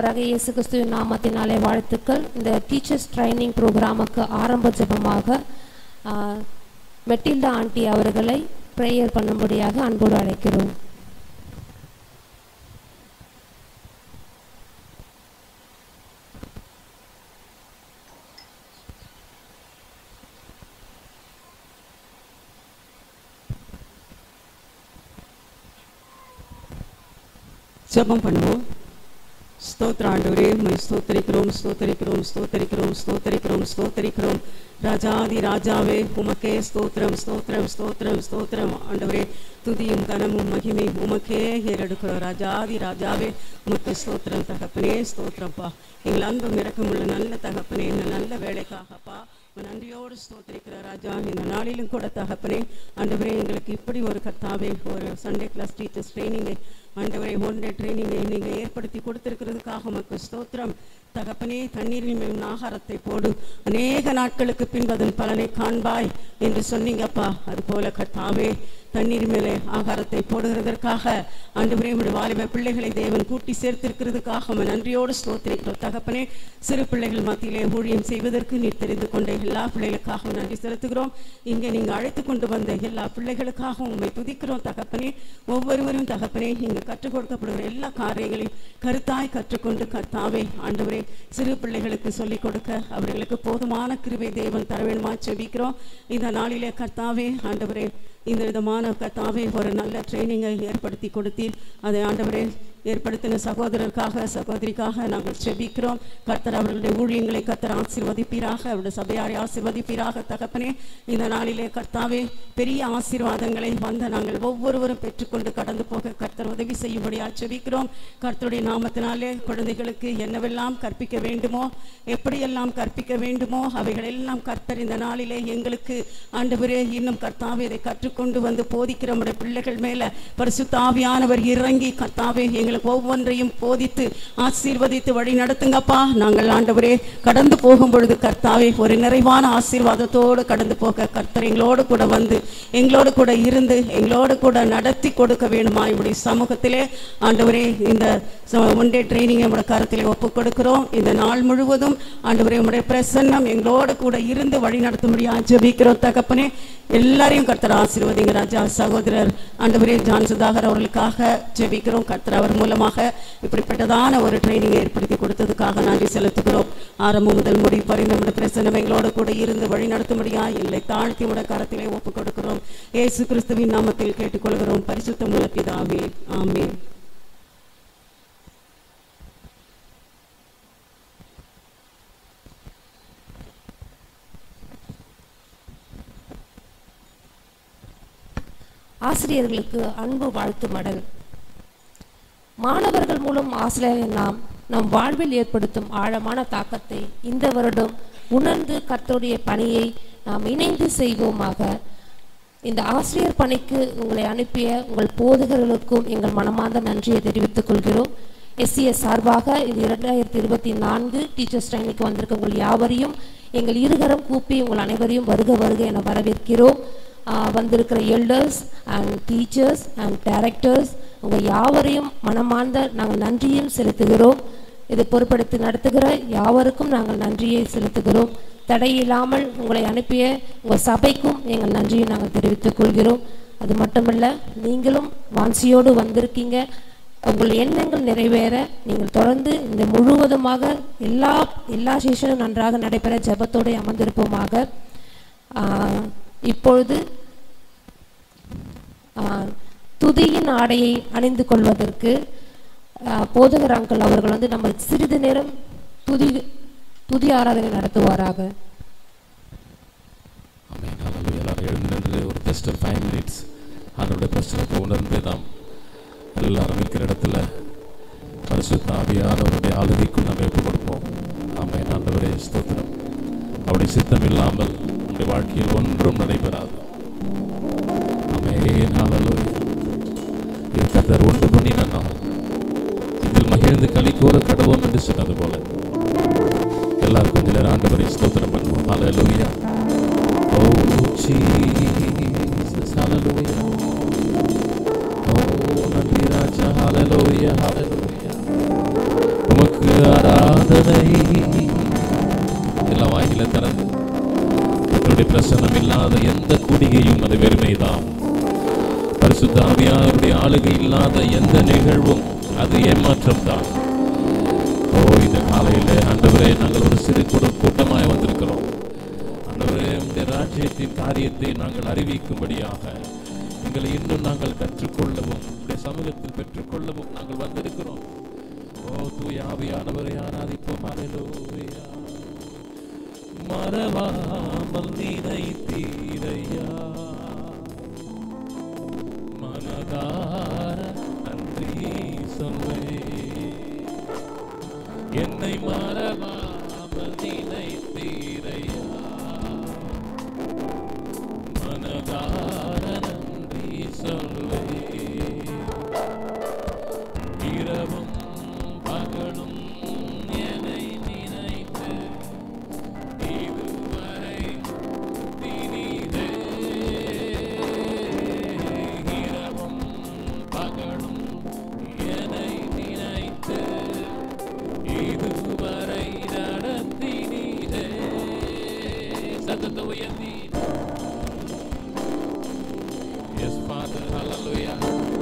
பிறகு இயேசு கிறிஸ்துவின் நாமத்தினாலே வாழ்த்துக்கள் இந்த டீச்சர்ஸ் ட்ரைனிங் ப்ரோக்ராமுக்கு ஆரம்ப ஜெபமாக ஆ, மெட்டில்டா ஆண்டி அவர்களை ப்ரேயர் பண்ணும்படியாக அன்போடு அழைக்கிறோம் ஜெபம் பண்ணுவோம் ஸ்தோத்திர ஆண்டவரே மை ஸ்தோத்தரிக்கிறோம் ஸ்தோத்தரிக்கிறோம் ஸ்தோத்தரிக்கிறோம் ஸ்தோத்தரிக்கிறோம் ஸ்தோத்தரிக்கிறோம் ராஜாதி ராஜாவே உமக்கே ஸ்தோத்திரம் ஸ்தோத்திரம் ஸ்தோத்திரம் ஸ்தோத்திரம் ஆண்டவரே துதியும் கனமும் மகிமை உமக்கே ஏறெடுக்கிறோம் ராஜாதி ராஜாவே உமக்கு ஸ்தோத்திரம் தகப்பனே ஸ்தோத்திரம்ப்பா எங்கள் அன்பும் இறக்கமுள்ள நல்ல தகப்பனே இந்த நல்ல வேலைக்காகப்பா உன் நன்றியோடு ஸ்தோத்திரிக்கிற ராஜா இந்த நாளிலும் கூட தகப்பனே ஆண்டவரே எங்களுக்கு இப்படி ஒரு கர்த்தாவே ஒரு சண்டே கிளாஸ் டீச்சர்ஸ் ட்ரைனிங்கை ஆண்டவரே ஒன் டே ட்ரைனிங்கை நீங்கள் ஏற்படுத்தி கொடுத்திருக்கிறதுக்காக உமக்கு ஸ்தோத்திரம் தகப்பனே தண்ணீரில் மேலும் ஆகாரத்தை போடு அநேக நாட்களுக்கு பின்பு அதன் பலனை காண்பாய் என்று சொன்னீங்கப்பா அதுபோல கர்த்தாவே தண்ணீர் மேலே ஆகாரத்தை போடுகிறதற்காக ஆண்டவரே உடைய வாலிப பிள்ளைகளை தேவன் கூட்டி சேர்த்திருக்கிறதுக்காக உம்மை நன்றியோடு ஸ்தோத்திரிக்கிறோம் தகப்பனே சிறு பிள்ளைகள் மத்தியிலே ஊழியம் செய்வதற்கு நீர் தெரிந்து கொண்ட எல்லா பிள்ளைகளுக்காகவும் நன்றி செலுத்துகிறோம் இங்கே நீங்கள் அழைத்து கொண்டு வந்த எல்லா பிள்ளைகளுக்காகவும் உண்மை துதிக்கிறோம் தகப்பனே ஒவ்வொருவரும் தகப்பனே இங்கு கற்றுக் கொடுக்கப்படுகிற எல்லா காரியங்களையும் கருத்தாய் கற்றுக்கொண்டு கர்த்தாவே ஆண்டவரே சிறு பிள்ளைகளுக்கு சொல்லிக் கொடுக்க அவர்களுக்கு போதுமான கிருபை தேவன் தர வேணுமா செபிக்கிறோம் இந்த நாளிலே கர்த்தாவே ஆண்டவரே இந்த விதமான கர்த்தாவே ஒரு நல்ல ட்ரைனிங்கை ஏற்படுத்தி கொடுத்தீர் அதை ஆண்டவரே ஏற்படுத்தின சகோதரருக்காக சகோதரிக்காக நாங்கள் செபிக்கிறோம் கர்த்தர் அவர்களுடைய ஊழியங்களை கர்த்தர் ஆசீர்வதிப்பீராக அவருடைய சபையாரை ஆசீர்வதிப்பீராக தகப்பனே இந்த நாளிலே கர்த்தாவே பெரிய ஆசீர்வாதங்களை வந்த நாங்கள் ஒவ்வொருவரும் பெற்றுக்கொண்டு கடந்து போக கர்த்தர் உதவி செய்யும்படியா செபிக்கிறோம் கர்த்தருடைய நாமத்தினாலே குழந்தைகளுக்கு என்னவெல்லாம் கற்பிக்க வேண்டுமோ எப்படியெல்லாம் கற்பிக்க வேண்டுமோ அவைகளெல்லாம் கர்த்தர் இந்த நாளிலே எங்களுக்கு ஆண்டவரே இன்னும் கர்த்தாவே இதை கற்றுக்கொண்டு வந்து போதிக்கிற நம்முடைய பிள்ளைகள் மேல பரிசுத்த ஆவியானவர் இறங்கி கர்த்தாவே எங்களுக்கு ஒவ்வொன்றையும் போதித்து ஆசீர்வதித்து வழி நடத்துங்கப்பா நாங்கள் ஆண்டவரே கடந்து போகும் பொழுது கர்த்தாவே ஒரு நிறைவான ஆசீர்வாதத்தோடு கடந்து போக கர்த்தர் எங்களோடு கூட வந்து எங்களோடு கூட இருந்து எங்களோடு கூட நடத்தி கொடுக்க வேணுமா இப்படி சமூகத்திலே ஆண்டவரே இந்த ஒன் டே ட்ரைனிங் நம்முடைய கருத்திலே ஒப்புக் கொடுக்கிறோம் இந்த நாள் முழுவதும் ஆண்டவரே உம்முடைய பிரசன்னம் எங்களோடு கூட இருந்து வழி நடத்தும்படியா ஜெபிக்கிறோம் தகப்பனே எல்லாரையும் கர்த்தர் ஆசீர்வதிங்க ராஜா சகோதரர் ஆண்டவரே ஜான் சுதாகர் அவர்களுக்காக ஜெபிக்கிறோம் கர்த்தர் அவர் மூலமாக இப்படிப்பட்டதான ஒரு ட்ரைனிங் ஏற்படுத்தி கொடுத்ததுக்காக நன்றி செலுத்துகிறோம் ஆரம்பம் முதல் முடிவு வரை நம்முடைய பிரசன்னம் எங்களோடு கூட இருந்து வழி நடத்தும்படியா இல்லை தாழ்த்தி உடைய கரத்திலே ஒப்புக் கொடுக்கிறோம் இயேசு கிறிஸ்துவின் நாமத்தில் கேட்டுக்கொள்கிறோம் பரிசுத்தம் உள்ள பிதாவே ஆமென் ஆசிரியர்களுக்கு அன்பு வாழ்த்து மடல் மாணவர்கள் மூலம் ஆசிரியர் நாம் நம் வாழ்வில் ஏற்படுத்தும் ஆழமான தாக்கத்தை இந்த வருடம் உணர்ந்து கர்த்தருடைய பணியை நாம் இணைந்து செய்வோமாக இந்த ஆசிரியர் பணிக்கு உங்களை அனுப்பிய உங்கள் போதகர்களுக்கும் எங்கள் மனமார்ந்த நன்றியை தெரிவித்துக் கொள்கிறோம் எஸ்சிஎஸ் சார்பாக இது இரண்டாயிரத்தி இருபத்தி நான்கு டீச்சர்ஸ் ட்ரைனிங்க்கு வந்திருக்க உங்கள் யாவரையும் எங்கள் இருகரம் கூப்பி உங்கள் அனைவரையும் வருக வருக என வரவேற்கிறோம் ஆஹ் வந்திருக்கிற elders and teachers and directors உங்கள் யாவரையும் மனமார்ந்த நாங்கள் நன்றியும் செலுத்துகிறோம் இதை பொறுப்படுத்தி நடத்துகிற யாவருக்கும் நாங்கள் நன்றியை செலுத்துகிறோம் தடையில்லாமல் உங்களை அனுப்பிய உங்கள் சபைக்கும் எங்கள் நன்றியை நாங்கள் தெரிவித்துக் கொள்கிறோம் அது மட்டுமல்ல நீங்களும் வாஞ்சியோடு வந்திருக்கீங்க உங்கள் எண்ணங்கள் நிறைவேற நீங்கள் தொடர்ந்து இந்த முழுவதுமாக எல்லா எல்லா செஷனும் நன்றாக நடைபெற ஜெபத்தோடு அமர்ந்திருப்போமாக ஆஹ் இப்பொழுது ஆஹ் துதியின் ஆடையை அணிந்து கொள்வதற்கு ஆஹ் போதகர் அங்கிள் அவர்கள் வந்து நம்ம சிறிது நேரம் துதி துதி ஆராதனை நடத்துவாராக ஆமென் ஹalleluya எல்லாரும் எழுந்து நின்று ஒரு ஜஸ்ட் ஒரு ஃபைவ் மினிட்ஸ் அதனுடைய பிரச்சனை உணர்ந்து நாம் எல்லாரும் இருக்கிற இடத்துல பரிசுத்த ஆவியானவருடைய ஆளுகைக்குள் நம்ம ஒப்பு கொடுப்போம் ஆமென் ஆண்டவரே ஸ்தோத்திரம் அவருடைய சித்தம் இல்லாமல் உங்களுடைய வாழ்க்கையில் ஒன்றும் நடைபெறாது ஆமென் ஹalleluya இது கர்த்தர் உண்டு பண்ணின நாள் இதில் மகிழ்ந்து களி கூற கடவோம் என்று சொன்னது போல எல்லாரும் கொஞ்ச நேரம் ஆண்டவரை ஸ்தோத்திரம் பண்ணுவோம் ஹalleluya Oh Jesus, hallelujah. Oh, நன்றி ராஜா, hallelujah, hallelujah. உமக்கு ஆராதனை எல்லா வாயில திறந்து கர்த்தருடைய பிரசன்னம் இல்லாத எந்த குடிகையும் அது வெறுமைதான் பரிசுத்த ஆவியாருடைய ஆளுகை இல்லாத எந்த நிகழ்வும் அது ஏமாற்றம் தான் ஓ இந்த காலையில ஆண்டவரே நாங்கள் ஒரு சிறு கூட கூட்டமாய் வந்திருக்கிறோம் ஆண்டவரே உடைய ராஜ்யத்தின் காரியத்தை நாங்கள் அறிவிக்கும்படியாக எங்களை இன்னும் நாங்கள் கற்றுக்கொள்ளவும் உடைய சமூகத்தில் பெற்றுக்கொள்ளவும் நாங்கள் வந்திருக்கிறோம் ஓ தூய ஆவியானவரை ஆராதிப்போம் அல்லேலூயா மறவாமல் நினைத்தீரையா மனதார நன்றி சொல்வே என்னை மறவாமல் நினைத்தீரையா மனதார நன்றி சொல்வே இரவும் பகலும் என்னை நினைத்து இதுவரை தினிதே இரவும் பகலும் என்னை நினைத்து இதுவரை நடத்தினீரே சத்தத்தை உயர்த்தி Yes, Father, hallelujah.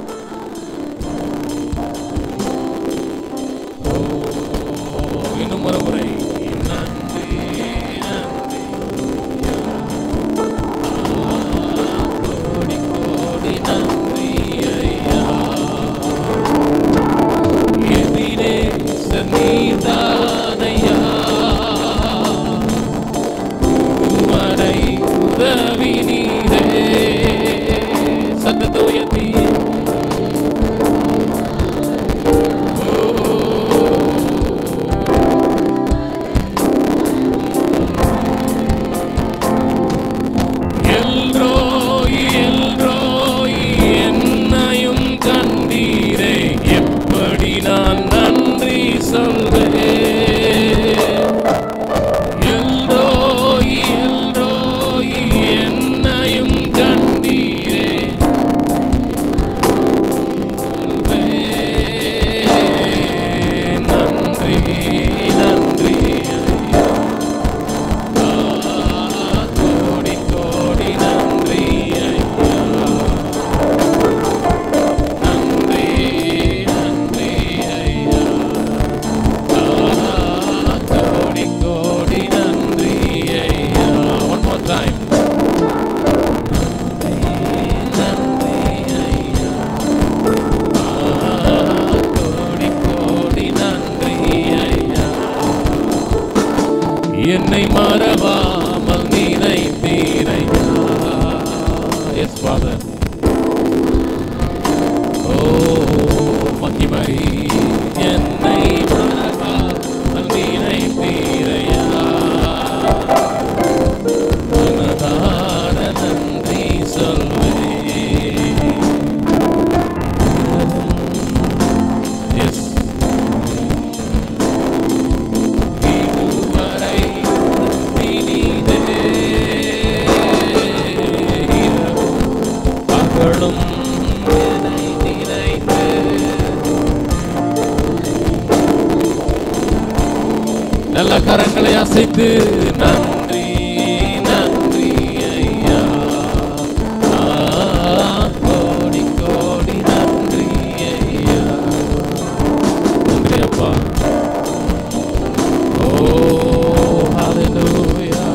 Oh, இன்னும் ஒரு முறை நன்றி நன்றி கோடி கோடி நன்றி ஐயா எதிரே சன்னிதானையா உமனை உதவி நீரே சத்தத்தை உயர்த்தி எல்ரோய் எல்ரோய் என்னையும் கண்டீரே எப்படி நான் நன்றி சொல்வேன் எல்ரோய் எல்ரோய் என்னையும் கண்டீரே சொல்வேன் நன்றி நன்றி கோடி கோடி நன்றி ஐயா நன்றி நன்றி ஐயா கோடி கோடி நன்றி ஐயா ஒன் மோர் டைம் நன்றி ஐயா கோடி கோடி நன்றி ஐயா என்னை மறவாமல் நினைத்தீரையா எஸ் ஃபாதர் ஓ மகிமை என்னை மறவாமல் நினைத்தீரையா மனதார நன்றி சொல்வேன் எஸ் இதுவரை இனிதே இரவும் பகலும் என்னை நினைத்து நல்ல கரங்களை அசைத்து நன்றி நன்றி ஐயா ஆ, கோடி கோடி நன்றி ஐயா நன்றி அப்பா ஓ ஹalleluya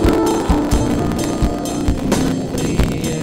நன்றி ஐயா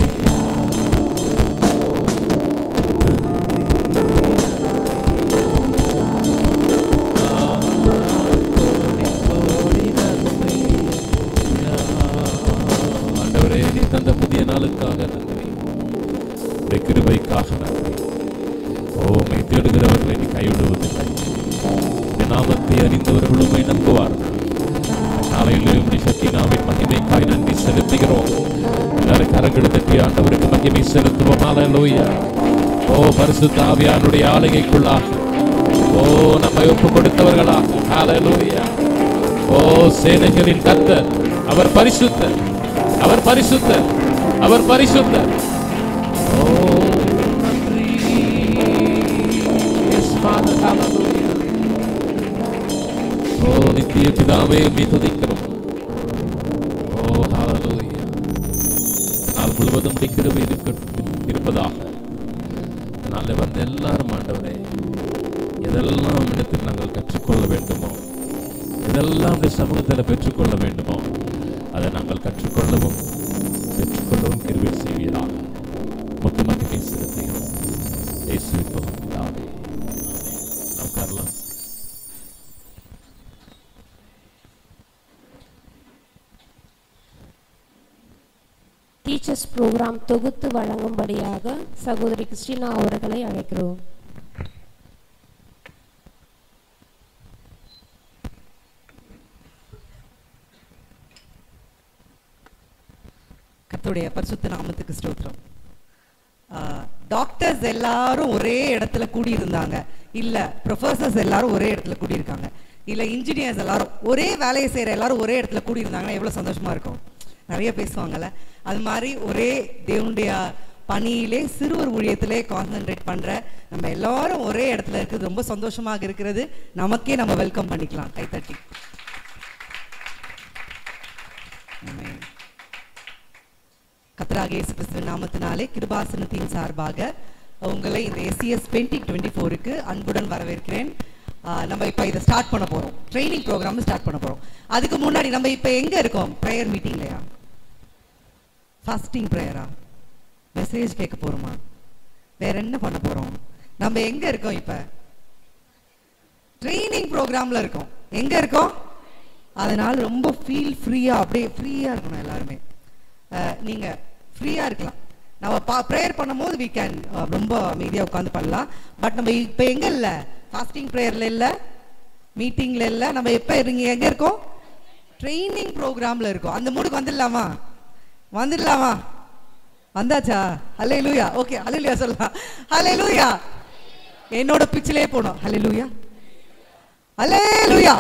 ஆண்டவரே நீ தந்த புதிய நாளுக்காக நன்றி உடைய கிருபைக்காக நன்றி ஓமை தேடுகிறவர்களை நீ கைவிடுவதில்லை உடைய நாமத்தை அறிந்தவர்கள் உண்மை நம்புவார்கள் காலையில் உடைய சக்தி நாவின் மகிமைக்காய் நன்றி செலுத்துகிறோம் எல்லாரும் கரங்களை தட்டி ஆண்டவருக்கு மகிமை செலுத்துவோம் ஹalleluya ஓ பரிசுத்த ஆவியானுடைய ஆளுகைக்குள்ளாக ஓ நம்மை ஒப்பு கொடுத்தவர்களாக ஹalleluya ஓ சேனைகளின் கர்த்தர் அவர் பரிசுத்தர் அவர் பரிசுத்தர் அவர் பரிசுத்தர் ஓ நன்றி Yes, Father, hallelujah. ஓ அன்பிற்குரிய பிதாவே உம்மை துதிக்கிறோம் ஓ ஹalleluya நாள் முழுவதும் உம்முடைய கிருபை இருக்க இருப்பதாக நாளை வந்த எல்லாரும் ஆண்டவரே எதெல்லாம் இடத்தில் நாங்கள் கற்றுக்கொள்ள வேண்டுமோ எதெல்லாம் உடைய சமூகத்தில் பெற்றுக்கொள்ள வேண்டுமோ அதை நாங்கள் கற்றுக்கொள்ளவும் பெற்றுக்கொள்ளவும் கிருபை செய்வீராக மொத்த மத்தியை செலுத்தையும் இயேசுவின் பிதாவே நாம் உட்காரலாம் டீச்சர்ஸ் ப்ரோக்ராம் தொகுத்து வழங்கும்படியாக சகோதரி கிறிஸ்டினா அவர்களை அழைக்கிறோம் கர்த்தருடைய பரிசுத்த நாமத்துக்கு ஸ்தோத்திரம் டாக்டர்ஸ் எல்லாரும் ஒரே இடத்துல கூடி இருந்தாங்க இல்ல ப்ரொஃபசர்ஸ் எல்லாரும் ஒரே இடத்துல கூடி இருக்காங்க இல்ல இன்ஜினியர்ஸ் எல்லாரும் ஒரே வேலையை செய்யற எல்லாரும் ஒரே இடத்துல கூடி இருந்தாங்கன்னா எவ்வளவு சந்தோஷமா இருக்கும் நிறைய பேசுவாங்கல்ல அது மாதிரி ஒரே தேவனுடைய பணியிலே சிறுவர் ஊழியத்திலே கான்சென்ட்ரேட் பண்ற நம்ம எல்லாரும் ஒரே இடத்துல இருக்கிறது ரொம்ப சந்தோஷமாக இருக்கிறது நமக்கே நம்ம வெல்கம் பண்ணிக்கலாம் கைத்தட்டி Amen. கர்த்தராகிய இயேசு கிறிஸ்துவின் நாமத்தினாலே கிருபாசனத்தின் சார்பாக உங்களை இந்த எஸ்சிஎஸ் டுவெண்ட்டி டுவெண்ட்டி ஃபோருக்கு அன்புடன் வரவேற்கிறேன் ஆஹ் நம்ம இப்போ இதை ஸ்டார்ட் பண்ண போகிறோம் ட்ரைனிங் ப்ரோக்ராம் ஸ்டார்ட் பண்ண போகிறோம் அதுக்கு முன்னாடி நம்ம இப்போ எங்கே இருக்கோம் ப்ரேயர் மீட்டிங்லையா ஃபாஸ்டிங் ப்ரேயரா மெசேஜ் கேட்க போகிறோமா வேற என்ன பண்ண போகிறோம் நம்ம எங்கே இருக்கோம் இப்போ ட்ரைனிங் ப்ரோக்ராமில் இருக்கோம் எங்கே இருக்கோம் அதனால ரொம்ப ஃபீல் ஃப்ரீயாக அப்படியே ஃப்ரீயாக இருக்கணும் எல்லாருமே அஹ், நீங்க ஃப்ரீயாக இருக்கலாம் நம்ம பா ப்ரேயர் பண்ணும்போது we can அஹ், ரொம்ப அமைதியாக உட்காந்து பண்ணலாம் பட் நம்ம இப்போ எங்கே இல்லை ஃபாஸ்டிங் ப்ரேயரில் இல்லை மீட்டிங்கில் இல்லை நம்ம எப்போ இருங்க எங்கே இருக்கோம் ட்ரைனிங் ப்ரோக்ராமில் இருக்கோம் அந்த மூடுக்கு வந்துடலாமா வந்துடலாமா வந்தாச்சா ஹலே லூயா ஓகே ஹலே லூயா சொல்லலாம் ஹலே லூயா என்னோட பிச்சிலே போனோம் ஹலே லூயா ஹலே லூயா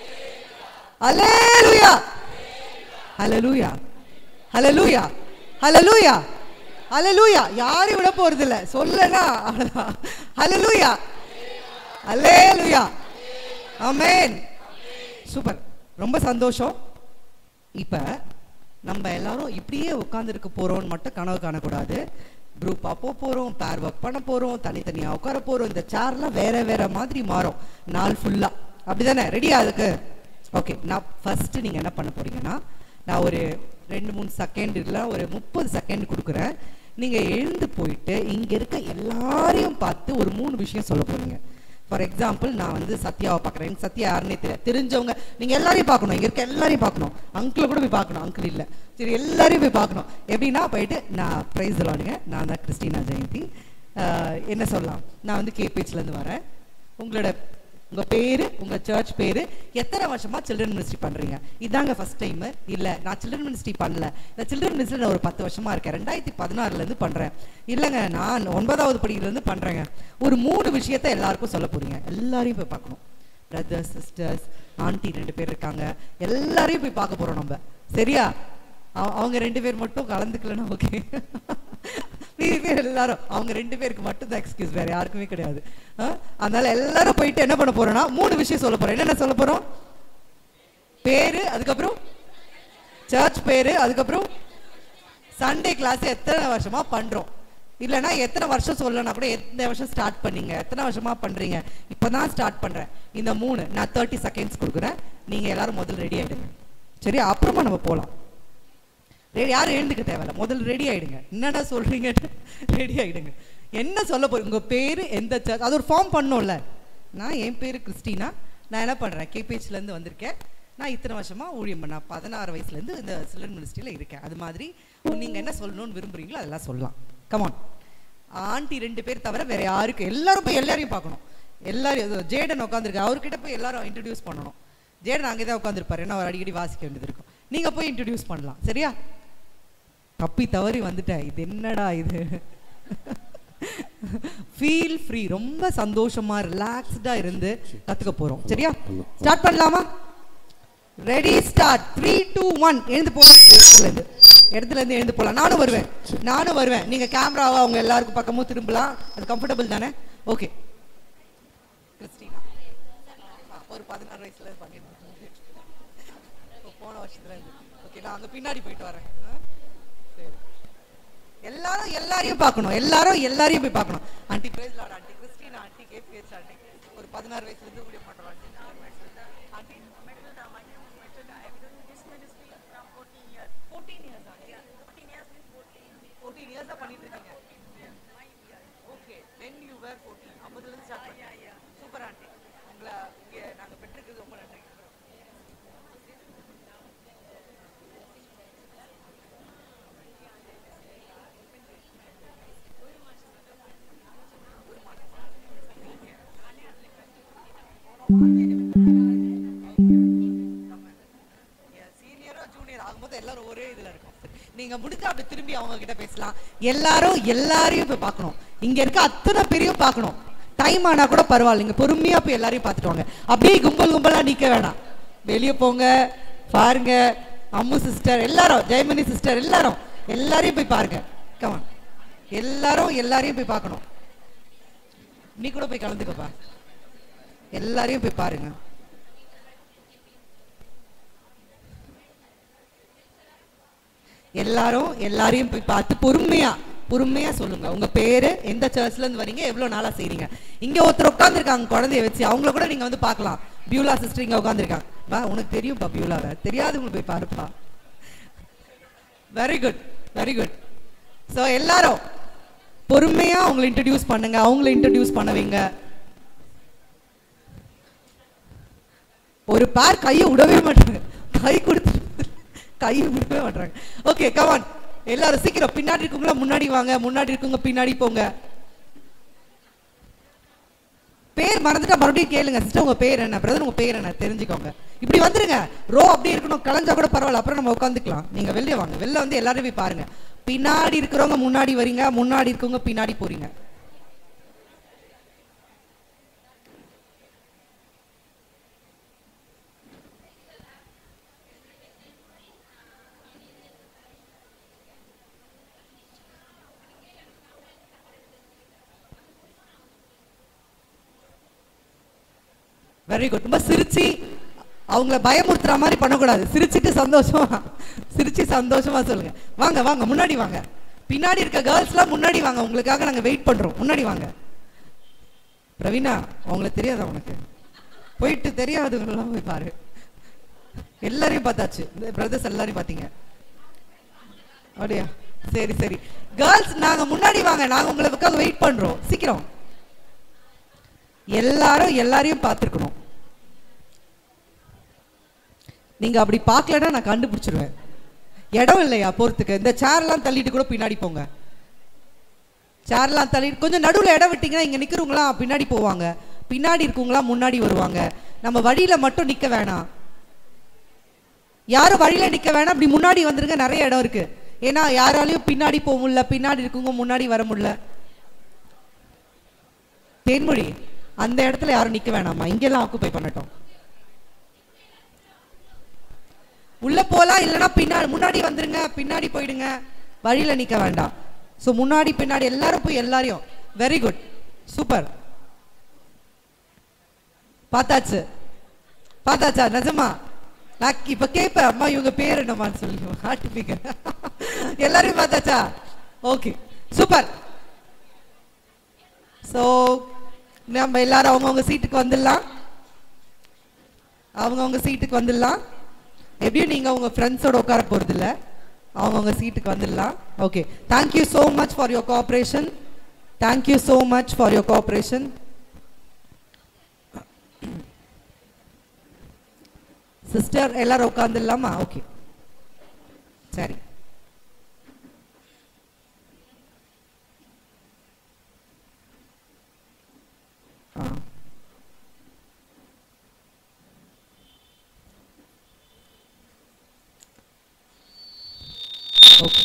ஹalleluya ஹalleluya ஹalleluya ஹalleluya ஹalleluya யாரையும் விட போறது இல்ல சொல்லனா அவ்வளவுதான் ஹalleluya ஹalleluya ஆமென் சூப்பர் ரொம்ப சந்தோஷம் இப்ப நம்ம எல்லாரும் இப்படியே உட்காந்துருக்க போறோம்னு மட்டும் கனவு காணக்கூடாது குரூப்பாக போக போகிறோம் பேர் ஒர்க் பண்ண போகிறோம் தனித்தனியாக உட்கார போகிறோம் இந்த சேர்லாம் வேற வேற மாதிரி மாறும் நாள் ஃபுல்லாக அப்படிதானே ரெடியா அதுக்கு ஓகே நான் ஃபர்ஸ்ட் நீங்கள் என்ன பண்ண போறீங்கன்னா நான் ஒரு ரெண்டு மூணு செகண்ட் இல்லை ஒரு முப்பது செகண்ட் கொடுக்குறேன் நீங்கள் எழுந்து போயிட்டு இங்கே இருக்க எல்லாரையும் பார்த்து ஒரு மூணு விஷயம் சொல்ல போறீங்க ஃபார் எக்ஸாம்பிள் நான் வந்து சத்யாவை பார்க்குறேன் எனக்கு சத்யா யாருன்னே தெரியாது தெரிஞ்சவங்க நீங்கள் எல்லாரையும் பார்க்கணும் இங்கே இருக்க எல்லாரையும் பார்க்கணும் அங்கிளை கூட போய் பார்க்கணும் அங்கிள் இல்லை சரி எல்லாரையும் போய் பார்க்கணும் எப்படின்னா போயிட்டு நான் ப்ரைஸ் விளாடுங்க நான் தான் கிறிஸ்டினா ஜெயந்தி ஆஹ் என்ன சொல்லலாம் நான் வந்து கேபிஹெச்லேருந்து வரேன் உங்களோட உங்க பேரு உங்க சர்ச் பேரு எத்தனை வருஷமா சில்ட்ரன் மினிஸ்ட்ரி பண்றீங்க இதாங்க ஃபர்ஸ்ட் டைம் இல்ல நான் சில்ட்ரன் மினிஸ்ட்ரி பண்ணல இந்த சில்ட்ரன் மினிஸ்ட்ரி நான் ஒரு பத்து வருஷமா இருக்கேன் ரெண்டாயிரத்தி பதினாறுல இருந்து பண்றேன் இல்லைங்க நான் ஒன்பதாவது படிக்கிறதுல இருந்து பண்றேங்க ஒரு மூணு விஷயத்த எல்லாருக்கும் சொல்ல போறீங்க எல்லாரையும் போய் பார்க்கணும் பிரதர்ஸ் சிஸ்டர்ஸ் ஆண்டி ரெண்டு பேர் இருக்காங்க எல்லாரையும் போய் பார்க்க போறோம் நம்ம சரியா அவ- அவங்க ரெண்டு பேர் மட்டும் கலந்துக்கலன்னா ஓகே மீதி பேர் எல்லாரும் அவங்க ரெண்டு பேருக்கு மட்டும் தான் எக்ஸ்கியூஸ் வேற யாருக்குமே கிடையாது ஆ? அதனால எல்லாரும் போயிட்டு என்ன பண்ண போறோம்னா மூணு விஷயம் சொல்ல போறோம் என்னென்ன சொல்ல போறோம் பேரு அதுக்கப்புறம் சர்ச் பேரு அதுக்கப்புறம் சண்டே கிளாஸ் எத்தனை வருஷமா பண்றோம் இல்லைன்னா எத்தனை வருஷம் சொல்லனா கூட எத்தனை வருஷம் ஸ்டார்ட் பண்ணீங்க எத்தனை வருஷமா பண்றீங்க இப்பதான் ஸ்டார்ட் பண்றேன் இந்த மூணு நான் தேர்ட்டி செகண்ட்ஸ் கொடுக்குறேன் நீங்க எல்லாரும் முதல்ல ரெடி ஆயிடுங்க சரி அப்புறமா நம்ம போலாம் ரெடி யாரும் எழுந்துக்க தேவையில்ல முதல்ல ரெடி ஆயிடுங்க என்னடா சொல்றீங்க ரெடி ஆயிடுங்க என்ன சொல்ல போறீங்க உங்க பேரு எந்த சர்ச் அது ஒரு ஃபார்ம் பண்ணோம்ல நான் என் பேரு கிறிஸ்டினா நான் என்ன பண்றேன் கேபிஹெச்ல இருந்து வந்திருக்கேன் நான் இத்தனை வருஷமா ஊழியம் பண்ண பதினாறு வயசுல இருந்து இந்த சில்ட்ரன் மினிஸ்ட்ரியில இருக்கேன் அது மாதிரி நீங்க என்ன சொல்லணும்னு விரும்புறீங்களோ அதெல்லாம் சொல்லலாம் கமான் ஆண்டி ரெண்டு பேர் தவிர வேற யாருக்கும் எல்லாரும் போய் எல்லாரையும் பார்க்கணும் எல்லாரும் இது ஜேடன் உட்காந்துருக்கு அவர்கிட்ட போய் எல்லாரும் இன்ட்ரடியூஸ் பண்ணணும் ஜேடன் அங்கே தான் உட்காந்துருப்பாரு ஏன்னா அவர் அடிக்கடி வாசிக்க வேண்டியது இருக்கும் நீங்க போய் இன்ட்ரடியூஸ் பண்ணலாம் சரியா தப்பி தவறி வந்துட்டேன் இது என்னடா இது ஃபீல் ஃப்ரீ ரொம்ப சந்தோஷமா ரிலாக்ஸ்டா இருந்து கத்துக்க போறோம் சரியா ஸ்டார்ட் பண்ணலாமா ready start three two one எழுந்து போலாம் இடத்துல இருந்து இடத்துல இருந்து எழுந்து போலாம் நானும் வருவேன் நானும் வருவேன் நீங்க கேமராவை அவங்க எல்லாருக்கும் பக்கமும் திரும்பலாம் அது கம்ஃபர்டபுள் தானே ஓகே கிறிஸ்டினா ஒரு பதினாறு வயசுல பண்ணிருந்தேன் போன வருஷத்துல ஓகே நான் அங்க பின்னாடி போயிட்டு வரேன் ஆ? சரி எல்லாரும் எல்லாரையும் பார்க்கணும் எல்லாரும் எல்லாரையும் போய் பார்க்கணும் aunty praise lord aunty Christina aunty KPH aunty ஒரு பதினாறு வயசுல இருந்து ஊழியம் பண்றோம் ஆண்டி ஆண்டி 14 years ஆ பண்ணிட்டு இருக்கீங்க ஓகே when you were 14 அப்பதுல இருந்து ஸ்டார்ட் பண்ணீங்க சூப்பர் ஆண்டி உங்களை இங்க நாங்க பெற்றிருக்கிறது ரொம்ப நன்றி சீனியரோ ஜூனியர் ஆகும்போது எல்லாரும் ஒரே இதுல இருக்கும் நீங்க முடிஞ்சா அப்படி திரும்பி அவங்க கிட்ட பேசலாம் எல்லாரும் எல்லாரையும் போய் பார்க்கணும் இங்க இருக்க அத்தனை பேரையும் பார்க்கணும் டைம் ஆனா கூட பரவாயில்ல நீங்க பொறுமையா போய் எல்லாரையும் பார்த்துட்டு வாங்க அப்படியே கும்பல் கும்பலா நிக்க வேணாம் வெளியே போங்க பாருங்க அம்மு சிஸ்டர் எல்லாரும் ஜெயமணி சிஸ்டர் எல்லாரும் எல்லாரையும் போய் பாருங்க கமான் எல்லாரும் எல்லாரையும் போய் பார்க்கணும் நீ கூட போய் கலந்துக்கப்பா எல்லாரையும் போய் பாருங்க எல்லாரும் எல்லாரையும் போய் பார்த்து பொறுமையா பொறுமையா சொல்லுங்க உங்க பேரு எந்த சர்ச்ல இருந்து வரீங்க எவ்வளவு நாளா செய்றீங்க இங்க ஒருத்தர் உட்காந்துருக்காங்க குழந்தைய வச்சு அவங்கள கூட நீங்க வந்து பார்க்கலாம் பியூலா சிஸ்டர் இங்க உட்காந்துருக்காங்க வா உனக்கு தெரியும்ப்பா பியூலாவை தெரியாதவங்களை போய் பாருப்பா very good very good so எல்லாரும் பொறுமையா அவங்களை இன்ட்ரடியூஸ் பண்ணுங்க அவங்கள இன்ட்ரடியூஸ் பண்ண வைங்க ஒரு பேர் கையை விடவே மாட்டாங்க கை கொடுத்து கையை விடவே மாட்டாங்க ஓகே கமான் எல்லாரும் சீக்கிரம் பின்னாடி இருக்கவங்களா முன்னாடி வாங்க முன்னாடி இருக்கவங்க பின்னாடி போங்க பேர் மறந்துட்டா மறுபடியும் கேளுங்க சிஸ்டர் உங்க பேர் என்ன பிரதர் உங்க பேர் என்ன தெரிஞ்சுக்கோங்க இப்படி வந்துருங்க ரோ அப்படியே இருக்கணும் கலைஞ்சா கூட பரவாயில்ல அப்புறம் நம்ம உட்காந்துக்கலாம் நீங்க வெளியே வாங்க வெளில வந்து எல்லாரும் போய் பாருங்க பின்னாடி இருக்கிறவங்க முன்னாடி வரீங்க முன்னாடி இருக்கவங்க பின்னாடி போறீங்க வெரி குட் ரொம்ப சிரிச்சு அவங்கள பயமுறுத்துற மாதிரி பண்ணக்கூடாது சிரிச்சிட்டு சந்தோஷமா சிரிச்சு சந்தோஷமா சொல்லுங்க வாங்க வாங்க முன்னாடி வாங்க பின்னாடி இருக்க கேர்ள்ஸ்லாம் முன்னாடி வாங்க உங்களுக்காக நாங்க வெயிட் பண்றோம் முன்னாடி வாங்க பிரவீனா அவங்களுக்கு தெரியாதா உனக்கு போயிட்டு தெரியாதவங்களெல்லாம் போய் பாரு எல்லாரையும் பார்த்தாச்சு பிரதர்ஸ் எல்லாரையும் பார்த்தீங்க அப்படியா சரி சரி கேர்ள்ஸ் நாங்க முன்னாடி வாங்க நாங்க உங்களுக்காக வெயிட் பண்றோம் சீக்கிரம் எல்லாரும் எல்லாரையும் பார்த்துருக்கணும் நீங்க அப்படி பார்க்கலன்னா நான் கண்டுபிடிச்சிருவேன் இடம் இல்லையா போறதுக்கு இந்த சேர்லாம் தள்ளிட்டு கூட பின்னாடி போங்க சேர்லாம் தள்ளிட்டு கொஞ்சம் நடுவில் இடம் விட்டீங்கன்னா இங்க நிக்கிறவங்களாம் பின்னாடி போவாங்க பின்னாடி இருக்கவங்களாம் முன்னாடி வருவாங்க நம்ம வழியில மட்டும் நிக்க வேணாம் யாரும் வழியில நிக்க வேணாம் அப்படி முன்னாடி வந்துருங்க நிறைய இடம் இருக்கு ஏன்னா யாராலையும் பின்னாடி போக முடியல பின்னாடி இருக்கவங்க முன்னாடி வர முடியல தேன்மொழி அந்த இடத்துல யாரும் நிக்க வேணாமா இங்கெல்லாம் ஆக்குப்பை பண்ணட்டும் உள்ள போலாம் இல்லைன்னா பின்னாடி முன்னாடி வந்துருங்க பின்னாடி போயிடுங்க வழியில நிக்க வேண்டாம் ஸோ முன்னாடி பின்னாடி எல்லாரும் போய் எல்லாரையும் வெரி குட் சூப்பர் பார்த்தாச்சு பார்த்தாச்சா நிஜமா நான் இப்ப கேட்பேன் அம்மா இவங்க பேர் என்னமான்னு சொல்லி காட்டுப்பீங்க எல்லாரையும் பார்த்தாச்சா ஓகே சூப்பர் ஸோ நம்ம எல்லாரும் அவங்கவுங்க சீட்டுக்கு வந்துடலாம் அவங்கவுங்க சீட்டுக்கு வந்துடலாம் எப்படியும் நீங்க உங்க ஃப்ரெண்ட்ஸோட உட்கார போறது இல்ல அவங்கவுங்க சீட்டுக்கு வந்துடலாம் okay thank you so much for your cooperation thank you so much for your cooperation sister எல்லாரும் உட்காந்துடலாமா ஓகே சரி ஆ ஓகே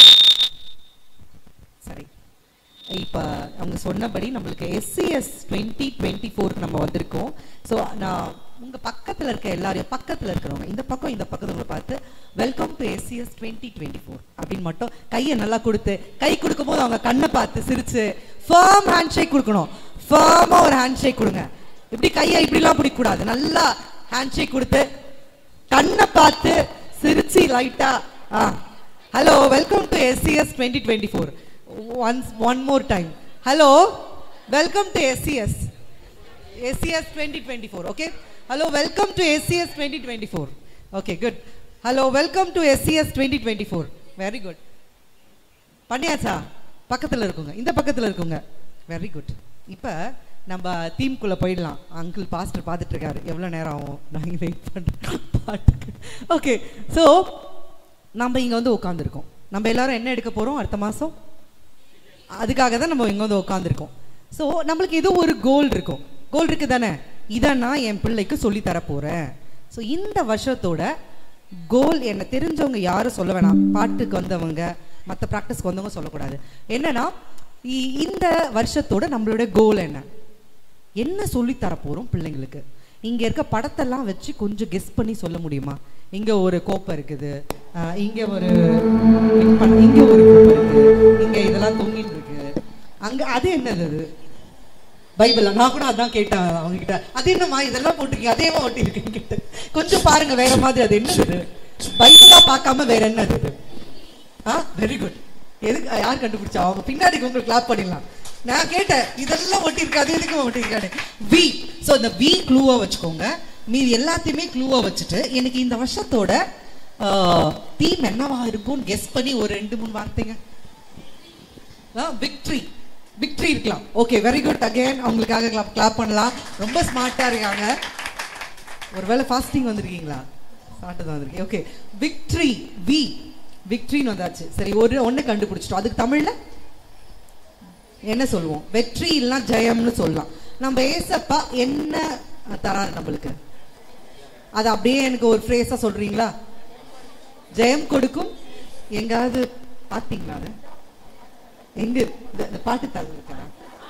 சரி இப்போ அவங்க சொன்னபடி நம்மளுக்கு எஸ்சிஎஸ் டுவெண்ட்டி டுவெண்ட்டி ஃபோருக்கு நம்ம வந்திருக்கோம் ஸோ நான் உங்கள் பக்கத்தில் இருக்க எல்லாரையும் பக்கத்தில் இருக்கிறவங்க இந்த பக்கம் இந்த பக்கத்துல பார்த்து welcome to SCS twenty twenty four அப்படின்னு மட்டும் கையை நல்லா கொடுத்து கை கொடுக்கும்போது அவங்க கண்ணை பார்த்து சிரிச்சு ஃபேர்ம் ஹேண்ட் ஷேக் கொடுக்கணும் ஃபேர்மாக ஒரு ஹேண்ட் ஷேக் கொடுங்க இப்படி கையை இப்படிலாம் பிடிக்கக்கூடாது நல்லா ஹேண்ட் ஷேக் கொடுத்து கண்ணை பார்த்து சிரிச்சு லைட்டா ஆ hello welcome to SCS twenty twenty four once one more time hello welcome to SCS SCS twenty twenty four okay hello welcome to SCS twenty twenty four okay good hello welcome to SCS twenty twenty four very good பண்ணியாச்சா பக்கத்தில் இருக்குங்க இந்த பக்கத்தில் இருக்குங்க very good இப்போ நம்ம தீம்குள்ளே போயிடலாம் uncle pastor பார்த்துட்டு இருக்காரு எவ்வளோ நேரம் ஆகும் நான் வெயிட் பண்ணுறேன் பாட்டுக்கு ஓகே ஸோ நம்ம இங்கே வந்து உட்காந்துருக்கோம் நம்ம எல்லாரும் என்ன எடுக்க போகிறோம் அடுத்த மாதம் அதுக்காக தான் நம்ம இங்கே வந்து உட்காந்துருக்கோம் ஸோ நம்மளுக்கு ஏதோ ஒரு கோல் இருக்கும் கோல் இருக்கு தானே இதை நான் என் பிள்ளைக்கு சொல்லி தர போகிறேன் ஸோ இந்த வருஷத்தோட கோல் என்ன தெரிஞ்சவங்க யாரும் சொல்ல வேணாம் பாட்டுக்கு வந்தவங்க மற்ற ப்ராக்டிஸ்க்கு வந்தவங்க சொல்லக்கூடாது என்னன்னா இ- இந்த வருஷத்தோட நம்மளோட கோல் என்ன என்ன சொல்லி தர போறோம் பிள்ளைங்களுக்கு இங்க இருக்க படத்தெல்லாம் வச்சு கொஞ்சம் கெஸ் பண்ணி சொல்ல முடியுமா இங்க ஒரு கோப்பை இருக்குது ஆஹ் இங்க ஒரு ப- இங்க ஒரு கோப்பை இருக்கு இங்க இதெல்லாம் தொங்கிட்டு இருக்கு அங்க அது என்னது அது பைபிள் நான் கூட அதான் கேட்டேன் அவங்க கிட்ட அது என்னம்மா இதெல்லாம் போட்டிருக்கீங்க அதே ஒட்டி இருக்குன்னு கேட்டேன் கொஞ்சம் பாருங்க வேற மாதிரி அது என்னது பைபிளா பார்க்காம வேற என்னது இது ஆ வெரி குட் எதுக்கு யார் கண்டுபிடிச்சா அவங்க பின்னாடி உங்களுக்கு கிளாப் பண்ணிடலாம் நான் கேட்டேன் இதெல்லாம் ஒட்டி இருக்கு அது எதுக்கு ஒட்டி இருக்காரு வி ஸோ இந்த வி க்ளூவா வச்சுக்கோங்க மீதி எல்லாத்தையுமே க்ளூவா வச்சுட்டு எனக்கு இந்த வருஷத்தோட தீம் என்னவா இருக்கும்னு கெஸ் பண்ணி ஒரு ரெண்டு மூணு வார்த்தைங்க விக்ட்ரி விக்ட்ரி இருக்கலாம் ஓகே வெரி குட் அகைன் அவங்களுக்காக கிளாப் கிளாப் பண்ணலாம் ரொம்ப ஸ்மார்ட்டா இருக்காங்க ஒருவேளை ஃபாஸ்டிங் வந்திருக்கீங்களா சாப்பிட்டு தான் வந்திருக்கீங்க ஓகே விக்ட்ரி வி விக்ட்ரின்னு வந்தாச்சு சரி ஒரு ஒண்ணு கண்டுபிடிச்சிட்டோம் அதுக்கு தமிழ்ல என்ன சொல்லுவோம் வெற்றி இல்லைன்னா ஜெயம்னு சொல்லலாம் நம்ம ஏசப்பா என்ன தராரு நம்மளுக்கு அது அப்படியே எனக்கு ஒரு ஃப்ரேஸா சொல்றீங்களா ஜெயம் கொடுக்கும் எங்காவது பார்த்தீங்களா அது எங்க இந்த இந்த பாட்டு தரல இருக்கா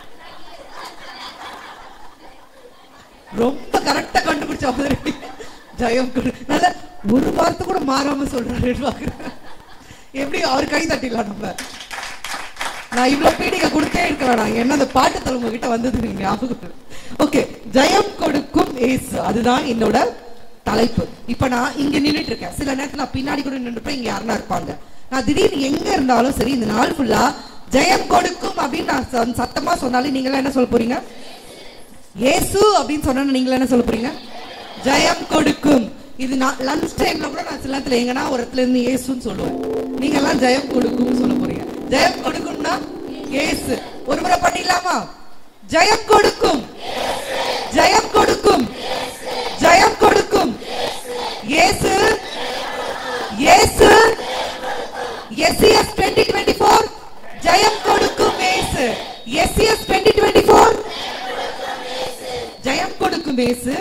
ரொம்ப கரெக்டா கண்டுபிடிச்ச மாதிரி ஜெயம் கொடு நல்ல ஒரு வார்த்தை கூட மாறாம சொல்றாரு பாக்குறேன் எப்படி அவர் கை தட்டிடலாம் நம்ம நான் இவ்வளவு பீடிகை கொடுத்தே இருக்க வேணாம் என்ன அந்த பாட்டு தலைமை கிட்ட வந்தது நீங்க ஞாபகம் ஓகே ஜெயம் கொடுக்கும் ஏசு அதுதான் என்னோட தலைப்பு இப்ப நான் இங்க நின்னுட்டு இருக்கேன் சில நேரத்துல நான் பின்னாடி கூட நின்றுப்பேன் இங்க யாருன்னா இருப்பாங்க நான் திடீர்னு எங்க இருந்தாலும் சரி இந்த நாள் ஃபுல்லா ஜெயம் கொடுக்கும் அப்படின்னு நான் ச- சத்தமா சொன்னாலும் நீங்க எல்லாம் என்ன சொல்ல போறீங்க இயேசு அப்படின்னு சொன்னா நீங்க என்ன சொல்ல போறீங்க ஜெயம் கொடுக்கும் இது நான் லஞ்ச் டைம்ல கூட நான் சில நேரத்துல எங்கன்னா ஒரு இடத்துல இருந்து இயேசுன்னு சொல்லுவேன் நீங்க எல்லாம் ஜெயம் கொடுக்கும்னு சொல்ல போறீங்க ஜெயம் கொடுக்கும்னா இயேசு ஒரு முறை பண்ணிடலாமா ஜெயம் கொடுக்கும் ஜெயம் கொடுக்கும் ஜெயம் கொடுக்கும் Yesu Yesu SCS twenty twenty four ஜெயம் கொடுக்கும் Yesu SCS twenty twenty four ஜெயம் கொடுக்கும் இயேசு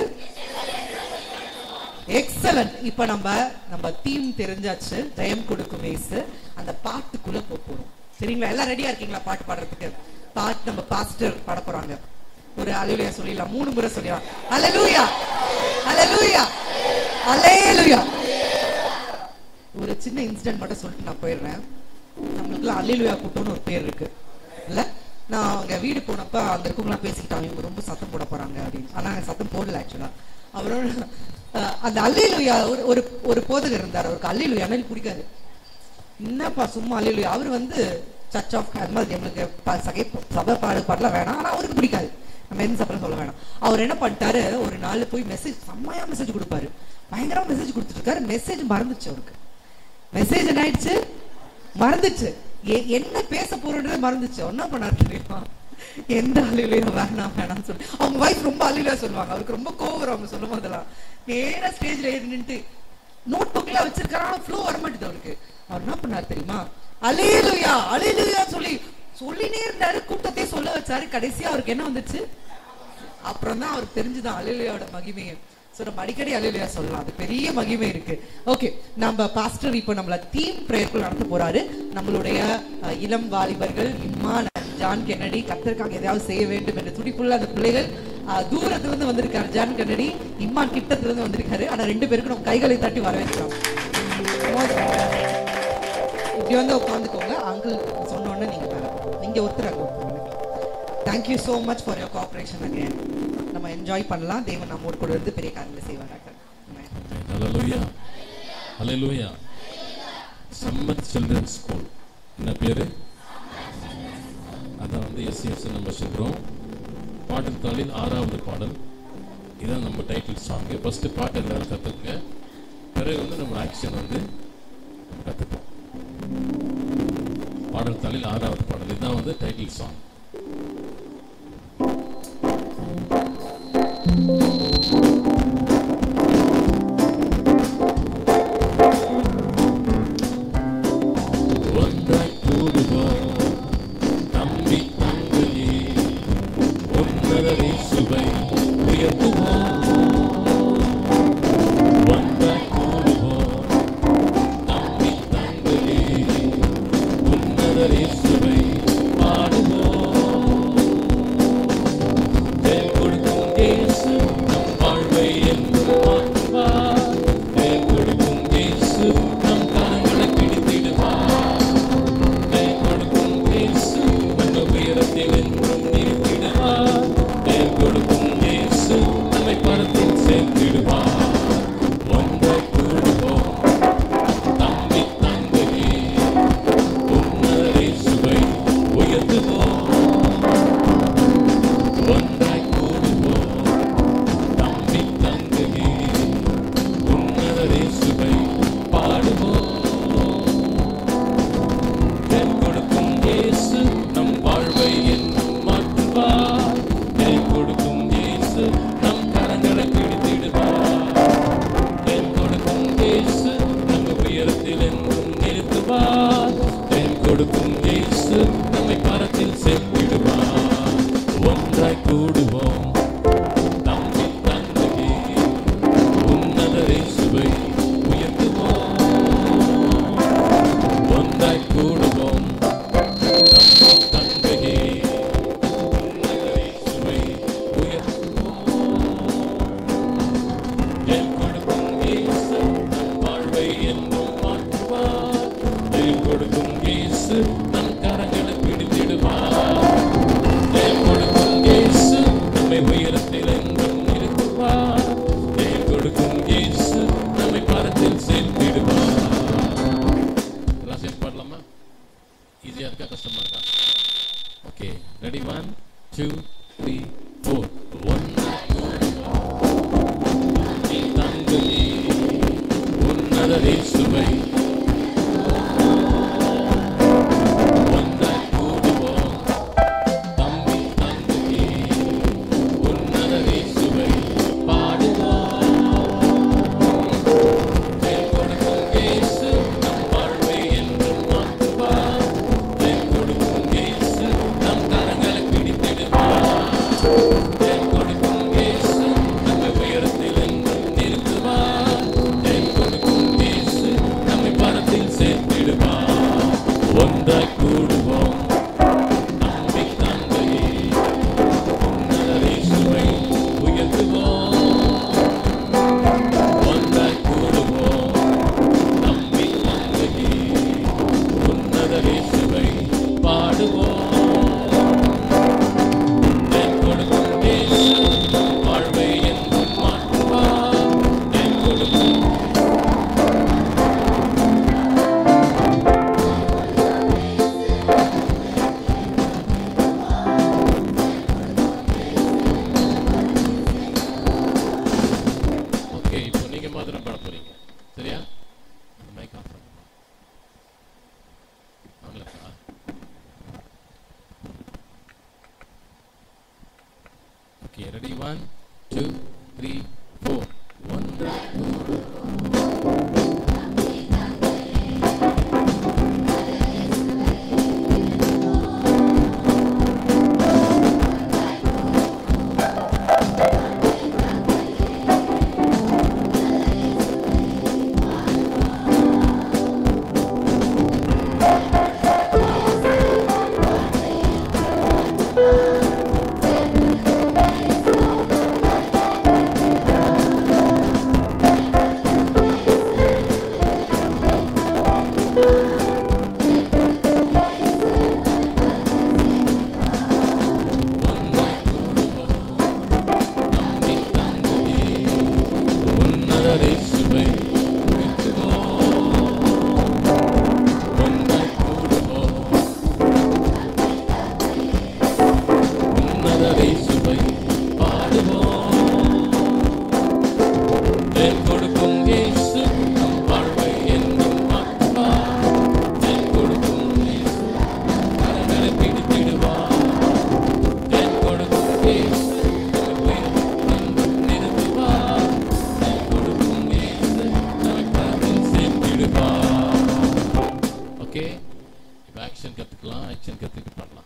எக்ஸலண்ட் இப்ப நம்ம நம்ம தீம் தெரிஞ்சாச்சு ஜெயம் கொடுக்கும் இயேசு அந்த பாட்டுக்குள்ள போக போறோம் சரிங்களா எல்லாம் ரெடியா இருக்கீங்களா பாட்டு பாடுறதுக்கு பாட்டு நம்ம பாஸ்டர் பாட போறாங்க ஒரு அலையிலுயா சொல்லிடலாம் மூணு முறை சொல்லிடலாம் அலலூயா அலலூயா அலேலுயா ஒரு சின்ன இன்சிடென்ட் மட்டும் சொல்லிட்டு நான் போயிடுறேன் நம்மளுக்குலாம் அல்லிலுயா கூட்டம்னு ஒரு பேர் இருக்கு இல்ல நான் அங்க வீடு போனப்ப அங்க இருக்கவங்களாம் பேசிக்கிட்டாங்க இவங்க ரொம்ப சத்தம் போட போறாங்க அப்படின்னு ஆனா நான் சத்தம் போடல ஆக்சுவலா அவரோட அஹ், அந்த அல்லிலுயா ஒரு ஒரு ஒரு போதகர் இருந்தார் அவருக்கு அல்லிலுயா பிடிக்காது என்னப்பா சும்மா அல்லிலுயா அவர் வந்து சர்ச் ஆஃப் அது மாதிரி நம்மளுக்கு ப- சகை சபை பாடு பாடலாம் வேணாம் ஆனா அவருக்கு பிடிக்காது நம்ம எந்த சபையும் சொல்ல வேணாம் அவர் என்ன பண்ணிட்டாரு ஒரு நாள் போய் மெசேஜ் செம்மையா மெசேஜ் கொடுப்பாரு பயங்கரமா மெசேஜ் கொடுத்துட்டு இருக்காரு மெசேஜ் மறந்துச்சு அவருக்கு மெசேஜ் என்ன ஆயிடுச்சு மறந்துச்சு எ- என்ன பேச போறோன்றது மறந்துச்சு என்ன பண்ணாரு தெரியுமா எந்த அலையிலையும் வேணாம் வேணாம்னு சொல்லி அவங்க வைஃப் ரொம்ப அலையில சொல்லுவாங்க அவருக்கு ரொம்ப கோவம் வரும் அவங்க சொல்லும் போதெல்லாம் நேரா ஸ்டேஜ்ல ஏறி நின்னுட்டு நோட் புக்ல வச்சிருக்காரு ஆனா ஃப்ளோ வர மாட்டேது அவருக்கு அவர் என்ன பண்ணாரு தெரியுமா அலேலுயா அலேலுயா சொல்லி சொல்லினே இருந்தாரு கூட்டத்தையே சொல்ல வச்சாரு கடைசியா அவருக்கு என்ன வந்துச்சு அப்புறம் தான் அவருக்கு தெரிஞ்சுதான் அலிலியோட மகிமையை ஸோ நம்ம அடிக்கடி அலிலியா சொல்லலாம் அது பெரிய மகிமை இருக்கு ஓகே நம்ம பாஸ்டர் இப்போ நம்மள தீம் பிரேயர்கள் நடத்த போறாரு நம்மளுடைய அஹ், இளம் வாலிபர்கள் இம்மான் ஜான் கென்னடி கத்தருக்காக எதையாவது செய்ய வேண்டும் என்ற துடிப்புள்ள அந்த பிள்ளைகள் அஹ், தூரத்துல இருந்து வந்திருக்காரு ஜான் கென்னடி இம்மான் கிட்டத்துல இருந்து வந்திருக்காரு ஆனா ரெண்டு பேருக்கும் நம்ம கைகளை தட்டி வரவேற்கிறோம் இப்படி வந்து உட்காந்துக்கோங்க அங்கிள் சொன்ன உடனே நீங்க மேல போங்க. இங்க ஒருத்தர் அங்க உட்காருங்க thank you so much for your cooperation again நம்ம என்ஜாய் பண்ணலாம் தேவன் நம்மோடு கூட இருந்து பெரிய காரியங்களை செய்வாராக Amen. ஹalleluya ஹalleluya சம்மத் சில்ட்ரன் ஸ்கூல் என்ன பேரு அதான் வந்து எஸ்சிஎஸ் நம்ம சொல்கிறோம் பாடல் தாளில் ஆறாவது பாடல் இதான் நம்ம டைட்டில் சாங் ஃபர்ஸ்ட் பாட்டு எல்லாரும் கற்றுக்குங்க பிறகு வந்து நம்ம ஆக்ஷன் வந்து கற்றுப்போம் பாடல் தாளில் ஆறாவது பாடல் இதுதான் வந்து டைட்டில் சாங் ஒன்றாய் கூடுவோம் தம்பி தங்கையே உன்னதரை சுவை உயர்த்துவோம் ஒன்றாய் கூடுவோம் தம்பி தங்கையே உன்னதரை சுவை பாடுவோம் தேவ் கொடுக்கும் இயேசு நம் வாழ்வை என்றும் மாற்றுவார் தேவ் கொடுக்கும் இயேசு நம் கரங்களை பிடித்திடுவார் தேவ் கொடுக்கும் இயேசு நம்ம உயரத்தில் என்றும் நிறுத்திடுவார் தேவ் கொடுக்கும் இயேசு நம்மை பரத்தில் சேர்த்திடுவார் ஒன்றாய் கூடுவோம் தம்பி தங்கையே உன்னதரை சுவை உயர்த்துவோம் ஒன்றாய் கூடுவோம் தம்பி தங்கையே உன்னதரை சுவை பாடுவோம் தேன் கொடுக்கும் இயேசு நம் வாழ்வை என்றும் மாற்றுவார் தேன் கொடுக்கும் இயேசு நம் கரங்களை பிடித்திடுவார் தேன் கொடுக்கும் இயேசு நம்ம உயரத்தில் என்றும் நிறுத்துவார் தேன் கொடுக்கும் இயேசு நம்மை பரத்தில் சேர்த்திடுவார் ஒன்றாய் கூடுவோம் தம்பி தந்தையே உன்னதரை சுவை உயர்த்துவோம் ஒன்றாய் கூடுவோம் தம்பி தந்தையே உன்னதரை சுவை உயர்த்துவோம் என் கொடுக்கும் இயேசு நம் வாழ்வை என்றும் மாற்றுவார் என் கொடுக்கும் இயேசு நம் கரங்களை பிடித்திடுவார் என் கொடுக்கும் இயேசு நம்மை உயரத்தில் என்றும் நிறுத்துவார் என் கொடுக்கும் இயேசு நம்மை பரத்தில் சேர்த்திடுவார் எல்லாம் சேர்த்து பாடலாமா ஈஸியா இருக்கா கஷ்டமா இருக்கா okay ready one two three four ஒன் தங்குதி உன்னதரே சுவை ஒன்றாய் கூடுவோம் தம்பி தங்குதி உன்னதரே சுவை பாடுவோம் தேன் கொடுக்கும் இயேசு நம் வாழ்வை என்றும் மாற்றுவார் தேன் கொடுக்கும் இயேசு நம் கரங்களை பிடித்திடுவார் தேன் கொடுக்கும் இயேசு நம்மை உயரத்தில் என்றும் நிறுத்துவார் தேன் கொடுக்கும் இயேசு நம்மை பரத்தில் சேர்த்திடுவார் ஒன்றாய் கூடுவோம் நம்பி தந்தையே உன்னதரை சுவை உயர்த்துவோம் ஒன்றாய் கூடுவோம் நம்பி தந்தையே உன்னதரை சுவை பாடுவோம் என் கொடுக்கும் இயேசு வாழ்வை என்றும் மாற்றுவார் என் கொடுக்கும் ஓகே இப்போ நீங்க மாத்திரம் பாட போறீங்க சரியா மைக் ஆஃப் பண்ணுங்க அவ்வளோதான் okay ready one two three four ஒன் உன்னதரேசுவை உயர்த்துவோம். ஒன்றாய் கூடுவோம். உன்னதரேசுவை பாடுவோம். தேன் கொடுக்கும் இயேசு நம் வாழ்வை என்றும் மாற்றுவார். தேன் கொடுக்கும் இயேசு கரங்களை பிடித்திடுவார். தேன் கொடுக்கும் இயேசு நம்மை என்றும் நிறுத்துவார். தேன் கொடுக்கும் இயேசு நம்மை கரத்தில் சேர்த்திடுவார். ஓகே இப்போ ஆக்ஷன் கற்றுக்கலாம் ஆக்ஷன் கற்றுட்டு பண்ணலாம்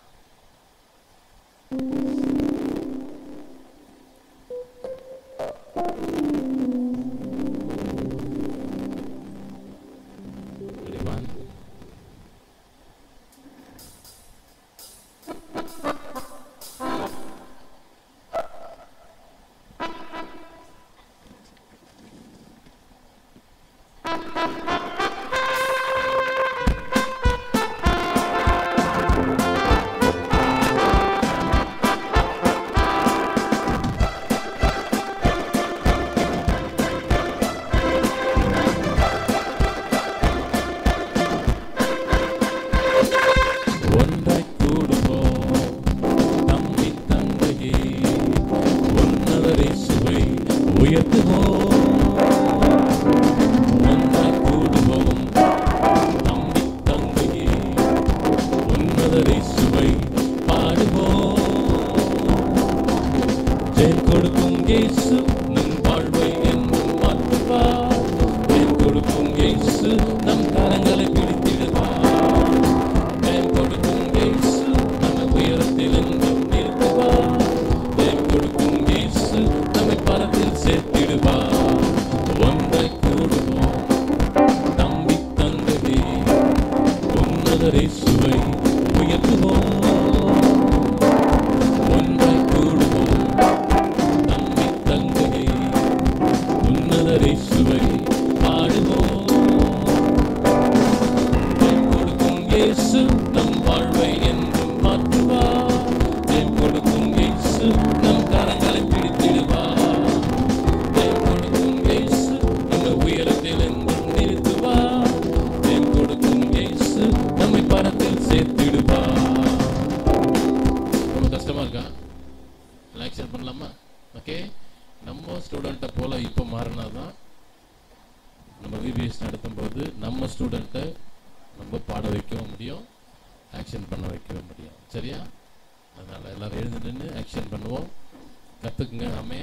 Ready, one. ஒன்றாய் கூடுவோம் தம்பி தங்கையே உன்னதரை சுவை உயர்த்துவோம் ஒன்றாய் கூடுவோம் தம்பி தங்கையே உன்னதரை சுவை பாடுவோம் ஜெயம் கொடுக்கும் இயேசு நம் வாழ்வை என்றும் மாற்றுவார் ஜெயம் கொடுக்கும் இயேசு நம் கரங்களை பிடித்திடுவார் ஜெயம் கொடுக்கும் இயேசு நம்மை உயரத்தில் என்றும் நிறுத்துவார் ஜெயம் கொடுக்கும் இயேசு நம்மை பரத்தில் சேர்த்திடுவார் ஒன்றாய் கூடுவோம் தம்பி தங்கவே உன்னதரை சுவை உயர்த்துவோம் ஒன்றாய் கூடுவோம் தம்பி தங்கவே உன்னதரை சுவை பாடுவோம் தேன் கொடுக்கும் இயேசு நம் வாழ்வை என்றும் மாற்றுவார் தேன் கொடுக்கும் இயேசு நம் கரங்களை பிடித்திடுவார் தேன் கொடுக்கும் இயேசு நம்மை உயரத்தில் என்றும் நிறுத்துவார் தேன் கொடுக்கும் இயேசு நம்மை பரத்தில் சேர்த்திடுவார் ரொம்ப கஷ்டமா இருக்கா ரிலாக்ஸன் பண்ணலாமா ஓகே நம்ம ஸ்டூடெண்ட்டை போல இப்போ மாறினாதான் நம்ம விபிஎஸ் நடத்தும் போது நம்ம ஸ்டூடெண்ட்டை நம்ம பாட வைக்கவும் முடியும் ஆக்ஷன் பண்ண வைக்கவும் முடியும் சரியா அதனால எல்லாரும் எழுந்து நின்று ஆக்ஷன் பண்ணுவோம் கத்துக்குங்க ஆமே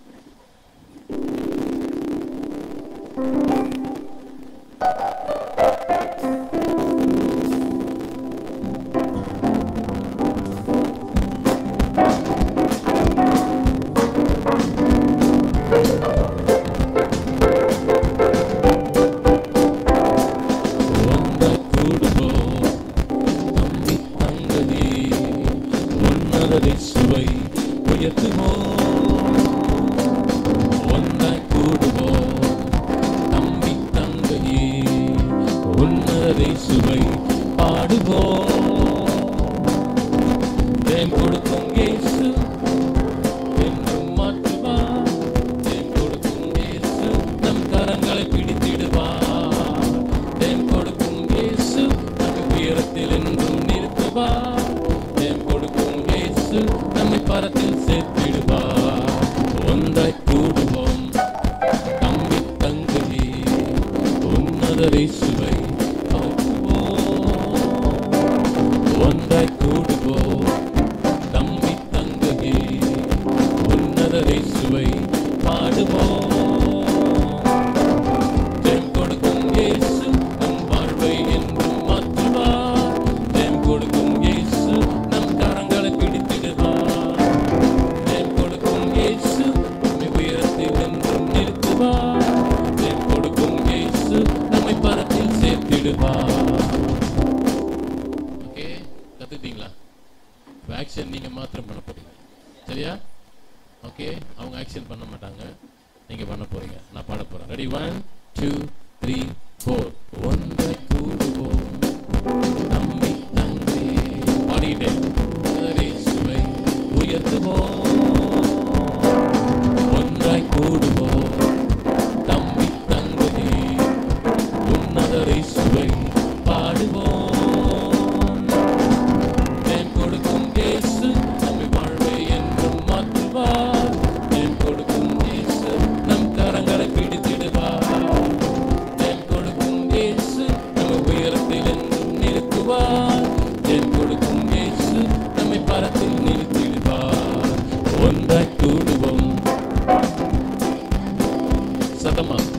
ஒன்றாய் கூடுவோம் தம்பி தங்கதி உன்னதரை சுவை உயர்த்துவோம் ஒன்றாய் கூடுவோம் தம்பி தங்கதி உன்னதரை சுவை பாடுவோம் தேன் கொடுக்கும் இயேசு என்றும் மாற்றுவார் தேன் கொடுக்கும் இயேசு நம் கரங்களை பிடித்திடுவார் தேன் கொடுக்கும் இயேசு நம்மை உயரத்தில் என்றும் நிறுத்துவார் தேன் கொடுக்கும் இயேசு நம்மை பரத்தில் சேர்த்திடுவார் ஒன்றாய் கூடுவோம் தம்பி தங்கி உன்னதரை சுவை ஒன்றாய் கூடுவோம் தம்பி தங்கி உன்னதரை சுவை பாடுவோம் தேன் கொடுக்கும் இயேசு நம் வாழ்வை என்றும் மாற்றுவார் தேன் கொடுக்கும் இயேசு நம் கரங்களை பிடித்திடுவார் தேன் கொடுக்கும் இயேசு நம்மை உயரத்தில் என்றும் நிறுத்துவார் தேன் கொடுக்கும் இயேசு நம்மை பரத்தில் சேர்த்திடுவார் ஓகே கத்துட்டீங்களா ஆக்ஷன் நீங்க மாத்திரம் பண்ண போறீங்க சரியா ஓகே அவங்க ஆக்ஷன் பண்ண மாட்டாங்க நீங்க பண்ண போறீங்க நான் பாட போறேன் ready one two three four ஒன்றை கூடுவோம் நம்மை தங்கி பாடிட்டே சுவை உயர்த்துவோம் ஒன்றாய் கூடுவோம் தம்பி Come on.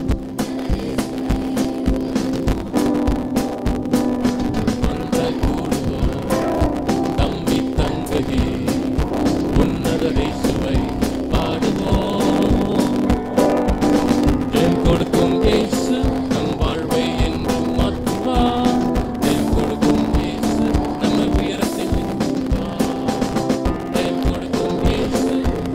ஒன்றாய் கூடுவோம், தம்பி தங்கை, உன்னத இயேசுவை பாடுவோம். ஜெயம் கொடுக்கும் இயேசு நம் வாழ்வை என்றும் மாற்றுவார். ஜெயம் கொடுக்கும் இயேசு நம்மை உயரத்தில் நிறுத்துவார். ஜெயம் கொடுக்கும் இயேசு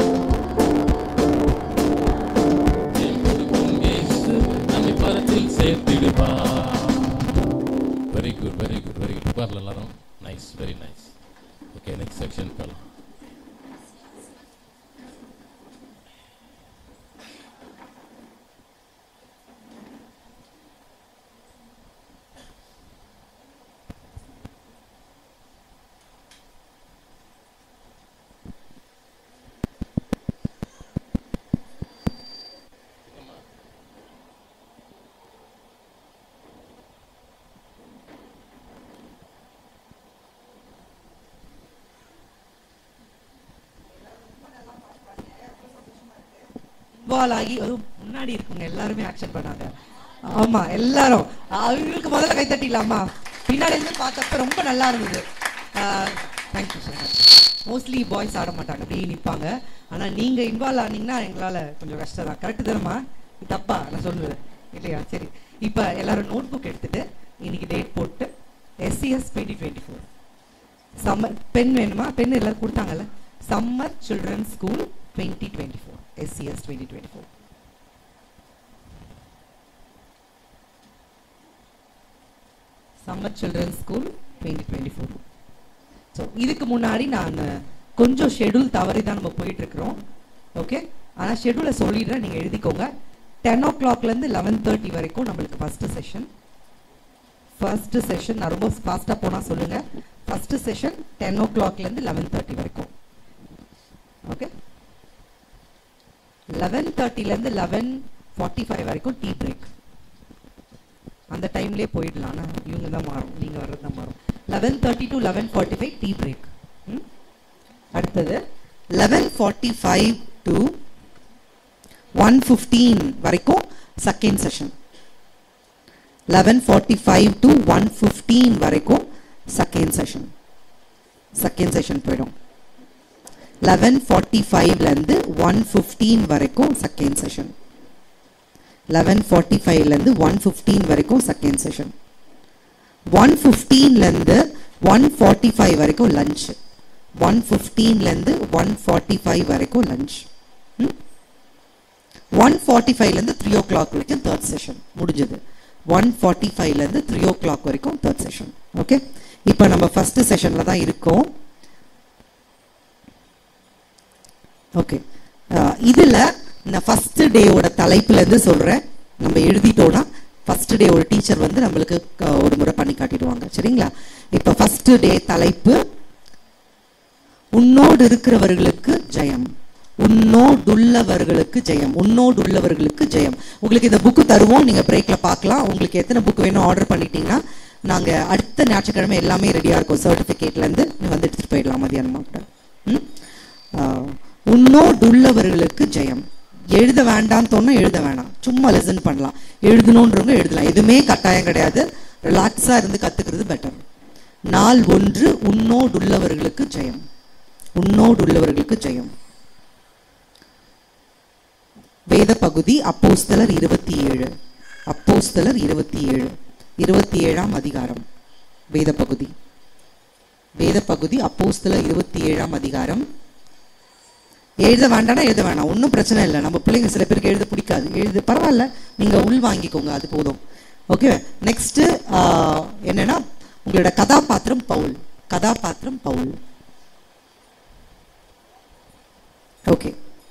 ஜெயம் கொடுக்கும் இயேசு நம்மை பரத்தில் சேர்த்திடுவார். Very good, very good, very good. உட்கார்ல எல்லாரும் nice very nice okay next section போகலாம் இன்வால்வ் ஆகி அதுவும் முன்னாடி இருக்குங்க எல்லாருமே ஆக்ஷன் பண்ணாங்க ஆமா எல்லாரும் அவங்களுக்கு முதல்ல கை தட்டிடலாமா பின்னாடி இருந்து பார்த்தப்ப ரொம்ப நல்லா இருந்தது தேங்க்யூ சார் மோஸ்ட்லி பாய்ஸ் ஆட மாட்டாங்க அப்படியே நிற்பாங்க ஆனா நீங்க இன்வால்வ் ஆனீங்கன்னா எங்களால கொஞ்சம் கஷ்டம் தான் கரெக்டு தானம்மா இது தப்பா நான் சொல்லுவேன் இல்லையா சரி இப்போ எல்லாரும் நோட் புக் எடுத்துட்டு இன்னைக்கு டேட் போட்டு SCS twenty twenty four summer pen வேணுமா பென் எல்லாரும் கொடுத்தாங்கல்ல summer children school twenty twenty four SCS twenty twenty four summer children school twenty twenty four so இதுக்கு முன்னாடி நான் கொஞ்சம் ஷெடியூல் தவறி தான் நம்ம போயிட்டு இருக்கிறோம் ஓகே ஆனால் ஷெடியூலை சொல்லிடுறேன் நீங்கள் எழுதிக்கோங்க டென் ஓ கிளாக்லேருந்து லெவன் தேர்ட்டி வரைக்கும் நம்மளுக்கு ஃபஸ்ட்டு செஷன் ஃபர்ஸ்ட் செஷன் நான் ரொம்ப ஃபாஸ்ட்டாக போனால் சொல்லுங்க ஃபர்ஸ்ட் செஷன் டென் ஓ கிளாக்லேருந்து லெவன் தேர்ட்டி வரைக்கும் ஓகே லெவன் தேர்ட்டிலேருந்து லெவன் ஃபார்ட்டி ஃபைவ் வரைக்கும் டீ பிரேக் அந்த டைம்லேயே போயிடலாம் ஆனால் இவங்க தான் மாறும் நீங்கள் வர்றது தான் மாறும் eleven thirty to eleven forty five tea break அடுத்தது eleven forty five to one fifteen வரைக்கும் second session eleven forty five to one fifteen வரைக்கும் செகண்ட் செஷன் செகண்ட் செஷன் போயிடும் லெவன் ஃபார்ட்டி ஃபைவ்லேருந்து ஒன் ஃபிஃப்டீன் வரைக்கும் செகண்ட் செஷன் லெவன் ஃபார்ட்டி ஃபைவ்லேருந்து one fifteen வரைக்கும் second session one ஃபிஃப்டீன்லேருந்து one forty five வரைக்கும் lunch one ஃபிஃப்டீன்லேருந்து ஒன் ஃபார்ட்டி ஃபைவ் வரைக்கும் லஞ்ச் ஒன் ஃபார்ட்டி ஃபைவ்லேருந்து த்ரீ ஓ கிளாக் வரைக்கும் தேர்ட் செஷன் முடிஞ்சது ஒன் ஃபார்ட்டி ஃபைவ்லேருந்து த்ரீ ஓ கிளாக் வரைக்கும் தேர்ட் செஷன் ஓகே இப்போ நம்ம ஃபர்ஸ்ட் செஷனில் தான் இருக்கோம் ஓகே இதில் நான் ஃபர்ஸ்ட் டேவோட தலைப்புலேருந்து சொல்கிறேன் நம்ம எழுதிட்டோம்னா ஃபர்ஸ்ட் டே ஒரு டீச்சர் வந்து நம்மளுக்கு க- ஒரு முறை பண்ணி காட்டிடுவாங்க சரிங்களா இப்போ ஃபர்ஸ்ட் டே தலைப்பு உன்னோடு இருக்கிறவர்களுக்கு ஜெயம் உன்னோடுள்ளவர்களுக்கு ஜெயம் உன்னோடுள்ளவர்களுக்கு ஜெயம் உங்களுக்கு இந்த புக்கு தருவோம் நீங்க பிரேக்ல பார்க்கலாம் உங்களுக்கு எத்தனை புக் வேணும் ஆர்டர் பண்ணிட்டீங்கன்னா நாங்க அடுத்த ஞாயிற்றுக்கிழமை எல்லாமே ரெடியா இருக்கும் சர்டிபிகேட்ல இருந்து நீங்க வந்து எடுத்துட்டு போயிடலாம் மதியானமா கூட ம்? ஆஹ், உன்னோடுள்ளவர்களுக்கு ஜெயம் எழுத வேண்டாம்னு தோணுனா எழுத வேணாம் சும்மா லெசன் பண்ணலாம் எழுதணுன்றவங்க எழுதலாம் எதுவுமே கட்டாயம் கிடையாது ரிலாக்ஸா இருந்து கத்துக்கிறது பெட்டர் நாள் ஒன்று உன்னோடுள்ளவர்களுக்கு ஜெயம் உன்னோடுள்ளவர்களுக்கு ஜெயம் வேத பகுதி அப்போஸ்தலர் இருபத்தி ஏழு அப்போஸ்தலர் இருபத்தி ஏழு இருபத்தி ஏழாம் அதிகாரம் வேத பகுதி வேத பகுதி அப்போஸ்தலர் இருபத்தி ஏழாம் அதிகாரம் எழுத வேண்டாம்னா எழுத வேணாம் ஒன்றும் பிரச்சனை இல்லை நம்ம பிள்ளைங்க சில பேருக்கு எழுத பிடிக்காது எழுது பரவாயில்ல நீங்க உள் வாங்கிக்கோங்க அது போதும் ஓகே நெக்ஸ்ட் என்னன்னா உங்களோட கதாபாத்திரம் பவுல் கதாபாத்திரம் பவுல் ஓகே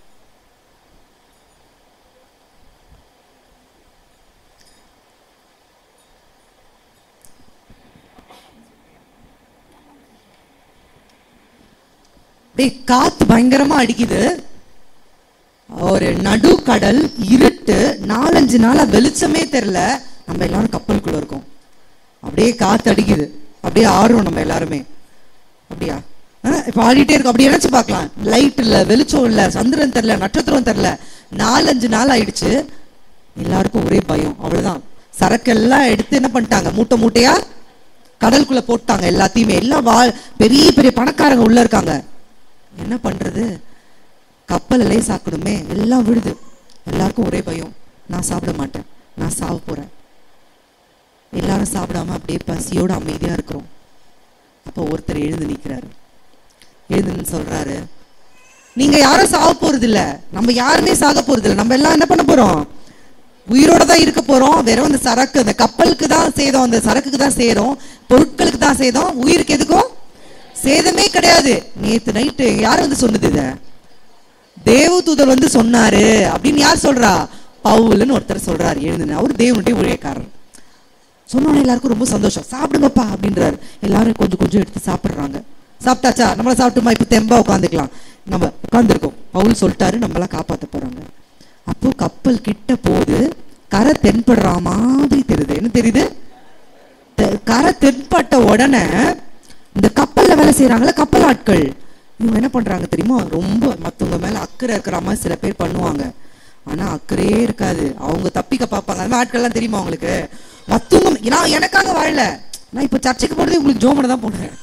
டேய் காத்து பயங்கரமா அடிக்குது ஒரு நடுக்கடல் இருட்டு நாலஞ்சு நாளா வெளிச்சமே தெரியல நம்ம எல்லாரும் கப்பலுக்குள்ள இருக்கோம் அப்படியே காத்து அடிக்குது அப்படியே ஆடுறோம் நம்ம எல்லாருமே அப்படியா ஆஹ் இப்ப ஆடிட்டே இருக்கோம் அப்படி நினைச்சு பார்க்கலாம் லைட் இல்ல வெளிச்சம் இல்ல சந்திரன் தெரியல நட்சத்திரம் தெரியல நாலஞ்சு நாள் ஆயிடுச்சு எல்லாருக்கும் ஒரே பயம் அவ்வளவுதான் சரக்கெல்லாம் எடுத்து என்ன பண்ணிட்டாங்க மூட்டை மூட்டையா கடலுக்குள்ள போட்டாங்க எல்லாத்தையுமே எல்லாம் வா பெரிய பெரிய பணக்காரங்க உள்ள இருக்காங்க என்ன பண்றது கப்பலை லேசாக்கணுமே எல்லாம் விடுது எல்லாருக்கும் ஒரே பயம் நான் சாப்பிட மாட்டேன் நான் சாவ போறேன் எல்லாரும் சாப்பிடாம அப்படியே பசியோட அமைதியா இருக்கிறோம் அப்போ ஒருத்தர் எழுந்து நிக்கிறாரு எழுந்துன்னு சொல்றாரு நீங்க யாரும் சாக போறது இல்ல நம்ம யாருமே சாக போறது இல்ல நம்ம எல்லாம் என்ன பண்ண போறோம் உயிரோட தான் இருக்க போறோம் வெறும் அந்த சரக்கு அந்த கப்பலுக்கு தான் சேதம் அந்த சரக்குக்கு தான் சேரும் பொருட்களுக்கு தான் சேதம் உயிருக்கு எதுக்கும் சேதமே கிடையாது நேத்து நைட்டு யார் வந்து சொன்னது இத தேவதூதர் வந்து சொன்னாரு அப்படின்னு யார் சொல்றா பவுல்னு ஒருத்தர் சொல்றாரு எழுந்துன்னு அவர் தேவனுடைய ஊழியக்காரர் சொன்னோன்னே எல்லாருக்கும் ரொம்ப சந்தோஷம் சாப்பிடுங்கப்பா அப்படின்றாரு எல்லாரும் கொஞ்சம் கொஞ்சம் எடுத்து சாப்பிடுறாங்க சாப்பிட்டாச்சா நம்மள சாப்பிட்டுமா இப்ப தெம்பா உட்காந்துக்கலாம் நம்ம உட்காந்துருக்கோம் பவுல் சொல்லிட்டாரு நம்மளாம் காப்பாத்த போறாங்க அப்போ கப்பல் கிட்ட போகுது கரை தென்படுற மாதிரி தெரியுது என்ன தெரியுது தெ- கரை தென்பட்ட உடனே இந்த கப்பல்ல வேலை செய்யறாங்களே கப்பல் ஆட்கள் இவங்க என்ன பண்றாங்க தெரியுமா ரொம்ப மத்தவங்க மேல அக்கறை இருக்கிற மாதிரி சில பேர் பண்ணுவாங்க ஆனா அக்கறையே இருக்காது அவங்க தப்பிக்க பார்ப்பாங்க அந்த மாதிரி ஆட்கள்லாம் தெரியுமா அவங்களுக்கு மத்தவங்க நான் எனக்காக வாழல நான் இப்ப சர்ச்சைக்கு போறது உங்களுக்கு ஜோமனை தான் போனேன்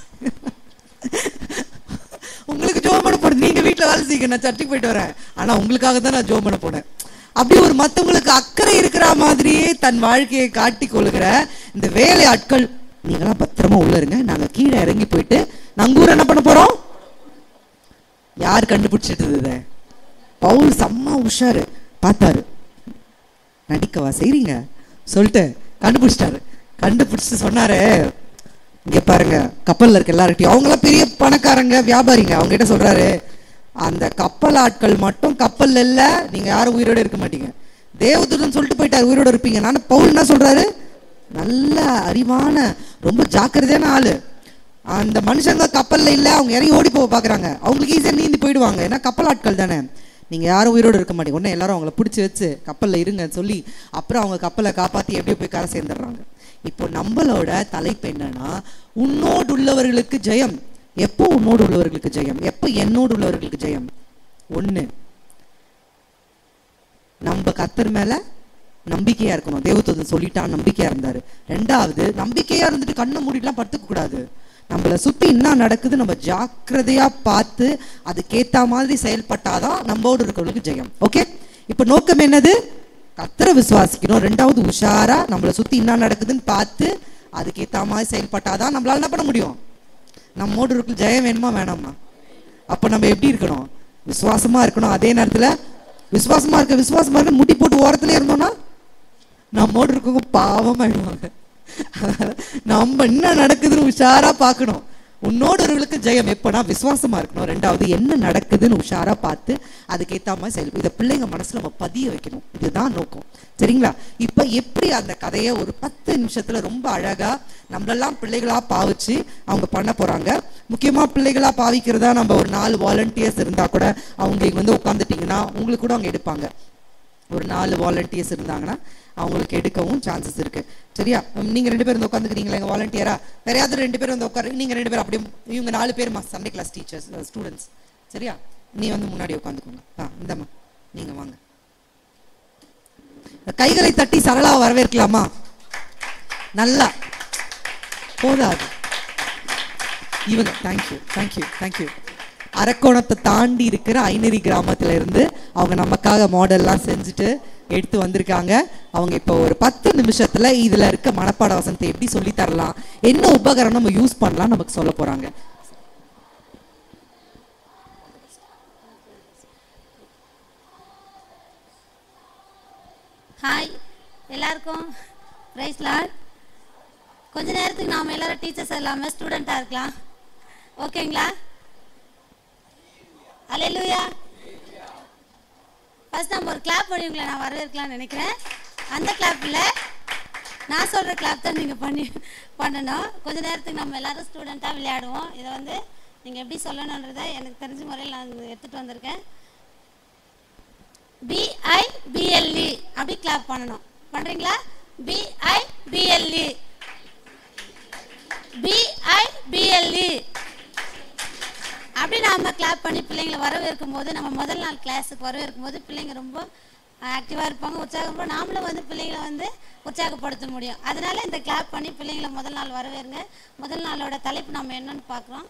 உங்களுக்கு ஜோம் பண்ண போறது நீங்க வீட்ல வேலை செய்யுங்க நான் சர்ச்சுக்கு போயிட்டு வரேன் ஆனா உங்களுக்காக தான் நான் ஜோம் பண்ண போனேன் அப்படி ஒரு மத்தவங்களுக்கு அக்கறை இருக்கிற மாதிரியே தன் வாழ்க்கையை காட்டி கொள்கிற இந்த வேலை ஆட்கள் நீங்களாம் பத்திரமா உள்ள இருங்க நாங்க கீழே இறங்கி போயிட்டு நாங்க ஊர் என்ன பண்ண போறோம் யார் கண்டுபிடிச்சிட்டு இதை பவுல் செம்ம உஷாரு பார்த்தாரு நடிக்கவா செய்றீங்க சொல்லிட்டு கண்டுபிடிச்சிட்டாரு கண்டுபிடிச்சிட்டு சொன்னாரு இங்க பாருங்க கப்பல்ல இருக்க எல்லார்கிட்டயும் அவங்களாம் பெரிய பணக்காரங்க வியாபாரிங்க அவங்க கிட்ட சொல்றாரு அந்த கப்பல் ஆட்கள் மட்டும் கப்பல்ல இல்ல நீங்க யாரும் உயிரோட இருக்க மாட்டீங்க தேவதூதன் சொல்லிட்டு போயிட்டாரு உயிரோட இருப்பீங்க நான் பவுல் என்ன சொல்றாரு நல்ல அறிவான ரொம்ப ஜாக்கிரதையான ஆளு அந்த மனுஷங்க கப்பல்ல இல்ல அவங்க இறங்கி ஓடி போக பாக்குறாங்க அவங்களுக்கு ஈஸியா நீந்தி போயிடுவாங்க ஏன்னா கப்பல் ஆட்கள் தானே நீங்க யாரும் உயிரோட இருக்க மாட்டீங்க உடனே எல்லாரும் அவங்கள பிடிச்சி வச்சு கப்பல்ல இருங்கன்னு சொல்லி அப்புறம் அவங்க கப்பலை காப்பாத்தி எப்படியோ போய் கரை சேர்ந்துடுறாங்க இப்போ நம்மளோட தலைப்பு என்னன்னா உன்னோடு உள்ளவர்களுக்கு ஜெயம் எப்போ உன்னோடு உள்ளவர்களுக்கு ஜெயம் எப்போ என்னோடு உள்ளவர்களுக்கு ஜெயம் ஒண்ணு நம்ம கத்தர் மேல நம்பிக்கையா இருக்கணும் தேவதூதன் சொல்லிட்டான் நம்பிக்கையா இருந்தாரு ரெண்டாவது நம்பிக்கையா இருந்துட்டு கண்ணை மூடிட்டுலாம் படுத்துக்க கூடாது நம்மள சுத்தி என்ன நடக்குது நம்ம ஜாக்கிரதையா பார்த்து அதுக்கேத்த மாதிரி செயல்பட்டாதான் நம்மோடு இருக்கிறவங்களுக்கு ஜெயம் ஓகே இப்ப நோக்கம் என்னது கத்தரை விசுவாசிக்கணும் ரெண்டாவது உஷாரா நம்மள சுத்தி என்ன நடக்குதுன்னு பார்த்து அதுக்கேத்த மாதிரி செயல்பட்டாதான் நம்மளால என்ன பண்ண முடியும் நம்மோடு இருக்கிற ஜெயம் வேணுமா வேணாமா அப்ப நம்ம எப்படி இருக்கணும் விசுவாசமா இருக்கணும் அதே நேரத்துல விசுவாசமா இருக்க விசுவாசமா இருக்க முட்டி போட்டு ஓரத்துல இருந்தோம்னா நம்மோடு இருக்கவங்க பாவமாயிடுவாங்க அதனால நம்ம என்ன நடக்குதுன்னு உஷாரா பார்க்கணும் உன்னோடவர்களுக்கு ஜெயம் எப்பனா விசுவாசமா இருக்கணும் ரெண்டாவது என்ன நடக்குதுன்னு உஷாரா பார்த்து அதுக்கேத்த மாதிரி செயல் இதை பிள்ளைங்க மனசுல நம்ம பதிய வைக்கணும் இதுதான் நோக்கம் சரிங்களா இப்ப எப்படி அந்த கதையை ஒரு பத்து நிமிஷத்துல ரொம்ப அழகா நம்மளெல்லாம் பிள்ளைகளா பாவிச்சு அவங்க பண்ண போறாங்க முக்கியமா பிள்ளைகளா பாவிக்கிறதா நம்ம ஒரு நாலு வாலண்டியர்ஸ் இருந்தா கூட அவங்க இங்க வந்து உட்காந்துட்டீங்கன்னா உங்களுக்கு கூட அவங்க எடுப்பாங்க ஒரு நாலு வாலண்டியர்ஸ் இருந்தாங்கன்னா அவங்களுக்கு எடுக்கவும் சான்சஸ் இருக்கு சரியா உம், நீங்க ரெண்டு பேரும் வந்து உட்காந்துக்கிறீங்களா எங்க வாலண்டியரா வேற யாராவது ரெண்டு பேரும் வந்து உட்காரு நீங்க ரெண்டு பேரும் அப்படியே இவங்க நாலு பேருமா சண்டே கிளாஸ் டீச்சர்ஸ் ஸ்டூடெண்ட்ஸ் சரியா நீ வந்து முன்னாடி உட்காந்துக்கோங்க ஆ இந்தம்மா நீங்க வாங்க கைகளை தட்டி சரளா வரவேற்கலாமா நல்லா போதாது இவங்க தேங்க்யூ தேங்க்யூ தேங்க்யூ அரக்கோணத்தை தாண்டி இருக்கிற ஐநெறி கிராமத்துல இருந்து அவங்க நமக்காக மாடல்லாம் செஞ்சுட்டு எடுத்து வந்திருக்காங்க அவங்க இப்போ ஒரு பத்து நிமிஷத்துல இதுல இருக்க மனப்பாட வசனத்தை எப்படி சொல்லி தரலாம் என்ன உபகரணம் நம்ம யூஸ் பண்ணலாம் நமக்கு சொல்ல போறாங்க ஹாய் எல்லாருக்கும் ரைஸ் லார்ட் கொஞ்ச நேரத்துக்கு நாம எல்லாரும் டீச்சர்ஸ் இல்லாமல் ஸ்டூடெண்ட்டாக இருக்கலாம் ஓகேங்களா அலையலூயா ஃபர்ஸ்ட் நம்ம ஒரு கிளாப் பண்ணி உங்களை நான் வரவேற்கலாம்னு நினைக்கிறேன் அந்த கிளாப் இல்லை நான் சொல்கிற கிளாப் தான் நீங்கள் பண்ணி பண்ணணும் கொஞ்ச நேரத்துக்கு நம்ம எல்லாரும் ஸ்டூடெண்ட்டாக விளையாடுவோம் இதை வந்து நீங்கள் எப்படி சொல்லணுன்றதை எனக்கு தெரிஞ்ச முறையில் நான் எடுத்துகிட்டு வந்திருக்கேன் பிஐ பிஎல்இ அப்படி கிளாப் பண்ணணும் பண்றீங்களா பிஐ பிஎல்இ பிஐ பிஎல்இ அப்படி நாம கிளாப் பண்ணி பிள்ளைங்களை வரவேற்கும் போது நம்ம முதல் நாள் கிளாஸுக்கு வரவேற்கும் போது பிள்ளைங்க ரொம்ப ஆக்டிவாக இருப்பாங்க உற்சாகப்பட நாமளும் வந்து பிள்ளைங்களை வந்து உற்சாகப்படுத்த முடியும் அதனால இந்த கிளாப் பண்ணி பிள்ளைங்களை முதல் நாள் வரவேறுங்க முதல் நாளோட தலைப்பு நம்ம என்னன்னு பார்க்குறோம்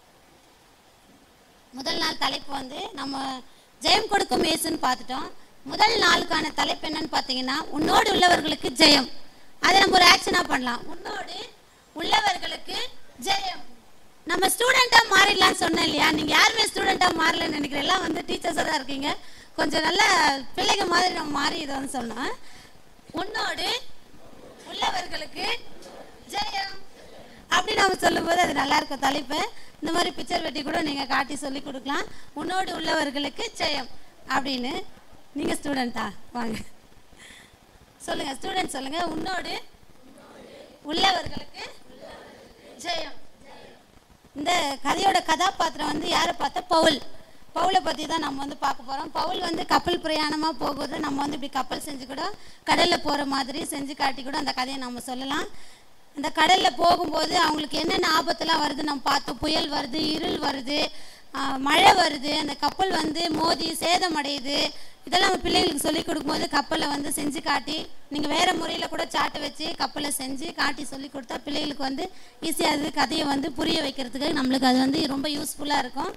முதல் நாள் தலைப்பு வந்து நம்ம ஜெயம் கொடுக்கும் இயேசுன்னு பார்த்துட்டோம் முதல் நாளுக்கான தலைப்பு என்னன்னு பார்த்தீங்கன்னா உன்னோடு உள்ளவர்களுக்கு ஜெயம் அதை நம்ம ஒரு ஆக்ஷனாக பண்ணலாம் உன்னோடு உள்ளவர்களுக்கு ஜெயம் நம்ம ஸ்டூடெண்ட்டாக மாறிடலாம்னு சொன்னேன் இல்லையா நீங்கள் யாருமே ஸ்டூடெண்ட்டாக மாறலன்னு நினைக்கிறேன் எல்லாம் வந்து டீச்சர்ஸாக தான் இருக்கீங்க கொஞ்சம் நல்ல பிள்ளைங்க மாதிரி நம்ம மாறி இதை வந்து சொன்னோம் உன்னோடு உள்ளவர்களுக்கு ஜெயம் அப்படி நம்ம சொல்லும்போது அது நல்லா இருக்கும் தலைப்பு இந்த மாதிரி பிக்சர் வெட்டி கூட நீங்கள் காட்டி சொல்லி கொடுக்கலாம் உன்னோடு உள்ளவர்களுக்கு ஜெயம் அப்படின்னு நீங்கள் ஸ்டூடெண்ட்டா வாங்க சொல்லுங்க ஸ்டூடெண்ட் சொல்லுங்க உன்னோடு உள்ளவர்களுக்கு ஜெயம் இந்த கதையோட கதாபாத்திரம் வந்து யாரை பார்த்தா பவுல் பவுலை பற்றி தான் நம்ம வந்து பார்க்க போகிறோம் பவுல் வந்து கப்பல் பிரயாணமாக போகுது நம்ம வந்து இப்படி கப்பல் செஞ்சு கூட கடலில் போகிற மாதிரி செஞ்சு காட்டி கூட அந்த கதையை நம்ம சொல்லலாம் அந்த கடலில் போகும்போது அவங்களுக்கு என்னென்ன ஆபத்துலாம் வருது நம்ம பார்த்தோம் புயல் வருது இருள் வருது ஆஹ் மழை வருது அந்த கப்பல் வந்து மோதி சேதமடையுது இதெல்லாம் நம்ம பிள்ளைங்களுக்கு சொல்லி கொடுக்கும்போது கப்பலை வந்து செஞ்சு காட்டி நீங்கள் வேறு முறையில் கூட சாட்டை வச்சு கப்பலை செஞ்சு காட்டி சொல்லி கொடுத்தா பிள்ளைகளுக்கு வந்து ஈஸியாக அது கதையை வந்து புரிய வைக்கிறதுக்கு நம்மளுக்கு அது வந்து ரொம்ப யூஸ்ஃபுல்லாக இருக்கும்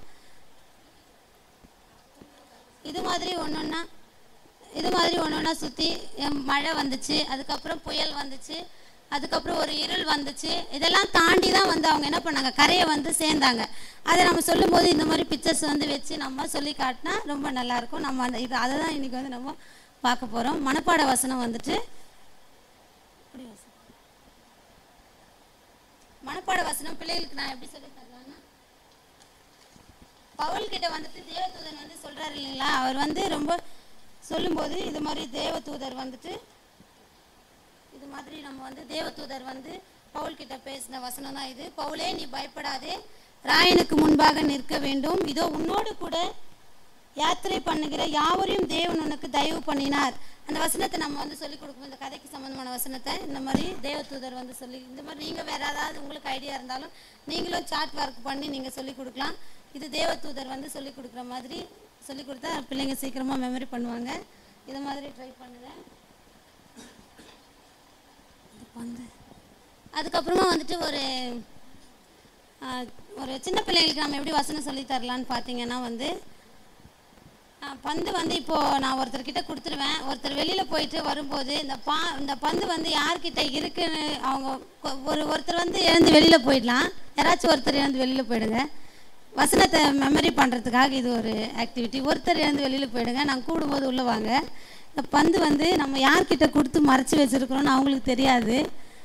இது மாதிரி ஒன்று ஒன்றா இது மாதிரி ஒன்று ஒன்றா சுற்றி மழை வந்துச்சு அதுக்கப்புறம் புயல் வந்துச்சு அதுக்கப்புறம் ஒரு இருள் வந்துச்சு இதெல்லாம் தாண்டி தான் வந்து அவங்க என்ன பண்ணாங்க கரையை வந்து சேர்ந்தாங்க அதை நம்ம சொல்லும்போது இந்த மாதிரி பிக்சர்ஸ் வந்து வச்சு நம்ம சொல்லி காட்டினா ரொம்ப நல்லாயிருக்கும் நம்ம அந்த இது அதை தான் இன்றைக்கி வந்து நம்ம பார்க்க போகிறோம் மனப்பாட வசனம் வந்துட்டு மனப்பாட வசனம் பிள்ளைகளுக்கு நான் எப்படி சொல்லி தரலாம்னா பவுல் கிட்ட வந்துட்டு தேவதூதன் வந்து சொல்றாரு இல்லைங்களா அவர் வந்து ரொம்ப சொல்லும்போது இது மாதிரி தேவதூதர் வந்துட்டு இது மாதிரி நம்ம வந்து தேவதூதர் வந்து பவுல் கிட்ட பேசின வசனம் தான் இது பவுலே நீ பயப்படாதே ராயனுக்கு முன்பாக நிற்க வேண்டும் இதோ உன்னோடு கூட யாத்திரை பண்ணுகிற யாவரையும் தேவன் உனக்கு தயவு பண்ணினார் அந்த வசனத்தை நம்ம வந்து சொல்லி கொடுக்கும் இந்த கதைக்கு சம்பந்தமான வசனத்தை இந்த மாதிரி தேவதூதர் வந்து சொல்லி இந்த மாதிரி நீங்கள் வேற ஏதாவது உங்களுக்கு ஐடியா இருந்தாலும் நீங்களும் சார்ட் ஒர்க் பண்ணி நீங்கள் சொல்லி கொடுக்கலாம் இது தேவதூதர் வந்து சொல்லி கொடுக்குற மாதிரி சொல்லி கொடுத்தா பிள்ளைங்க சீக்கிரமாக மெமரி பண்ணுவாங்க இது மாதிரி ட்ரை பண்ணுங்கள் வந்து அதுக்கப்புறமா வந்துட்டு ஒரு ஆ, ஒரு சின்ன பிள்ளைங்களுக்கு நம்ம எப்படி வசனம் சொல்லி தரலான்னு பார்த்தீங்கன்னா வந்து ஆ, பந்து வந்து இப்போது நான் ஒருத்தர்கிட்ட கொடுத்துருவேன் ஒருத்தர் வெளியில் போயிட்டு வரும்போது இந்த பா இந்த பந்து வந்து யார்கிட்ட இருக்குன்னு அவங்க கொ- ஒரு ஒருத்தர் வந்து எழுந்து வெளியில் போயிடலாம் யாராச்சும் ஒருத்தர் எழுந்து வெளியில் போயிடுங்க வசனத்தை மெமரி பண்ணுறதுக்காக இது ஒரு ஆக்டிவிட்டி ஒருத்தர் எழுந்து வெளியில் போயிடுங்க நான் கூடும்போது உள்ளே வாங்க இந்த பந்து வந்து நம்ம யார்கிட்ட கொடுத்து மறைச்சி வச்சுருக்கிறோன்னு அவங்களுக்கு தெரியாது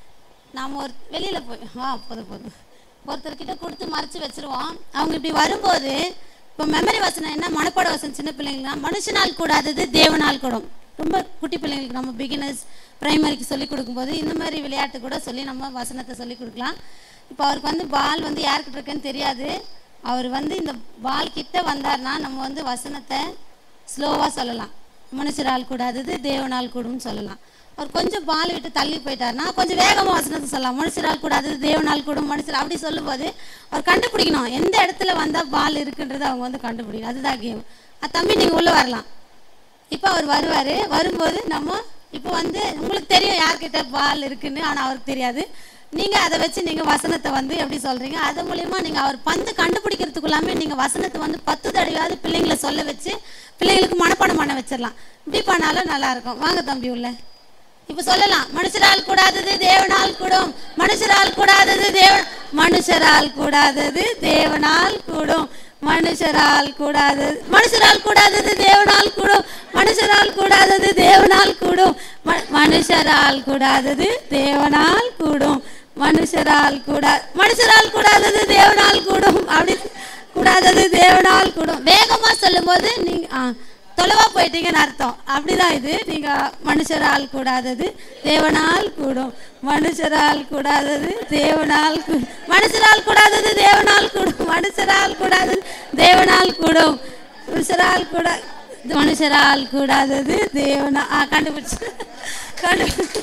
நாம் ஒரு வெளியில் போய் ஆ போதும் போதும் ஒருத்தர்கிட்ட கொடுத்து மறைச்சி வச்சிருவோம் அவங்க இப்படி வரும்போது இப்போ மெமரி வசனம் என்ன மனப்பாட வசனம் சின்ன பிள்ளைங்கன்னா மனுஷனால் கூடாதது தேவனால் கூடும் ரொம்ப குட்டி பிள்ளைங்களுக்கு நம்ம பிகினர்ஸ் பிரைமரிக்கு சொல்லி கொடுக்கும்போது இந்த மாதிரி விளையாட்டு கூட சொல்லி நம்ம வசனத்தை சொல்லி கொடுக்கலாம் இப்போ அவருக்கு வந்து பால் வந்து யார்கிட்ட இருக்குன்னு தெரியாது அவர் வந்து இந்த பால் கிட்ட வந்தார்னா நம்ம வந்து வசனத்தை ஸ்லோவாக சொல்லலாம் மனுஷரால் கூடாதது தேவனால் கூடும்னு சொல்லலாம் அவர் கொஞ்சம் பால் விட்டு தள்ளி போயிட்டாருன்னா கொஞ்சம் வேகமாக வசனத்தை சொல்லலாம் மனுஷரால் கூடாதது தேவனால் கூடும் மனுஷர் அப்படி சொல்லும்போது அவர் கண்டுபிடிக்கணும் எந்த இடத்துல வந்தால் பால் இருக்குன்றது அவங்க வந்து கண்டுபிடிக்கணும் அதுதான் கேம் தம்பி நீங்கள் உள்ளே வரலாம் இப்போ அவர் வருவார் வரும்போது நம்ம இப்போ வந்து உங்களுக்கு தெரியும் யார்கிட்ட பால் இருக்குன்னு ஆனால் அவருக்கு தெரியாது நீங்கள் அதை வச்சு நீங்கள் வசனத்தை வந்து எப்படி சொல்கிறீங்க அது மூலிமா நீங்கள் அவர் பந்து கண்டுபிடிக்கிறதுக்குள்ளாமே நீங்கள் வசனத்தை வந்து பத்து தடவையாவது பிள்ளைங்களை சொல்ல வச்சு பிள்ளைங்களுக்கு மனப்பாடம் பண்ண வச்சிடலாம் இப்படி பண்ணாலும் நல்லாயிருக்கும் வாங்க தம்பி உள்ள இப்போ சொல்லலாம் மனுஷரால் கூடாதது தேவனால் கூடும் மனுஷரால் கூடாதது தேவன் மனுஷரால் கூடாதது தேவனால் கூடும் மனுஷரால் கூடாதது மனுஷரால் கூடாதது தேவனால் கூடும் மனுஷரால் கூடாதது தேவனால் கூடும் ம- மனுஷரால் கூடாதது தேவனால் கூடும் மனுஷரால் கூடா மனுஷரால் கூடாதது தேவனால் கூடும் அப்படி கூடாதது தேவனால் கூடும் வேகமா சொல்லும்போது நீங்க ஆ, தொலைவா போயிட்டீங்கன்னு அர்த்தம் அப்படிதான் இது நீங்க மனுஷரால் கூடாதது தேவனால் கூடும் மனுஷரால் கூடாதது தேவனால் கூ- மனுஷரால் கூடாதது தேவனால் கூடும் மனுஷரால் கூடாதது தேவனால் கூடும் மனுஷரால் கூட மனுஷரால் கூடாதது தேவனா ஆ கண்டுபிடிச்சு கண்டுபிடிச்சு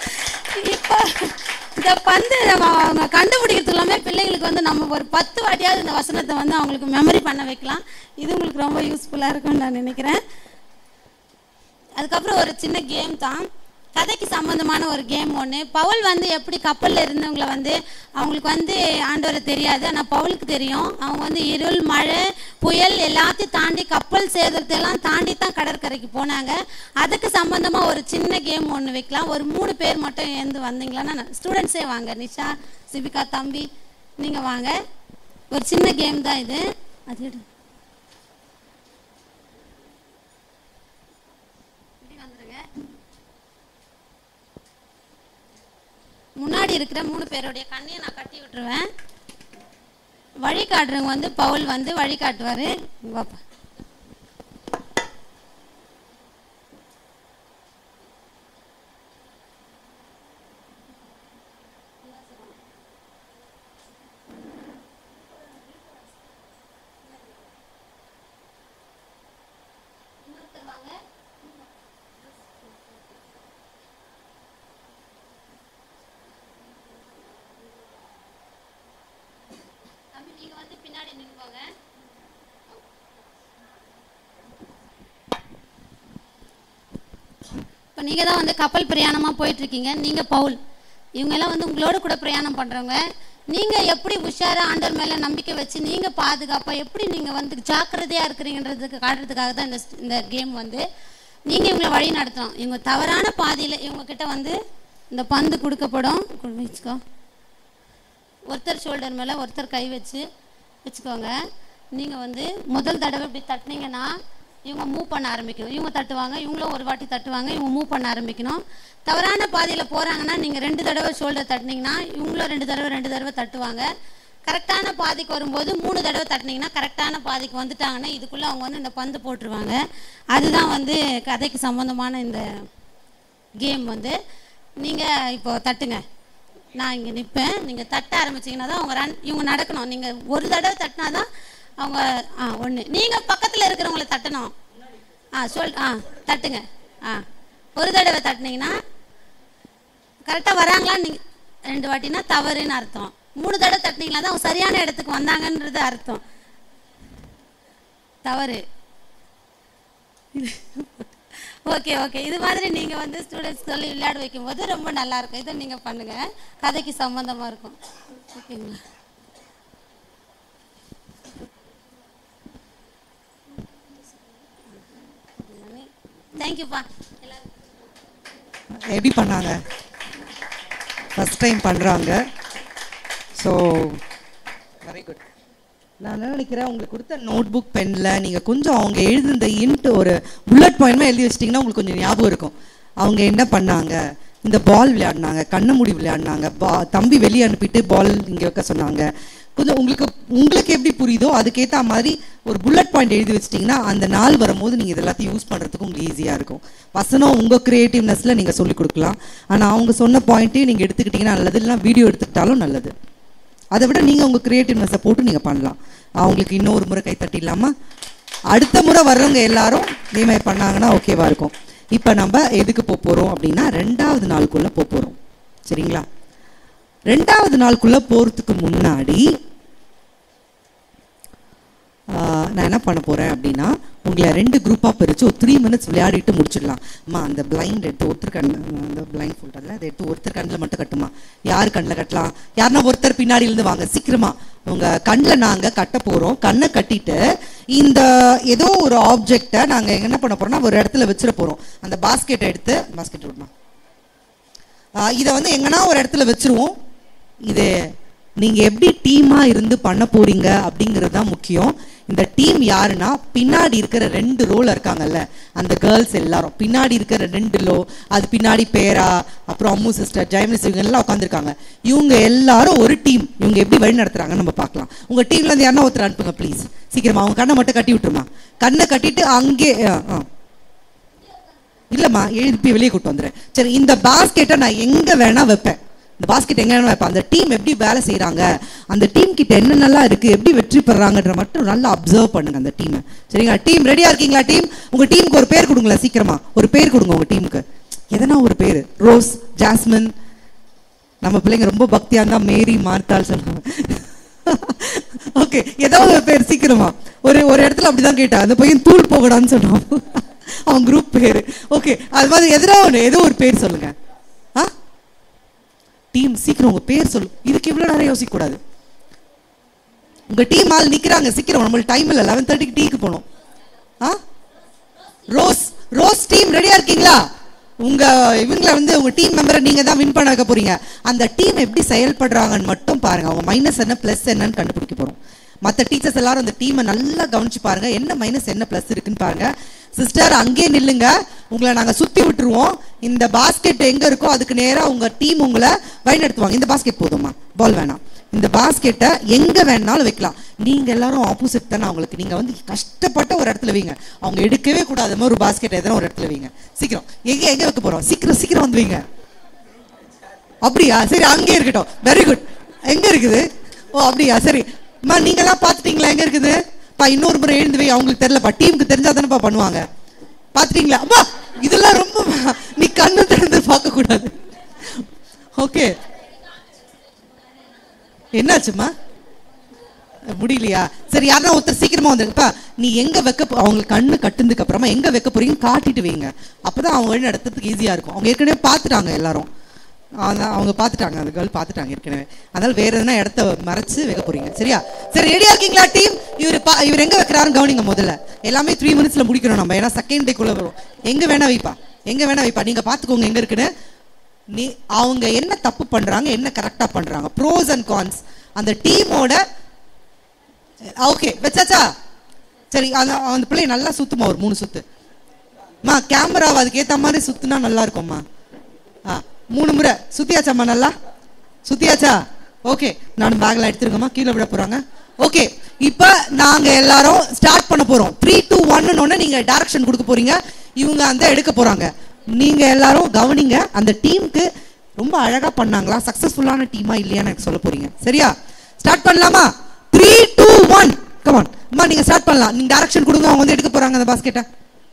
இப்போ இந்த பந்து நம்ம அவங்க கண்டுபிடிக்கிறது எல்லாமே பிள்ளைங்களுக்கு வந்து நம்ம ஒரு பத்து வாட்டியாவது இந்த வசனத்தை வந்து அவங்களுக்கு மெமரி பண்ண வைக்கலாம் இது உங்களுக்கு ரொம்ப யூஸ்ஃபுல்லாக இருக்கும்னு நான் நினைக்கிறேன் அதுக்கப்புறம் ஒரு சின்ன கேம் தான் கதைக்கு சம்பந்தமான ஒரு கேம் ஒன்று பவுல் வந்து எப்படி கப்பலில் இருந்தவங்கள வந்து அவங்களுக்கு வந்து ஆண்டவரை தெரியாது ஆனால் பவுலுக்கு தெரியும் அவங்க வந்து இருள் மழை புயல் எல்லாத்தையும் தாண்டி கப்பல் சேதத்தை எல்லாம் தாண்டி தான் கடற்கரைக்கு போனாங்க அதுக்கு சம்பந்தமாக ஒரு சின்ன கேம் ஒன்று வைக்கலாம் ஒரு மூணு பேர் மட்டும் எழுந்து வந்தீங்களான்னா ஸ்டூடெண்ட்ஸே வாங்க நிஷா சிபிகா தம்பி நீங்கள் வாங்க ஒரு சின்ன கேம் தான் இது அது எடு. இப்படி வந்துருங்க. முன்னாடி இருக்கிற மூணு பேருடைய கண்ணையை நான் கட்டி விட்டுருவேன் வழி காட்டுறவங்க வந்து பவுல் வந்து வழி காட்டுவாரு இங்க வாப்பா தம்பி நீங்க வந்து பின்னாடி நின்னுக்கோங்க இப்போ நீங்கள் தான் வந்து கப்பல் பிரயாணமாக போயிட்டு இருக்கீங்க நீங்கள் பவுல் இவங்கெல்லாம் வந்து உங்களோட கூட பிரயாணம் பண்ணுறவங்க நீங்கள் எப்படி உஷாராக ஆண்டவர் மேலே நம்பிக்கை வச்சு நீங்கள் பாதுகாப்பாக எப்படி நீங்கள் வந்து ஜாக்கிரதையாக இருக்கிறீங்கன்றதுக்கு காட்டுறதுக்காக தான் இந்த இந்த கேம் வந்து நீங்கள் இவங்களை வழி நடத்தணும் இவங்க தவறான பாதையில் இவங்கக்கிட்ட வந்து இந்த பந்து கொடுக்கப்படும் கொடு வச்சுக்கோ ஒருத்தர் ஷோல்டர் மேலே ஒருத்தர் கை வச்சு வச்சுக்கோங்க நீங்கள் வந்து முதல் தடவை இப்படி தட்டினீங்கன்னா இவங்க மூவ் பண்ண ஆரம்பிக்கணும் இவங்க தட்டுவாங்க இவங்களும் ஒரு வாட்டி தட்டுவாங்க இவங்க மூவ் பண்ண ஆரம்பிக்கணும் தவறான பாதையில் போகிறாங்கன்னா நீங்கள் ரெண்டு தடவை ஷோல்டர் தட்டினீங்கன்னா இவங்களும் ரெண்டு தடவை ரெண்டு தடவை தட்டுவாங்க கரெக்டான பாதைக்கு வரும்போது மூணு தடவை தட்டினீங்கன்னா கரெக்டான பாதைக்கு வந்துட்டாங்கன்னா இதுக்குள்ளே அவங்க வந்து இந்த பந்து போட்டுருவாங்க அதுதான் வந்து கதைக்கு சம்மந்தமான இந்த கேம் வந்து நீங்கள் இப்போ தட்டுங்க நான் இங்கே நிற்பேன் நீங்கள் தட்ட ஆரம்பிச்சீங்கன்னா தான் அவங்க ரன் இவங்க நடக்கணும் நீங்கள் ஒரு தடவை தட்டினா தான் அவங்க ஆ ஒன்று நீங்கள் பக்கத்தில் இருக்கிறவங்கள தட்டணும் ஆ சொல் ஆ தட்டுங்க ஆ ஒரு தடவை தட்டினீங்கன்னா கரெக்டாக வராங்களான்னு நீங்கள் ரெண்டு வாட்டினா தவறுன்னு அர்த்தம் மூணு தடவை தட்டினீங்களா தான் அவங்க சரியான இடத்துக்கு வந்தாங்கன்றது அர்த்தம் தவறு ஓகே ஓகே இது மாதிரி நீங்கள் வந்து ஸ்டூடெண்ட்ஸ் சொல்லி விளையாட வைக்கும்போது ரொம்ப நல்லா இருக்கும் இதை நீங்கள் பண்ணுங்கள் கதைக்கு சம்மந்தமாக இருக்கும் ஓகேங்களா தேங்க்யூப்பா எல்லாரும் எப்படி பண்ணாங்க ஃபஸ்ட் டைம் பண்ணுறாங்க ஸோ வெரி குட் நான் என்ன நினைக்கிறேன் உங்களுக்கு கொடுத்த நோட் புக் பெனில் நீங்கள் கொஞ்சம் அவங்க எழுதுன இன்ட்டு ஒரு புல்லட் பாயிண்ட்மே எழுதி வச்சிட்டிங்கன்னா உங்களுக்கு கொஞ்சம் ஞாபகம் இருக்கும் அவங்க என்ன பண்ணாங்க இந்த பால் விளையாடினாங்க கண்ணை மூடி விளையாடினாங்க பா தம்பி வெளியே அனுப்பிட்டு பால் இங்கே வைக்க சொன்னாங்க கொஞ்சம் உங்களுக்கு உங்களுக்கு எப்படி புரியுதோ அதுக்கேற்ற மாதிரி ஒரு புல்லட் பாயிண்ட் எழுதி வச்சிட்டிங்கன்னா அந்த நாள் வரும்போது நீங்கள் இது எல்லாத்தையும் யூஸ் பண்ணுறதுக்கு உங்களுக்கு ஈஸியாக இருக்கும் வசனம் உங்கள் க்ரியேட்டிவ்னஸில் நீங்கள் சொல்லிக் கொடுக்கலாம் ஆனால் அவங்க சொன்ன பாயிண்ட்டையும் நீங்கள் எடுத்துக்கிட்டிங்கன்னா நல்லது இல்லைனா வீடியோ எடுத்துக்கிட்டாலும் நல்லது அதை விட நீங்கள் உங்கள் க்ரியேட்டிவ்னஸை போட்டு நீங்கள் பண்ணலாம் அவங்களுக்கு இன்னொரு முறை கை தட்டிடலாமா அடுத்த முறை வர்றவங்க எல்லாரும் இதே மாதிரி பண்ணாங்கன்னா ஓகேவா இருக்கும் இப்போ நம்ம எதுக்கு போக போகிறோம் அப்படின்னா ரெண்டாவது நாளுக்குள்ளே போக போகிறோம் சரிங்களா ரெண்டாவது நாளுக்குள்ளே போகிறதுக்கு முன்னாடி ஆஹ், நான் என்ன பண்ண போகிறேன் அப்படின்னா உங்களை ரெண்டு குரூப்பாக பிரித்து ஒரு த்ரீ மினிட்ஸ் விளையாடிட்டு முடிச்சிடலாம் அம்மா அந்த பிளைண்ட் எடுத்து ஒருத்தர் கண் அந்த பிளைண்ட் ஃபுல் அதில் அதை எடுத்து ஒருத்தர் கண்ணில் மட்டும் கட்டுமா யார் கண்ணில் கட்டலாம் யாருன்னா ஒருத்தர் பின்னாடி இருந்து வாங்க சீக்கிரமா உங்க கண்ணில் நாங்கள் கட்ட போகிறோம் கண்ணை கட்டிட்டு இந்த ஏதோ ஒரு ஆப்ஜெக்டை நாங்கள் என்ன பண்ண போறோம்னா ஒரு இடத்துல வச்சிட போகிறோம் அந்த பாஸ்கெட்டை எடுத்து பாஸ்கெட் விடமா இதை வந்து எங்கன்னா ஒரு இடத்துல வச்சிருவோம் இது நீங்க எப்படி டீமா இருந்து பண்ண போறீங்க அப்படிங்கிறது தான் முக்கியம் இந்த டீம் யாருன்னா பின்னாடி இருக்கிற ரெண்டு ரோல இருக்காங்கல்ல அந்த கேர்ள்ஸ் எல்லாரும் பின்னாடி இருக்கிற ரெண்டு லோ அது பின்னாடி பேரா அப்புறம் அம்மு சிஸ்டர் ஜெயமிஸ் இவங்க எல்லாம் உட்காந்துருக்காங்க இவங்க எல்லாரும் ஒரு டீம் இவங்க எப்படி வழி நடத்துறாங்கன்னு நம்ம பார்க்கலாம் உங்க டீம்ல இருந்து யாருன்னா ஒருத்தர் அனுப்புங்க ப்ளீஸ் சீக்கிரமா அவங்க கண்ணை மட்டும் கட்டி விட்டுருமா கண்ணை கட்டிட்டு அங்கே ஆ, ஆ. இல்லைம்மா எழுப்பி வெளியே கூட்டு வந்துடுறேன் சரி இந்த பாஸ்கெட்டை நான் எங்கே வேணா வைப்பேன் இந்த பாஸ்கெட் எங்க வேணா வைப்பேன் அந்த டீம் எப்படி வேலை செய்கிறாங்க அந்த டீம் கிட்ட என்னென்னலாம் இருக்குது எப்படி வெற்றி பெறாங்கன்ற மட்டும் நல்லா அப்சர்வ் பண்ணுங்க அந்த டீமை சரிங்களா டீம் ரெடியாக இருக்கீங்களா டீம் உங்கள் டீமுக்கு ஒரு பேர் கொடுங்களேன் சீக்கிரமா ஒரு பேர் கொடுங்க உங்கள் டீமுக்கு எதனா ஒரு பேர் ரோஸ் ஜாஸ்மின் நம்ம பிள்ளைங்க ரொம்ப பக்தியா இருந்தா மேரி மார்த்தாள் சொல்லுவாங்க ஓகே ஏதாவது ஒரு பேர் சீக்கிரமா ஒரு ஒரு இடத்துல அப்படிதான் கேட்டா அந்த பையன் தூள் போகடான்னு சொன்னான் அவன் குரூப் பேரு ஓகே அது மாதிரி எதிரா ஒன்று ஏதோ ஒரு பேர் சொல்லுங்க ஆ டீம் சீக்கிரம் உங்க பேர் சொல்லு இதுக்கு இவ்வளவு நேரம் யோசிக்க கூடாது உங்க டீம் ஆள் நிக்கிறாங்க சீக்கிரம் நம்மளுக்கு டைம் இல்லை லெவன் தேர்ட்டிக்கு டீக்கு போகணும் ஆ ரோஸ் ரோஸ் டீம் ரெடியா இருக்கீங்களா உங்க இவங்கள வந்து உங்க டீம் மெம்பரை நீங்க தான் வின் பண்ண வைக்க போறீங்க அந்த டீம் எப்படி செயல்படுறாங்கன்னு மட்டும் பாருங்க அவங்க மைனஸ் என்ன பிளஸ் என்னன்னு கண்டுபிடிக்க போறோம் மற்ற டீச்சர்ஸ் எல்லாரும் அந்த டீமை நல்லா கவனிச்சு பாருங்க என்ன மைனஸ் என்ன பிளஸ் இருக்குன்னு பாருங்க சிஸ்டர் அங்கேயே நில்லுங்க உங்களை நாங்க சுத்தி விட்டுருவோம் இந்த பாஸ்கெட் எங்க இருக்கோ அதுக்கு நேரா உங்க டீம் உங்களை வழிநடத்துவாங்க இந்த பாஸ்கெட் போதுமா பால் வேணாம் இந்த பாஸ்கெட்டை எங்க வேணாலும் வைக்கலாம் நீங்க எல்லாரும் ஆப்போசிட் தானே அவங்களுக்கு நீங்க வந்து கஷ்டப்பட்ட ஒரு இடத்துல வைங்க அவங்க எடுக்கவே கூடாத மாதிரி ஒரு பாஸ்கெட் எதனா ஒரு இடத்துல வைங்க சீக்கிரம் எங்க எங்க வைக்க போறோம் சீக்கிரம் சீக்கிரம் வந்து வைங்க அப்படியா சரி அங்கே இருக்கட்டும் வெரி குட் எங்க இருக்குது ஓ அப்படியா சரி அம்மா நீங்க எல்லாம் பாத்துட்டீங்களா எங்க இருக்குது பா இன்னொரு முறை எழுந்து வை அவங்களுக்கு தெரியலப்பா டீமுக்கு தெரிஞ்சா தானேப்பா பண்ணுவாங்க பாத்துட்டீங்களா அம்மா இதெல்லாம் ரொம்ப நீ கண்ணு திறந்து பார்க்க கூடாது ஓகே என்னாச்சும்மா முடியலையா சரி யாரா ஒருத்தர் சீக்கிரமா வந்துருப்பா நீ எங்க வைக்க போ- அவங்களுக்கு கண்ணு கட்டுனதுக்கு அப்புறமா எங்க வைக்க போறீங்க காட்டிட்டு வைங்க அப்பதான் அவங்க வழி நடத்துறதுக்கு ஈஸியா இருக்கும் அவங்க ஏற்கனவே பார்த்துட்டாங்க எல்லாரும் அதான் அவங்க பார்த்துட்டாங்க அந்த கேர்ள் பார்த்துட்டாங்க ஏற்கனவே அதனால வேற எதனா இடத்த மறைச்சு வைக்க போறீங்க சரியா சரி ரெடியா இருக்கீங்களா டீம் இவர் பா இவர் எங்க வைக்கிறாருன்னு கவனிங்க முதல்ல எல்லாமே த்ரீ மினிட்ஸ்ல முடிக்கணும் நம்ம ஏன்னா செகண்ட் டேக்குள்ள வரும் எங்க வேணா வைப்பா எங்க வேணா வைப்பா நீங்க பாத்துக்கோங்க எங்க இருக்குன்னு நீ அவங்க என்ன தப்பு பண்றாங்க என்ன கரெக்டா பண்றாங்க ப்ரோஸ் அண்ட் கான்ஸ் அந்த டீமோட ஓகே வச்சாச்சா சரி அந்த அந்த பிள்ளை நல்லா சுத்துமா ஒரு மூணு சுத்து மா கேமராவை அதுக்கு ஏத்த மாதிரி சுத்துனா நல்லா இருக்கும்மா ஆ மூணு முறை சுத்தியாச்சாம்மா நல்லா சுத்தியாச்சா ஓகே நான் பேக்ல எடுத்துருங்கம்மா கீழே விட போறாங்க ஓகே இப்போ நாங்க எல்லாரும் ஸ்டார்ட் பண்ண போறோம் த்ரீ டூ ஒன்னு நீங்க டைரக்ஷன் கொடுக்க போறீங்க இவங்க அந்த எடுக்க போறாங்க நீங்க எல்லாரும் கவனிங்க அந்த டீமுக்கு ரொம்ப அழகா பண்ணாங்களா சக்சஸ்ஃபுல்லான டீமா இல்லையான்னு எனக்கு சொல்ல போறீங்க சரியா ஸ்டார்ட் பண்ணலாமா த்ரீ டூ ஒன் கமான் அம்மா நீங்க ஸ்டார்ட் பண்ணலாம் நீங்க டைரக்ஷன் கொடுங்க அவங்க வந்து எடுக்க போறாங்க அந்த பாஸ்கெட்டை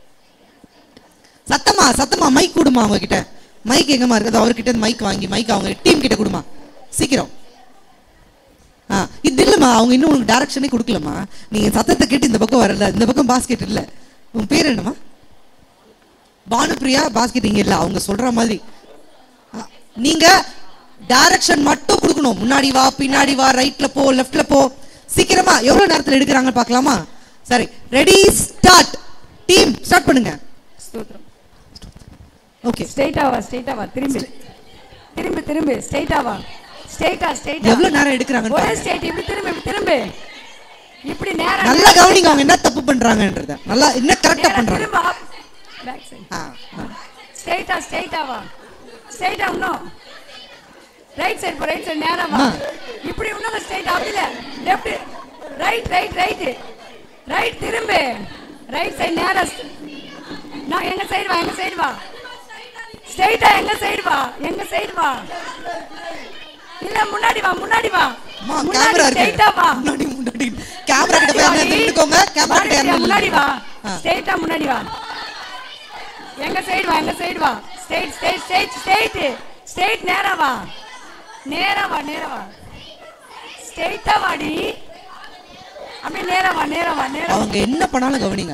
சத்தமா சத்தமா மைக் கொடுமா அவங்க கிட்ட மைக் எங்கம்மா இருக்குது அவர்கிட்ட மைக் வாங்கி மைக் அவங்க டீம் கிட்ட கொடுமா சீக்கிரம் ஆ இது இல்லம்மா அவங்க இன்னும் உனக்கு டைரக்ஷனே கொடுக்கலம்மா நீங்க சத்தத்தை கேட்டு இந்த பக்கம் வரல இந்த பக்கம் பாஸ்கெட் இல்ல உன் பேர் என்னம்மா பானுப்பிரியா பாஸ்கெட் இங்க இல்ல அவங்க சொல்ற மாதிரி ஆ, நீங்க டைரக்ஷன் மட்டும் கொடுக்கணும் முன்னாடி வா பின்னாடி வா ரைட்ல போ லெஃப்ட்ல போ சீக்கிரமா எவ்வளவு நேரத்துல எடுக்கிறாங்க பார்க்கலாமா சரி ரெடி ஸ்டார்ட் டீம் ஸ்டார்ட் பண்ணுங்க ஸ்தோத்திரம் ஓகே ஸ்ட்ரைட்டா வா ஸ்ட்ரைட்டா வா திரும்பி திரும்பி திரும்பி ஸ்ட்ரைட்டா வா ஸ்ட்ரைட்டா ஸ்ட்ரைட்டா எவ்வளவு நேரம் எடுக்கிறாங்கன்னு ஒரே பாருங்க. ஸ்ட்ரைட் இப்படி திரும்பி இப்படி திரும்பி இப்படி நேரா நல்லா கவனிங்க அவங்க என்ன தப்பு பண்றாங்கன்றத நல்லா என்ன கரெக்டா நேரா பண்றாங்க திரும்ப பேக் சைடு ஆ, ஆ. ஸ்ட்ரைட்டா ஸ்ட்ரைட்டா வா ஸ்ட்ரைட்டா இன்னும் ரைட் சைடு போ ரைட் சைடு நேரா வா அம்மா. இப்படி இன்னும் ஸ்ட்ரைட் அப்படி இல்ல left right right right right திரும்பு ரைட் சைடு நேரா நான் எங்க சைடு வா எங்க சைடு வா ஸ்ட்ரைட்டா எங்க சைடு வா எங்க சைடு வா இல்ல முன்னாடி வா முன்னாடி வா அம்மா முன்னாடி கேமரா இருக்கு ஸ்ட்ரைட்டா வா முன்னாடி முன்னாடி கேமரா கிட்ட போய் அங்க நின்னுக்கோங்க கேமரா கிட்ட முன்னாடி யாரும் முன்னாடி வா ஆ. ஸ்ட்ரைட்டா முன்னாடி வா எங்க சைடு வா எங்க சைடு வா straight straight straight straight straight நேரா வா நேரா வா நேரா வா ஸ்ட்ரைட்டா வாடி அப்படியே நேரா வா நேரா வா நேரா வா. அவங்க என்ன பண்ணாலும் கவனிங்க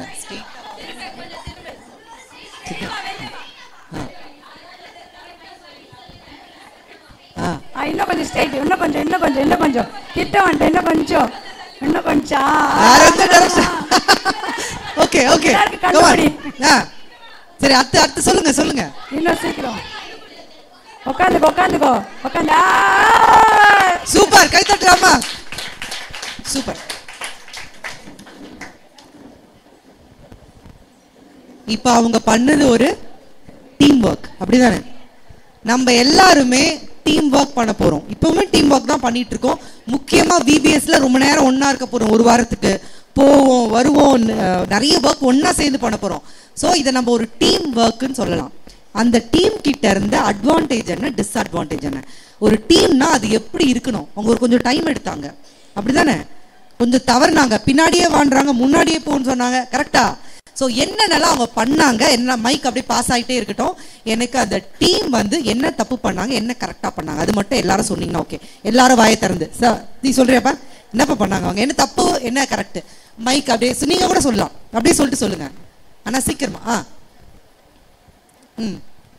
ஆ ஆ, இன்னும் கொஞ்சம் ஸ்ட்ரைட் இன்னும் கொஞ்சம் இன்னும் கொஞ்சம் இன்னும் கொஞ்சம் கிட்ட வந்துட்டு இன்னும் கொஞ்சம் இன்னும் கொஞ்சம் வேற எந்த direction? ஓகே ஓகே எல்லாருக்கும் கண்டுபிடி. ஆ சரி அடுத்து அடுத்து சொல்லுங்க சொல்லுங்க இன்னும் சீக்கிரம் உட்காந்துக்கோ உட்காந்துக்கோ உட்காந்து சூப்பர் கை தட்டலாமா சூப்பர் இப்போ அவங்க பண்ணது ஒரு டீம் ஒர்க் அப்படிதானே நம்ம எல்லாருமே டீம் ஒர்க் பண்ண போறோம் இப்பவுமே டீம் ஒர்க் தான் பண்ணிட்டு இருக்கோம் முக்கியமா விபிஎஸ்ல ரொம்ப நேரம் ஒண்ணா இருக்க போறோம் ஒரு வாரத்துக்கு போவோம் வருவோம் ந- நிறைய ஒர்க் ஒண்ணா சேர்ந்து பண்ண போறோம் ஸோ இதை நம்ம ஒரு டீம் ஒர்க்குன்னு சொல்லலாம் அந்த டீம் கிட்ட இருந்த அட்வான்டேஜ் என்ன டிஸ்அட்வான்டேஜ் என்ன ஒரு டீம்னா அது எப்படி இருக்கணும் அவங்க ஒரு கொஞ்சம் டைம் எடுத்தாங்க அப்படிதானே கொஞ்சம் தவறுனாங்க பின்னாடியே வாழ்றாங்க முன்னாடியே போன்னு சொன்னாங்க கரெக்டா ஸோ என்னென்னலாம் அவங்க பண்ணாங்க என்ன மைக் அப்படியே பாஸ் ஆகிட்டே இருக்கட்டும் எனக்கு அந்த டீம் வந்து என்ன தப்பு பண்ணாங்க என்ன கரெக்டாக பண்ணாங்க அது மட்டும் எல்லாரும் சொன்னீங்கன்னா ஓகே எல்லாரும் வாயை திறந்து சார் நீ சொல்றியாப்பா என்னப்பா பண்ணாங்க அவங்க என்ன தப்பு என்ன கரெக்ட் மைக் அப்படியே சொ- நீங்க கூட சொல்லலாம் அப்படியே சொல்லிட்டு சொல்லுங்க ஆனா சீக்கிரமா ஆ ம்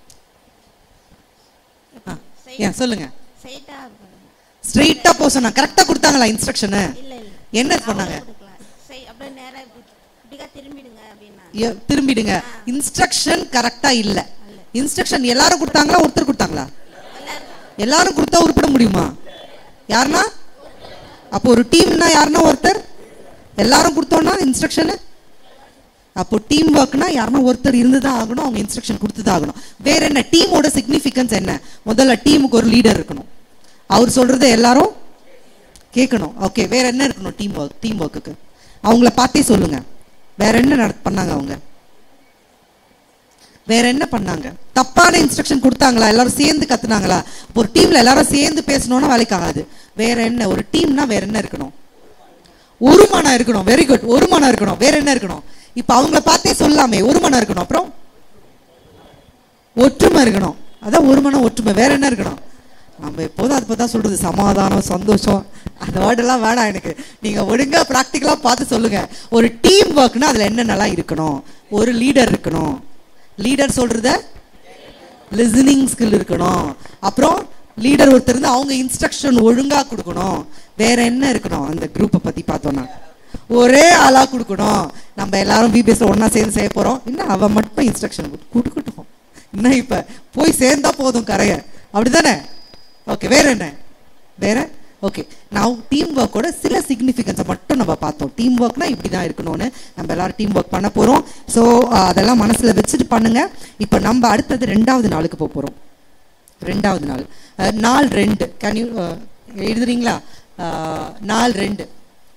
ஆ ஏன் சொல்லுங்க ஸ்ட்ரைட்டா ஸ்ட்ரெயிட்டா போக சொன்னாங்க கரெக்டா கொடுத்தாங்களா இன்ஸ்ட்ரக்ஷனு இல்ல இல்ல என்ன பண்ணாங்க கொடுக்கலாம் சரி அப்படியே நேரா இப்படி இப்படிக்கா திரும்பிடுங்க அப்படின்னா ஏ- திரும்பிடுங்க இன்ஸ்ட்ரக்ஷன் கரெக்டா இல்ல இன்ஸ்ட்ரக்ஷன் எல்லாரும் கொடுத்தாங்களா ஒருத்தர் கொடுத்தாங்களா எல்லாரும் கொடுத்தா உருப்பிட முடியுமா யாருன்னா அப்போ ஒரு டீம்னா யாருன்னா ஒருத்தர் எல்லாரும் கொடுத்தோம்னா இன்ஸ்ட்ரக்ஷனு அப்போ டீம் ஒர்க்னா யாருன்னா ஒருத்தர் இருந்து தான் ஆகணும் அவங்க இன்ஸ்ட்ரக்ஷன் கொடுத்து தான் ஆகணும் வேற என்ன டீமோட சிக்னிஃபிகன்ஸ் என்ன முதல்ல டீமுக்கு ஒரு லீடர் இருக்கணும் அவர் சொல்றதை எல்லாரும் கேட்கணும் ஓகே வேற என்ன இருக்கணும் டீம் ஒர்க் டீம் ஒர்க்குக்கு அவங்கள பார்த்தே சொல்லுங்க வேற என்ன நட பண்ணாங்க அவங்க வேற என்ன பண்ணாங்க தப்பான இன்ஸ்ட்ரக்ஷன் கொடுத்தாங்களா எல்லாரும் சேர்ந்து கத்துனாங்களா ஒரு டீம்ல எல்லாரும் சேர்ந்து பேசணும்னா வேலைக்கு ஆகாது வேற என்ன ஒரு டீம்னா வேற என்ன இருக்கணும் ஒரு மனம் இருக்கணும் வெரி குட் ஒரு மனம் இருக்கணும் வேற என்ன இருக்கணும் இப்ப அவங்கள பார்த்தே சொல்லாமே ஒரு மனம் இருக்கணும் அப்புறம் ஒற்றுமை இருக்கணும் அதான் ஒரு மனம் ஒற்றுமை வேற என்ன இருக்கணும் நம்ம எப்போதும் அதை தான் சொல்றது சமாதானம் சந்தோஷம் அந்த வேர்டெல்லாம் வேணாம் எனக்கு நீங்க ஒழுங்கா ப்ராக்டிக்கலா பார்த்து சொல்லுங்க ஒரு டீம் ஒர்க்னா அதுல என்னென்னலாம் இருக்கணும் ஒரு லீடர் இருக்கணும் லீடர் சொல்றத லிசனிங் ஸ்கில் இருக்கணும் அப்புறம் லீடர் ஒருத்தர் இருந்து அவங்க இன்ஸ்ட்ரக்ஷன் ஒழுங்கா கொடுக்கணும் வேற என்ன இருக்கணும் அந்த குரூப்பை பத்தி பார்த்தோம்னா ஒரே ஆளா கொடுக்கணும் நம்ம எல்லாரும் பிபிஎஸ்ல ஒண்ணா சேர்ந்து செய்ய போறோம் இன்னும் அவ மட்டும் இன்ஸ்ட்ரக்ஷன் கொடுக்கட்டும் இன்னும் இப்ப போய் சேர்ந்தா போதும் கரைய அப்படிதானே ஓகே வேற என்ன வேற ஓகே நான் டீம் ஒர்க்கோட சில சிக்னிஃபிகன்ஸை மட்டும் நம்ம பார்த்தோம் டீம் ஒர்க்னா இப்படி தான் இருக்கணும்னு நம்ம எல்லாரும் டீம் ஒர்க் பண்ண போறோம் ஸோ அதெல்லாம் மனசுல வச்சுட்டு பண்ணுங்க இப்போ நம்ம அடுத்தது ரெண்டாவது நாளுக்கு போக போறோம் ரெண்டாவது நாள் அஹ், நாள் ரெண்டு கேன் யூ எழுதுறீங்களா அஹ், நாள் ரெண்டு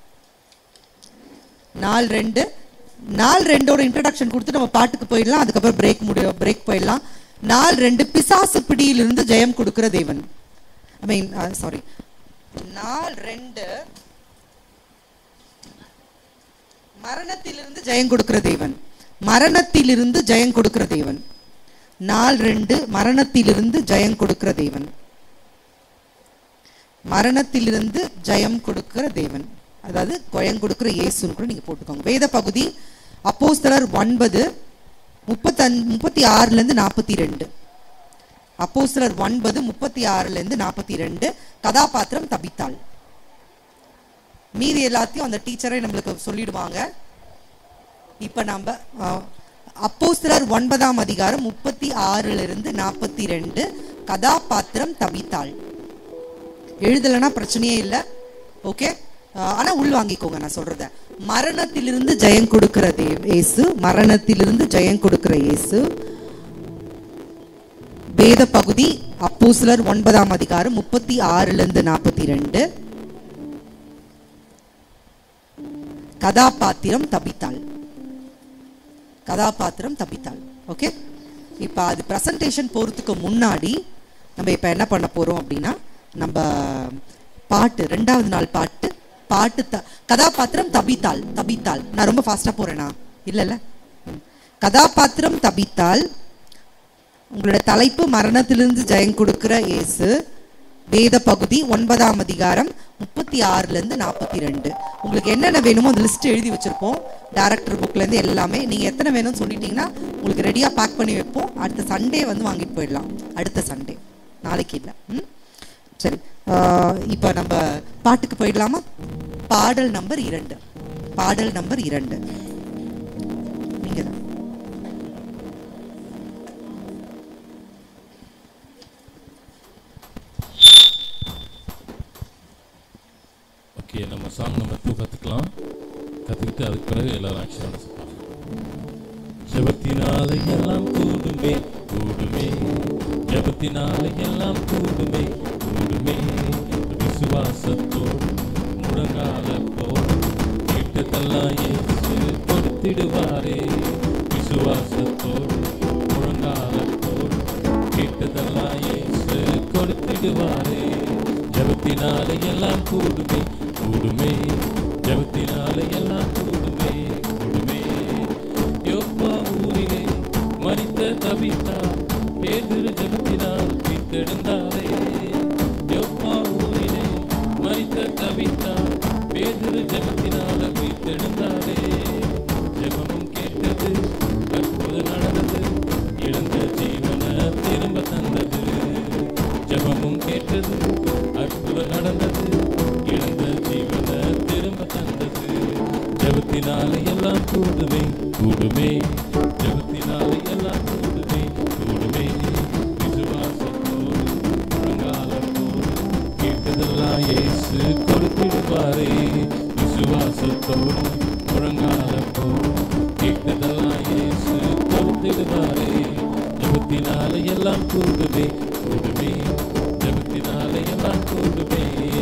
நாள் ரெண்டு நாள் ரெண்டோட இன்ட்ரடக்ஷன் கொடுத்து நம்ம பாட்டுக்கு போயிடலாம் அதுக்கப்புறம் பிரேக் முடியும் பிரேக் போயிடலாம் நாள் ரெண்டு பிசாசு பிடியிலிருந்து ஜெயம் கொடுக்கிற தேவன் ஐ மீன் சாரி நாள் ரெண்டு மரணத்திலிருந்து ஜெயம் கொடுக்கிற தேவன் மரணத்திலிருந்து ஜெயம் கொடுக்கிற தேவன் நாள் ரெண்டு மரணத்திலிருந்து ஜெயம் கொடுக்கிற தேவன் மரணத்திலிருந்து ஜெயம் கொடுக்கிற தேவன் அதாவது ஜெயம் கொடுக்கிற இயேசுன்னு கூட நீங்க போட்டுக்கோங்க வேத பகுதி அப்போஸ்தலர் ஒன்பது முப்பத்தஞ்சு முப்பத்தி ஆறுல இருந்து நாற்பத்தி ரெண்டு அப்போஸ்தலர் ஒன்பது முப்பத்தி ஆறுல இருந்து நாற்பத்தி ரெண்டு கதாபாத்திரம் தபித்தாள் மீதி எல்லாத்தையும் அந்த டீச்சரே நம்மளுக்கு சொல்லிடுவாங்க இப்ப நம்ம அஹ், அப்போஸ்தலர் ஒன்பதாம் அதிகாரம் முப்பத்தி ஆறுல இருந்து நாற்பத்தி ரெண்டு கதாபாத்திரம் தபித்தாள் எழுதலைன்னா பிரச்சனையே இல்லை ஓகே ஆனா உள் வாங்கிக்கோங்க நான் சொல்றத மரணத்திலிருந்து ஜெயம் கொடுக்கிற தேவ் இயேசு மரணத்திலிருந்து ஜெயம் கொடுக்கிற இயேசு வேத பகுதி அப்போஸ்தலர் ஒன்பதாம் அதிகாரம் முப்பத்தி ஆறுல இருந்து நாற்பத்தி ரெண்டு கதாபாத்திரம் தபித்தாள் கதாபாத்திரம் தபித்தாள் ஓகே இப்போ அது பிரசன்டேஷன் போகிறதுக்கு முன்னாடி நம்ம இப்போ என்ன பண்ண போகிறோம் அப்படின்னா நம்ம பாட்டு ரெண்டாவது நாள் பாட்டு பாட்டு த கதாபாத்திரம் தபித்தாள் தபித்தாள் நான் ரொம்ப ஃபாஸ்ட்டாக போகிறேனா இல்லைல்ல ம். கதாபாத்திரம் தபித்தாள் உங்களோட தலைப்பு மரணத்திலிருந்து ஜெயம் கொடுக்கிற இயேசு வேத பகுதி ஒன்பதாம் அதிகாரம் முப்பத்தி ஆறுல இருந்து நாற்பத்தி ரெண்டு உங்களுக்கு என்னென்ன வேணுமோ அந்த லிஸ்ட் எழுதி வச்சிருப்போம் டேரக்டர் புக்ல இருந்து எல்லாமே நீங்க எத்தனை வேணும்னு சொல்லிட்டீங்கன்னா உங்களுக்கு ரெடியா பேக் பண்ணி வைப்போம் அடுத்த சண்டே வந்து வாங்கிட்டு போயிடலாம் அடுத்த சண்டே நாளைக்கு இல்லை ம் சரி ஆஹ் இப்போ நம்ம பாட்டுக்கு போயிடலாமா பாடல் நம்பர் இரண்டு பாடல் நம்பர் இரண்டு நீங்க தான் ஓகே நம்ம சாங் நம்பர் டூ கற்றுக்கலாம் கற்றுக்கிட்டு அதுக்கு பிறகு எல்லாரும் ஆக்ஷனோட சொல்லுவாங்க ஜபத்தினால எல்லாம் கூடுமே கூடுமே ஜபத்தினால எல்லாம் கூடுமே கூடுமே விசுவாசத்தோடு முழங்கால போடு கிட்டத்தெல்லாம் இயேசு கொடுத்திடுவாரே விசுவாசத்தோடு முழங்கால போடு கிட்டதெல்லாம் இயேசு கொடுத்திடுவாரே ஜபத்தினால எல்லாம் கூடுமே கூடுமே ஜபத்தினால எல்லாம் கூடுமே கூடுமே யோப்பா ஊரிலே மறித்த தவித்தா பேதிரு ஜபத்தினால் மீட்டெழுந்தாரே யோப்பா ஊரிலே மறித்த தவித்தா பேதிரு ஜபத்தினால் மீட்டெழுந்தாரே ஜெபமும் கேட்டது கேட்டது அற்புதம் நடந்தது இழந்த ஜீவன திரும்ப தந்தது ஜபத்தினால எல்லாம் கூடுமே கூடுமே ஜபத்தினால எல்லாம் கூடுமே கூடுமே விசுவாசத்தோடு முழங்காலத்தோடு கேட்டதெல்லாம் இயேசு கொடுத்திடுவாரே விசுவாசத்தோடு முழங்காலத்தோடு கேட்டதெல்லாம் இயேசு கொடுத்திடுவாரே ஜபத்தினால எல்லாம் கூடுமே கூடுமே ஜபத்தினால எல்லாம் கூடுமே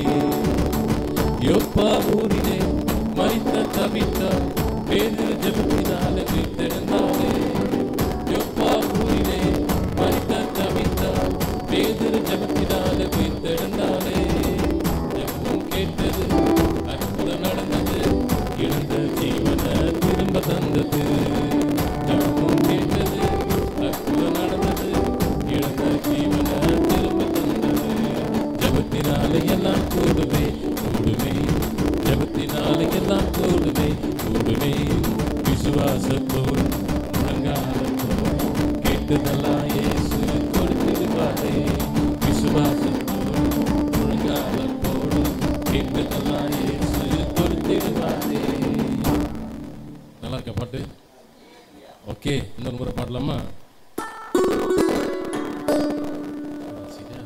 யோப்பா ஊரிலே மறித்த தவித்த பேரு ஜபத்தினால வீட்டிருந்தாலே யோப்பா ஊரிலே மறித்த தவித்த பேரு ஜபத்தினால வீட்டிருந்தாலே ஜபம் கேட்டது அற்புதம் நடந்தது இழந்த ஜீவன திரும்ப தந்தது ஜபம் கேட்டது அற்புதம் நடந்தது இழந்த ஜீவன திரும்ப தந்தது ஜபத்தினால எல்லாம் கூடுமே கூடுமே ஜபத்தினால எல்லாம் கூடுமே கூடுமே விசுவாசத்தோடு முழங்காலத்தோடு கேட்டதெல்லாம் இயேசு கொடுத்திருப்பாரே விசுவாசத்தோடு முழங்காலத்தோடு கேட்டதெல்லாம் இயேசு கொடுத்திருப்பாரே நல்லா இருக்க பாட்டு ஓகே இன்னொரு முறை பாடலாமா சரியா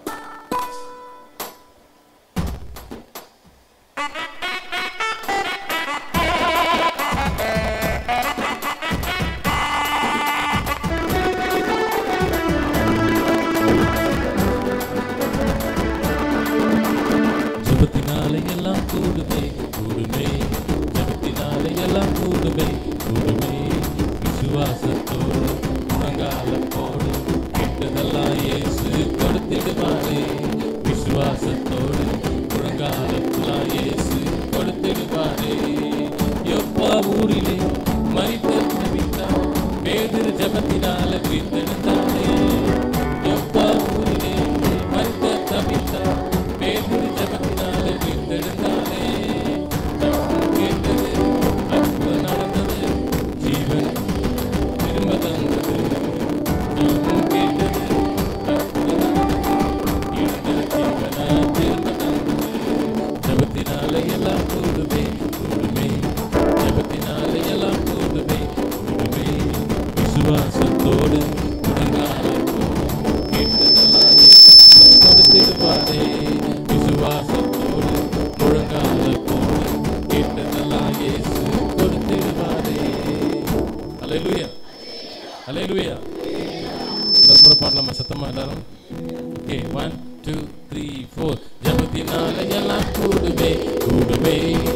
ஜபத்தினால எல்லாம் கூடுமே கூடுமே ஜபத்தினால எல்லாம் கூடுமே கூடுமே விசுவாசத்தோடு முழங்காலத்தோடு கேட்டதெல்லாம் இயேசு கொடுத்திடுவாரே விசுவாசத்தோடு முழங்காலத்தெல்லாம் இயேசு கொடுத்திடுவாரே எப்பா ஊரிலே மறித்த ஜபித்தார் பேதிரு ஜபத்தினால வீத்தெடுத்தாரே எப்பா ஊரிலே மறித்த தவித்தார் பேதிரு ஜபத்தினால வீத்தெடுத்தாரே ஜபம் கேட்டது அற்புதம் நடந்தது ஜீவன் திரும்ப தந்தது ஜபம் கேட்டது அற்புதம் நடந்தது இழந்த ஜீவன திரும்ப தந்தது ஜபத்தினால எல்லாம் கூடுமே கூடுமே ஜபத்தினால எல்லாம் கூடுமே கூடுமே விசுவாசத்தோடு முழங்காலத்தோடு கேட்டதெல்லாம் இயேசு கொடுத்திடுவாரே விசுவாசத்தோடு முழங்காலத்தோடு கேட்டதெல்லாம் இயேசு கொடுத்திடுவாரே அல்லேலூயா அல்லேலூயா இந்த முறை பாடலாமா சத்தமா எல்லாரும் okay one two three four ஜபத்தினால எல்லாம் கூடுமே கூடுமே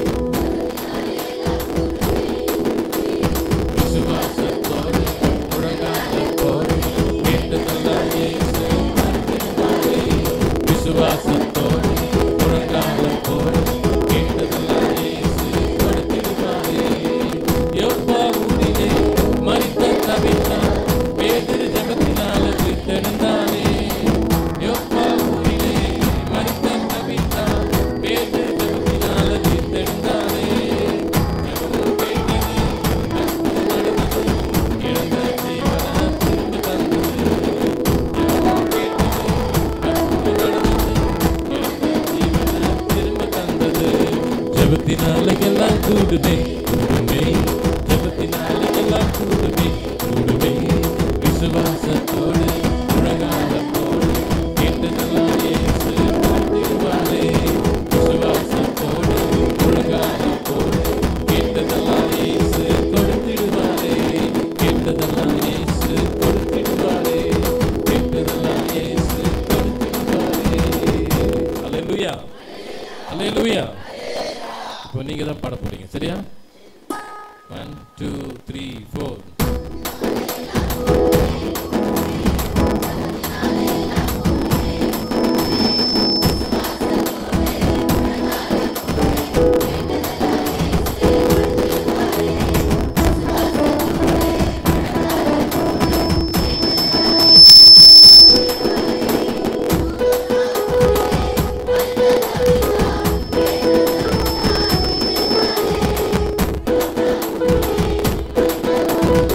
விசுவாசத்தோடு முழங்காலத்தோடு கேட்டதெல்லாம் இயேசு கொடுத்திடுவாரே. விசுவாசத்தோடு முழங்காலத்தோடு கேட்டதெல்லாம் இயேசு கொடுத்திடுவாரே. யோப்பா ஊரிலே மரித்த தவித்தான் பேதிரு ஜபத்தினால விட்டெழுந்தானே யோப்பா ஊரிலே மரித்த தவித்தான் பேதிரு ஜபத்தினால விட்டெழுந்தானே ஜபம் கேட்டது அற்புதம் நடந்தது இழந்த ஜீவன திரும்ப தந்தது ஜபம் கேட்டது அற்புதம் நடந்தது இழந்த ஜீவன திரும்ப தந்தது ஜபத்தினால எல்லாம் கூடுமே கூடுமே ஜபத்தினால எல்லாம் கூடுமே கூடுமே விசுவாசத்தோடு முழங்காலத்தோடு கேட்டதெல்லாம் இயேசு கொடுத்திடுவாரே விசுவாசத்தோடு முழங்காலத்தோடு கேட்டதெல்லாம் இயேசு கொடுத்திடுவாரே கேட்டதெல்லாம் இயேசு கொடுத்திடுவாரே கேட்டதெல்லாம் இயேசு கொடுத்திடுவாரே அல்லேலூயா அல்லேலூயா இப்போ நீங்க தான் பாட போறீங்க சரியா one two three four Thank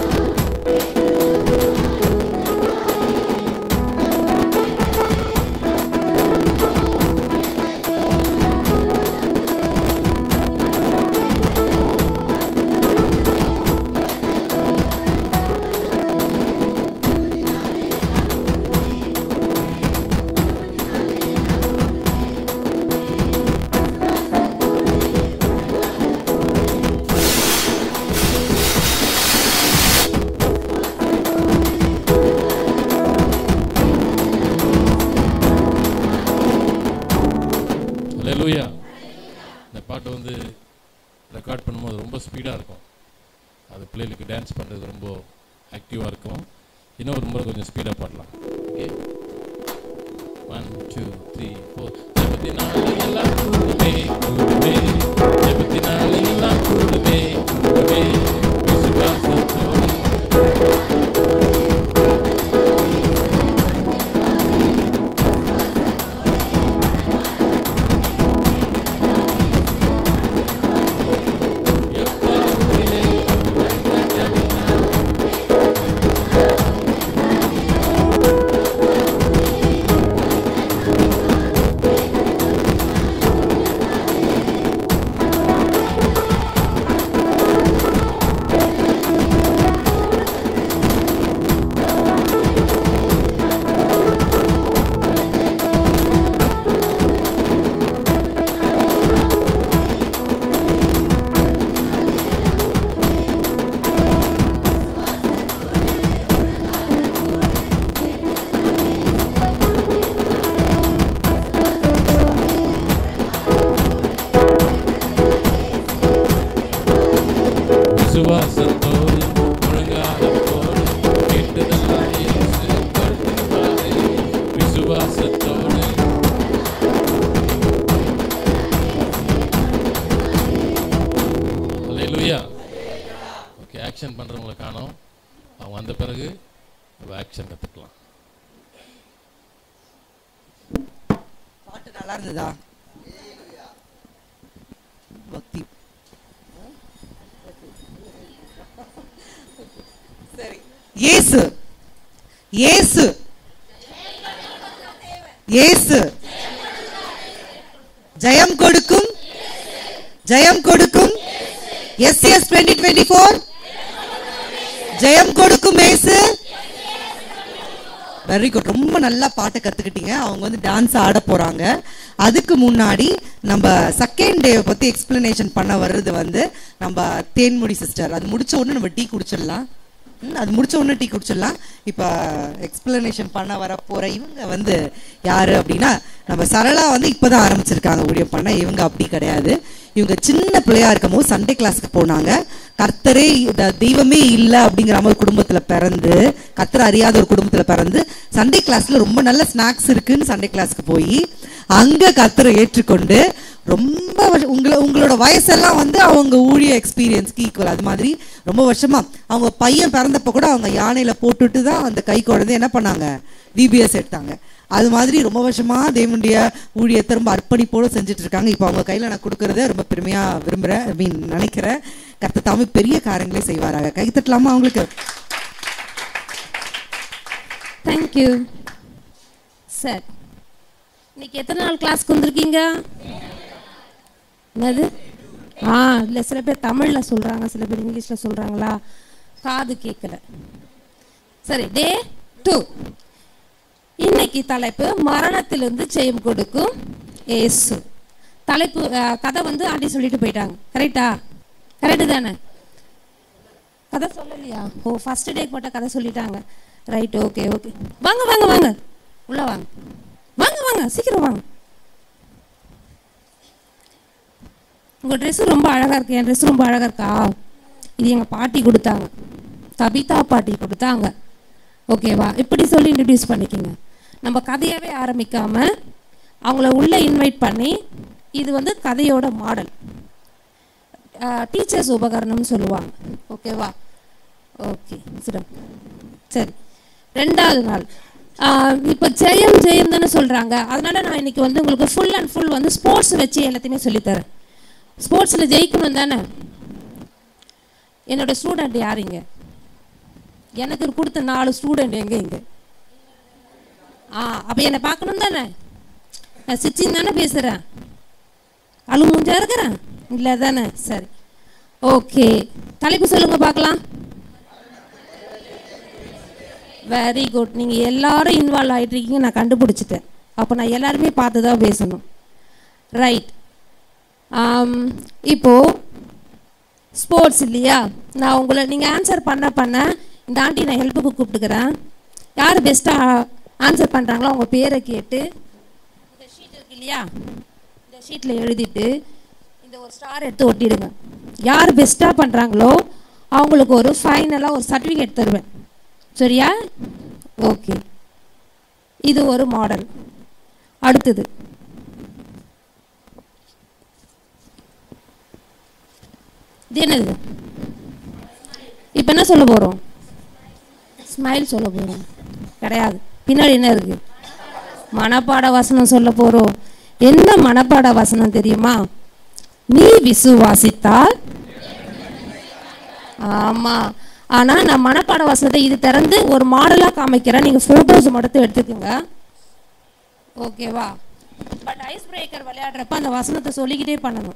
அல்லேலூயா இந்த பாட்டு வந்து ரெக்கார்ட் பண்ணும்போது ரொம்ப ஸ்பீடாக இருக்கும் அது பிள்ளைகளுக்கு டான்ஸ் பண்ணுறது ரொம்ப ஆக்டிவாக இருக்கும் இன்னும் ரொம்ப கொஞ்சம் ஸ்பீடாக பாடலாம் okay one two three four ஜபத்தி நாள் எல்லாம் கூடுமே கூடுமே ஜபத்தி நாள் எல்லாம் கூடுமே கூடுமே விசுவாசத்தோடு விசுவாசத்தோடு முழங்காலத்தோடு கேட்டதெல்லாம் இயேசு கொடுத்திருப்பாரே. விசுவாசத்தோடு அல்லேலூயா ஓகே ஆக்ஷன் பண்றவங்களை காணோம் அவங்க வந்த பிறகு ஆக்ஷன் கத்துக்கலாம் பாட்டு நல்லா இருந்ததா பக்தி சரி இயேசு இயேசு இயேசு ஜெயம் கொடுக்கும் ஜெயம் கொடுக்கும் S S twenty twenty four ஜெயம் கொடுக்கும் இயேசு வெரி குட் ரொம்ப நல்லா பாட்டை கத்துக்கிட்டீங்க அவங்க வந்து டான்ஸ் ஆட போறாங்க அதுக்கு முன்னாடி நம்ம செகண்ட் டே பத்தி எக்ஸ்பிளனேஷன் பண்ண வர்றது வந்து நம்ம தேன்முடி சிஸ்டர் அது முடிச்ச உடனே நம்ம டீ குடிச்சிடலாம் ம், அது முடிச்ச உடனே டீ குடிச்சிடலாம் இப்போ எக்ஸ்பிளனேஷன் பண்ண வர போற இவங்க வந்து யாரு அப்படின்னா நம்ம சரளா வந்து இப்பதான் ஆரம்பிச்சிருக்காங்க ஊழியம் பண்ண இவங்க அப்படி கிடையாது இவங்க சின்ன பிள்ளையா இருக்கும் போது சண்டே கிளாஸ்க்கு போனாங்க கர்த்தரே த- தெய்வமே இல்லை அப்படிங்கிற மாதிரி ஒரு குடும்பத்துல பிறந்து கர்த்தர் அறியாத ஒரு குடும்பத்துல பிறந்து சண்டே கிளாஸ்ல ரொம்ப நல்ல ஸ்நாக்ஸ் இருக்குன்னு சண்டே கிளாஸ்க்கு போய் அங்க கர்த்தரை ஏற்றுக்கொண்டு ரொம்ப வருஷ- உங்கள உங்களோட வயசெல்லாம் வந்து அவங்க ஊழிய எக்ஸ்பீரியன்ஸ்க்கு ஈக்குவல் அது மாதிரி ரொம்ப வருஷமா அவங்க பையன் பிறந்தப்ப கூட அவங்க யானையில போட்டுட்டு தான் அந்த கை குழந்தை என்ன பண்ணாங்க விபிஎஸ் எடுத்தாங்க அது மாதிரி ரொம்ப வருஷமா தேவனுடைய ஊழியத்தை ரொம்ப அர்ப்பணிப்போடு செஞ்சுட்டு இருக்காங்க இப்போ அவங்க கையில நான் கொடுக்கறத ரொம்ப பெருமையா விரும்புறேன் ஐ மீன் நினைக்கிறேன் கர்த்தர் தாமே பெரிய காரியங்களே செய்வாராக கை தட்டலாமா அவங்களுக்கு தேங்க்யூ சார் இன்னைக்கு எத்தனை நாள் கிளாஸ்க்கு வந்திருக்கீங்க என்னது ஆ இல்லை சில பேர் தமிழில் சொல்கிறாங்க சில பேர் இங்கிலீஷில் சொல்கிறாங்களா காது கேட்கல சரி டே டூ இன்னைக்கு தலைப்பு மரணத்திலிருந்து ஜெயம் கொடுக்கும் ஏசு தலைப்பு அஹ், கதை வந்து ஆண்டி சொல்லிட்டு போயிட்டாங்க கரெக்டா கரெக்டு தானே கதை சொல்லலையா ஓ ஃபர்ஸ்ட் டே போட்ட கதை சொல்லிட்டாங்க ரைட் ஓகே ஓகே வாங்க வாங்க வாங்க உள்ள வாங்க வாங்க வாங்க சீக்கிரம் வாங்க உங்க ட்ரெஸ் ரொம்ப அழகா இருக்கு என் ட்ரெஸ் ரொம்ப அழகா இருக்கா இது எங்க பாட்டி கொடுத்தாங்க கவிதா பாட்டி கொடுத்தாங்க ஓகேவா இப்படி சொல்லி இன்ட்ரடியூஸ் பண்ணிக்கோங்க நம்ம கதையாவே ஆரம்பிக்காம அவங்கள உள்ள இன்வைட் பண்ணி இது வந்து கதையோட மாடல் டீச்சர்ஸ் உபகரணம்னு சொல்லுவாங்க ஓகேவா ஓகே சிடம் சரி ரெண்டாவது நாள் இப்போ ஜெயம் ஜெயம் தானே சொல்கிறாங்க அதனால நான் இன்னைக்கு வந்து உங்களுக்கு ஃபுல் அண்ட் ஃபுல் வந்து ஸ்போர்ட்ஸ் வச்சு எல்லாத்தையுமே சொல்லித்தரேன் ஸ்போர்ட்ஸில் ஜெயிக்கணும் தானே என்னோட ஸ்டூடெண்ட் யாருங்க எனக்கு கொடுத்த நாலு ஸ்டூடெண்ட் எங்க இங்க ஆ அப்போ என்னை பார்க்கணும் தானே நான் சிச்சின்னு தானே பேசுகிறேன் அழு மூஞ்சா இருக்கிறேன் இல்லை தானே சரி ஓகே தலைப்பு சொல்லுங்க பார்க்கலாம் வெரி குட் நீங்கள் எல்லாரும் இன்வால்வ் ஆகிட்டு இருக்கீங்க நான் கண்டுபிடிச்சிட்டேன் அப்போ நான் எல்லாருமே பார்த்து தான் பேசணும் ரைட் இப்போ ஸ்போர்ட்ஸ் இல்லையா நான் உங்களை நீங்கள் ஆன்சர் பண்ண பண்ண இந்த ஆண்டி நான் ஹெல்ப்புக்கு கூப்பிட்டுக்கிறேன் யார் பெஸ்ட்டாக ஆன்சர் பண்ணுறாங்களோ அவங்க பேரை கேட்டு இந்த ஷீட் இருக்கு இல்லையா இந்த ஷீட்டில் எழுதிட்டு இந்த ஒரு ஸ்டார் எடுத்து ஒட்டிடுங்க யார் பெஸ்ட்டாக பண்ணுறாங்களோ அவங்களுக்கு ஒரு ஃபைனலாக ஒரு சர்டிஃபிகேட் தருவேன் சரியா ஓகே இது ஒரு மாடல் அடுத்தது இது என்னது இப்போ என்ன சொல்ல போகிறோம் ஸ்மைல் சொல்ல போகிறோம் கிடையாது பின்னாடி என்ன இருக்கு மனப்பாட வசனம் சொல்ல போகிறோம் என்ன மனப்பாட வசனம் தெரியுமா நீ விசுவாசித்தால் ஆமாம் ஆனால் நான் மனப்பாட வசனத்தை இது திறந்து ஒரு மாடலாக காமிக்கிறேன் நீங்கள் ஃபோட்டோஸ் மட்டும் எடுத்துக்கோங்க ஓகேவா பட் ஐஸ் பிரேக்கர் விளையாடுறப்ப அந்த வசனத்தை சொல்லிக்கிட்டே பண்ணணும்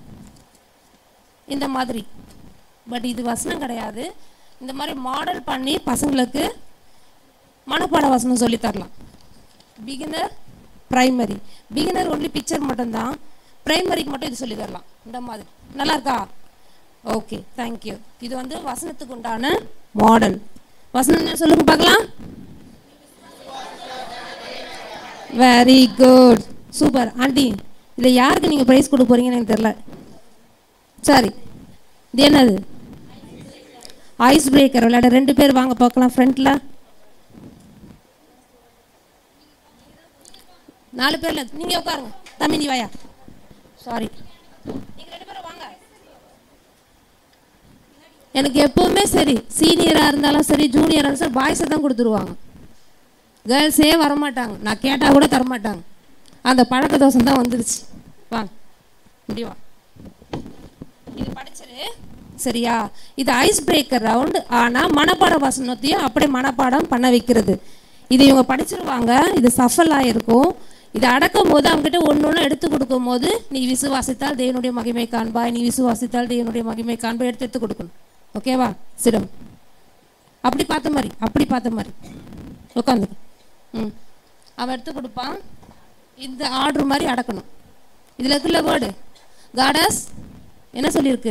இந்த மாதிரி பட் இது வசனம் கிடையாது இந்த மாதிரி மாடல் பண்ணி பசங்களுக்கு மனப்பாட வசனம் சொல்லி தரலாம் beginner primary beginner only picture மட்டும்தான் பிரைமரிக்கு மட்டும் இது சொல்லி தரலாம் இந்த மாதிரி நல்லா இருக்கா ஓகே தேங்க்யூ இது வந்து வசனத்துக்கு உண்டான மாடல் வசனம் என்ன சொல்லுங்க பார்க்கலாம் வெரி குட் சூப்பர் ஆண்டி இதில் யாருக்கு நீங்கள் ப்ரைஸ் கொடுக்க போறீங்கன்னு எனக்கு தெரில சரி இது என்னது ஐஸ் பிரேக்கர் விளையாட ரெண்டு பேர் வாங்க பார்க்கலாம் ஃப்ரண்ட்ல நாலு பேர்ல நீங்க உட்காருங்க தம்பி நீ வாயா சாரி நீங்க ரெண்டு பேரும் வாங்க எனக்கு எப்பவுமே சரி சீனியரா இருந்தாலும் சரி ஜூனியரா இருந்தாலும் சரி பாய்ஸை தான் கொடுத்துருவாங்க கேர்ள்ஸே வரமாட்டாங்க நான் கேட்டால் கூட தரமாட்டாங்க அந்த பழக்க தோசம் தான் வந்துருச்சு வாங்க இப்படி வா இது படிச்சிரு சரியா இது ஐஸ் பிரேக்கர் ரவுண்ட் ஆனால் மனப்பாட வசனத்தையும் அப்படியே மனப்பாடம் பண்ண வைக்கிறது இது இவங்க படிச்சிருவாங்க இது சஃபலாக இருக்கும் இதை அடக்கும் போது அவங்ககிட்ட ஒன்று ஒன்று எடுத்து கொடுக்கும் போது நீ விசுவாசித்தால் தேவனுடைய மகிமை காண்பாய் நீ விசுவாசித்தால் தேவனுடைய மகிமை காண்பாய் எடுத்து எடுத்து கொடுக்கணும் ஓகேவா சிடம் அப்படி பார்த்த மாதிரி அப்படி பார்த்த மாதிரி உட்காந்து ம் அவன் எடுத்து கொடுப்பான் இந்த ஆர்டர் மாதிரி அடக்கணும் இதில் இருக்குல்ல வேர்டு காடஸ் என்ன சொல்லியிருக்கு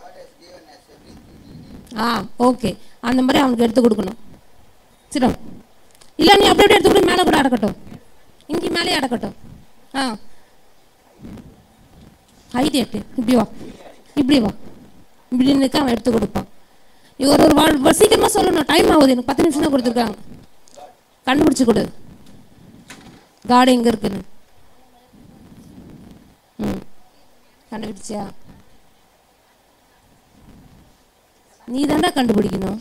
ஆ ஓகே அந்த மாதிரி அவனுக்கு எடுத்து கொடுக்கணும் சிடம் இல்லை நீ அப்படி அப்படியே எடுத்து கொடு மேலே கூட அடக்கட்டும் இங்கே மேலே அடக்கட்டும் ஆ ஹைட் எட்டு இப்படி வா இப்படி வா இப்படி நிற்க அவன் எடுத்து கொடுப்பான் இவ ஒரு ஒரு வாழ் சீக்கிரமாக சொல்லணும் டைம் ஆகுது எனக்கு பத்து நிமிஷம் தான் கொடுத்துருக்காங்க கண்டுபிடிச்சு கொடு காடு எங்கே இருக்குன்னு ம் கண்டுபிடிச்சியா நீ தாண்டா கண்டுபிடிக்கணும்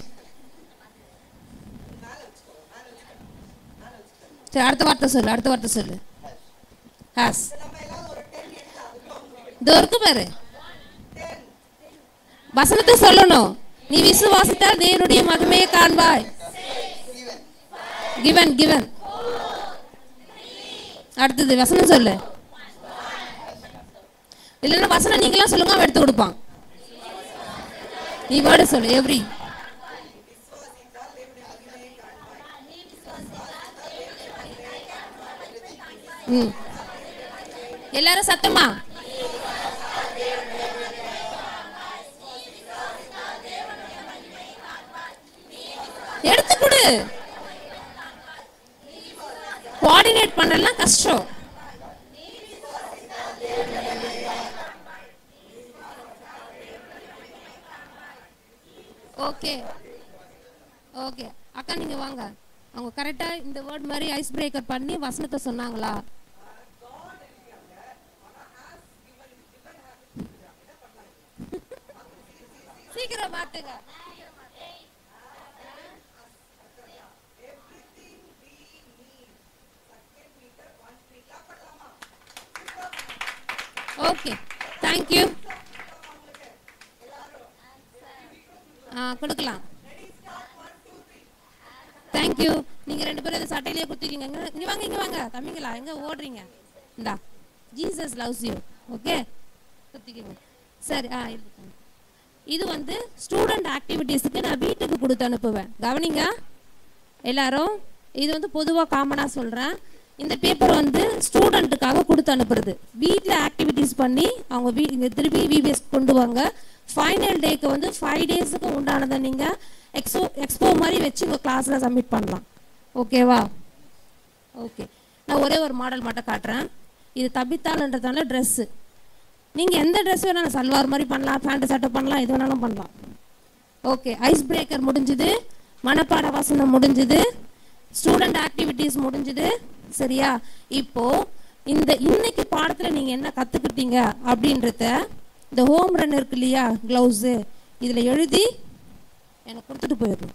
சரி அடுத்த வார்த்தை சொல்லு அடுத்த வார்த்தை சொல்லு ஹாஸ் இதோ இருக்கு பாரு வசனத்தை சொல்லணும் நீ விசுவாசித்தால் தேவனுடைய மகிமையை காண்பாய் கிவன் கிவன் அடுத்தது வசனம் சொல்லு இல்லைன்னா வசனம் நீங்களாம் சொல்லுங்க அவன் எடுத்து கொடுப்பான் நீ வேர்டு சொல்லு எவ்ரி ம் எல்லாரும் சத்தமா எடுத்து கொடு கோஆர்டினேட் பண்ணலாம் கஷ்டம் ஓகே ஓகே அக்கா நீங்க வாங்க அவங்க கரெக்டா இந்த வேர்ட் மாதிரி ஐஸ் பிரேக்கர் பண்ணி வசனத்தை சொன்னாங்களா சீக்கிரம் மாத்துங்க ஓகே தேங்க்யூ ஆ கொடுக்கலாம் தேங்க்யூ நீங்கள் ரெண்டு பேரும் இந்த சட்டையிலேயே கொடுத்துருக்கீங்க இங்கே இங்கே வாங்க இங்கே வாங்க தம்பிங்களா எங்கே ஓடுறீங்க இந்தா ஜீசஸ் லவ்ஸ் யூ ஓகே குத்திக்கோங்க சரி ஆ இருக்கட்டும். இது வந்து ஸ்டூடெண்ட் ஆக்டிவிட்டீஸுக்கு நான் வீட்டுக்கு கொடுத்து அனுப்புவேன் கவனிங்க எல்லாரும் இது வந்து பொதுவாக காமனாக சொல்கிறேன் இந்த பேப்பர் வந்து ஸ்டூடெண்ட்டுக்காக கொடுத்து அனுப்புறது வீட்டில் ஆக்டிவிட்டீஸ் பண்ணி அவங்க வீ இங்கே திருப்பி விபிஎஸ் கொண்டு வாங்க ஃபைனல் டேக்கு வந்து ஃபைவ் டேஸுக்கு உண்டானதை நீங்கள் எக்ஸோ எக்ஸ்போ மாதிரி வச்சு உங்கள் கிளாஸில் சப்மிட் பண்ணலாம் ஓகேவா ஓகே நான் ஒரே ஒரு மாடல் மட்டும் காட்டுறேன் இது தபித்தாள்ன்றதால ட்ரெஸ்ஸு நீங்கள் எந்த ட்ரெஸ் வேணாலும் சல்வார் மாதிரி பண்ணலாம் பேண்ட் சட்டை பண்ணலாம் எது வேணாலும் பண்ணலாம் ஓகே ஐஸ் பிரேக்கர் முடிஞ்சுது மனப்பாட வசனம் முடிஞ்சுது ஸ்டூடெண்ட் ஆக்டிவிட்டீஸ் முடிஞ்சுது சரியா இப்போ இந்த இன்னைக்கு பாடத்தில் நீங்கள் என்ன கற்றுக்கிட்டீங்க அப்படின்றத இந்த ஹோம் ரன் இருக்கு இல்லையா க்ளவுஸு இதில் எழுதி எனக்கு கொடுத்துட்டு போயிடணும்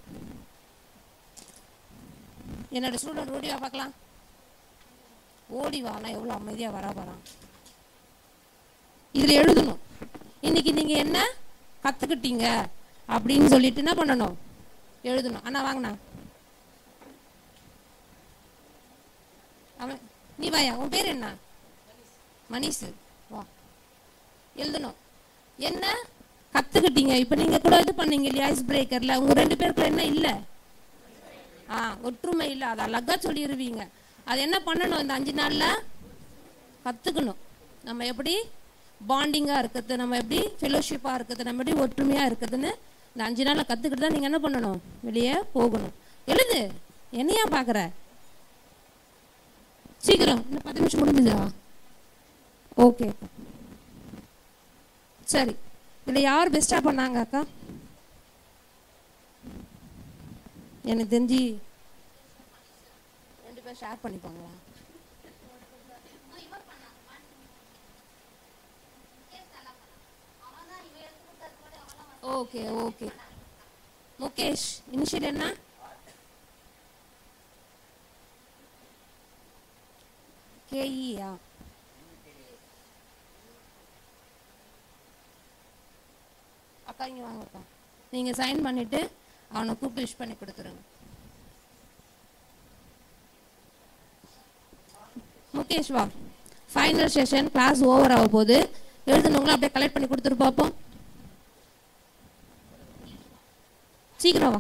என்னோட ஸ்டூடெண்ட் ஓடிவா பார்க்கலாம் ஓடி வானா எவ்வளோ அமைதியாக வரா வரான் இதில் எழுதணும் இன்னைக்கு நீங்கள் என்ன கற்றுக்கிட்டீங்க அப்படின்னு சொல்லிட்டு என்ன பண்ணணும் எழுதணும் அண்ணா வாங்கண்ணா அவன் நீ வாயா உன் பேர் என்ன மணிஷு வா எழுதணும் என்ன கற்றுக்கிட்டீங்க இப்போ நீங்கள் கூட இது பண்ணீங்க இல்லையா ஐஸ் பிரேக்கரில் உங்கள் ரெண்டு பேருக்குள்ள என்ன இல்லை ஆ ஒற்றுமை இல்லை அதை அழகாக சொல்லிடுவீங்க அது என்ன பண்ணணும் இந்த அஞ்சு நாளில் கற்றுக்கணும் நம்ம எப்படி பாண்டிங்காக இருக்கிறது நம்ம எப்படி ஃபெலோஷிப்பாக இருக்கிறது நம்ம எப்படி ஒற்றுமையாக இருக்குதுன்னு இந்த அஞ்சு நாளில் கற்றுக்கிட்டு தான் நீங்கள் என்ன பண்ணணும் வெளியே போகணும் எழுது என்னையா பார்க்குற சீக்கிரம் இன்னும் பத்து நிமிஷம் முடிஞ்சுதா ஓகே சரி இதில் யார் பெஸ்ட்டாக பண்ணாங்க அக்கா எனக்கு தெரிஞ்சு ரெண்டு பேர் ஷேர் பண்ணிப்பாங்களா ஓகே ஓகே முகேஷ் இனிஷியல் என்ன கேஇயா அக்கா இங்கே வாங்கப்பா நீங்கள் சைன் பண்ணிவிட்டு அவனை கூப்பிட்டு விஷ் பண்ணி கொடுத்துருங்க முகேஷ் வா ஃபைனல் செஷன் கிளாஸ் ஓவர் ஆக போகுது எழுதுனவங்களும் அப்படியே கலெக்ட் பண்ணி கொடுத்துரு பார்ப்போம் சீக்கிரம் வா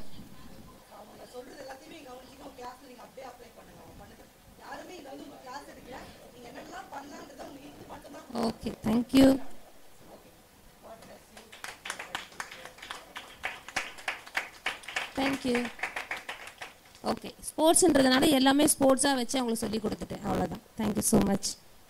ஓகே தேங்க்யூ தேங்க்யூ ஓகே ஸ்போர்ட்ஸ்ன்றதுனால எல்லாமே ஸ்போர்ட்ஸாக வச்சு அவங்களுக்கு சொல்லி கொடுத்துட்டேன் அவ்வளோதான் தேங்க்யூ ஸோ மச்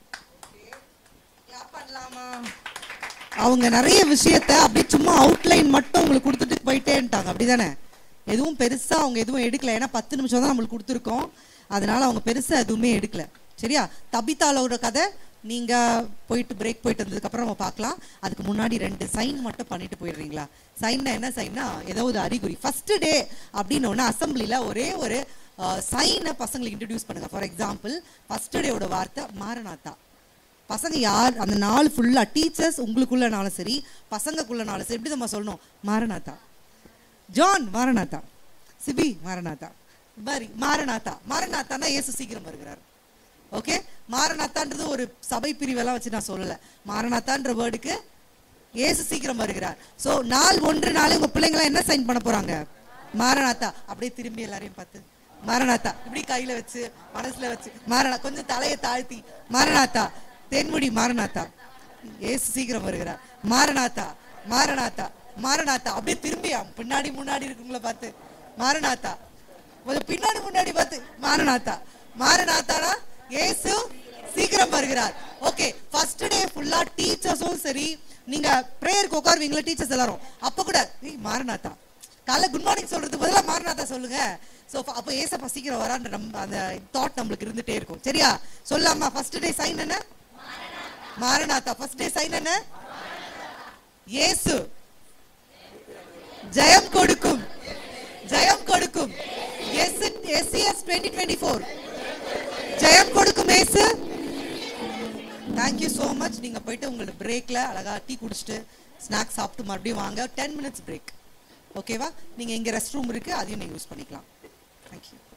clap பண்ணலாமா அவங்க நிறைய விஷயத்த அப்படியே சும்மா அவுட்லைன் மட்டும் உங்களுக்கு கொடுத்துட்டு போயிட்டேன்ட்டாங்க அப்படிதானே எதுவும் பெருசா அவங்க எதுவும் எடுக்கல ஏன்னா பத்து நிமிஷம் தான் நம்மளுக்கு கொடுத்துருக்கோம் அதனால அவங்க பெருசா எதுவுமே எடுக்கல சரியா தபிதாலோட கதை நீங்க போயிட்டு பிரேக் போயிட்டு வந்ததுக்கு அப்புறம் நம்ம பார்க்கலாம் அதுக்கு முன்னாடி ரெண்டு சைன் மட்டும் பண்ணிட்டு போயிடுறீங்களா சைன்னா என்ன சைன்னா ஏதோ ஒரு அறிகுறி ஃபர்ஸ்ட் டே அப்படின்னு ஒன்று அசம்பிளில ஒரே ஒரு சைனை பசங்களுக்கு இன்ட்ரடியூஸ் பண்ணுங்க ஃபார் எக்ஸாம்பிள் ஃபர்ஸ்ட் டேவோட வார்த்தை மாரநாத்தா பசங்க யார் அந்த நாள் ஃபுல்லாக டீச்சர்ஸ் உங்களுக்குள்ளனாலும் சரி பசங்கக்குள்ளனாலும் சரி எப்படி நம்ம சொல்லணும் மாரநாதா ஜான் மாரநாதா சிபி மாரநாதா பரி மாரநாதா மாரநாத்தானா இயேசு சீக்கிரம் வருகிறார் ஓகே மாரநாத்தான்றது ஒரு சபை பிரிவெல்லாம் வச்சு நான் சொல்லலை மாரநாத்தான்ற வேர்டுக்கு இயேசு சீக்கிரம் வருகிறார் ஸோ நாள் ஒன்று நாளே உங்க பிள்ளைங்களாம் என்ன சைன் பண்ண போறாங்க மாரநாத்தா அப்படியே திரும்பி எல்லாரையும் பார்த்து மாரநாத்தா இப்படி கையில வச்சு மனசுல வச்சு மாரணா கொஞ்சம் தலையை தாழ்த்தி மாரநாத்தா தென்முடி மாரநாத்தா ஏசு சீக்கிரம் வருகிறார் மாரநாத்தா மாரநாத்தா மாரநாத்தா அப்படியே திரும்பி பின்னாடி முன்னாடி இருக்குங்கள பார்த்து மாரநாத்தா கொஞ்சம் பின்னாடி முன்னாடி பார்த்து மாரநாத்தா மாரநாத்தானா ஏசு சீக்கிரம் வருகிறார் ஓகே ஃபர்ஸ்ட் டே ஃபுல்லா டீச்சர்ஸும் சரி நீங்க பிரேயருக்கு உட்காருவீங்களா டீச்சர்ஸ் எல்லாரும் அப்ப கூட ஏய் மாரநாத்தா காலைல குட் மார்னிங் சொல்றது பதிலா மாரநாதா சொல்லுங்க சோ அப்ப ஏசப்பா சீக்கிரம் வரான்ற நம்ம அந்த தாட் நம்மளுக்கு இருந்துட்டே இருக்கும் சரியா சொல்லாமா ஃபர்ஸ்ட் டே சைன் என்ன மாரநாதா ஃபர்ஸ்ட் டே சைன் என்ன இயேசு ஜெயம் கொடுக்கும் ஜெயம் கொடுக்கும் S SCS twenty twenty four ஜெயம் கொடுக்கும் ஏசு தேங்க்யூ ஸோ மச் நீங்க போயிட்டு உங்களோட பிரேக்ல அழகா டீ குடிச்சிட்டு ஸ்நாக்ஸ் சாப்பிட்டு மறுபடியும் வாங்க டென் மினிட்ஸ் பிரேக் ஓகேவா நீங்க இங்க ரெஸ்ட் ரூம் இருக்கு அதையும் நீங்க யூஸ் பண்ணிக்கலாம் தேங்க்யூ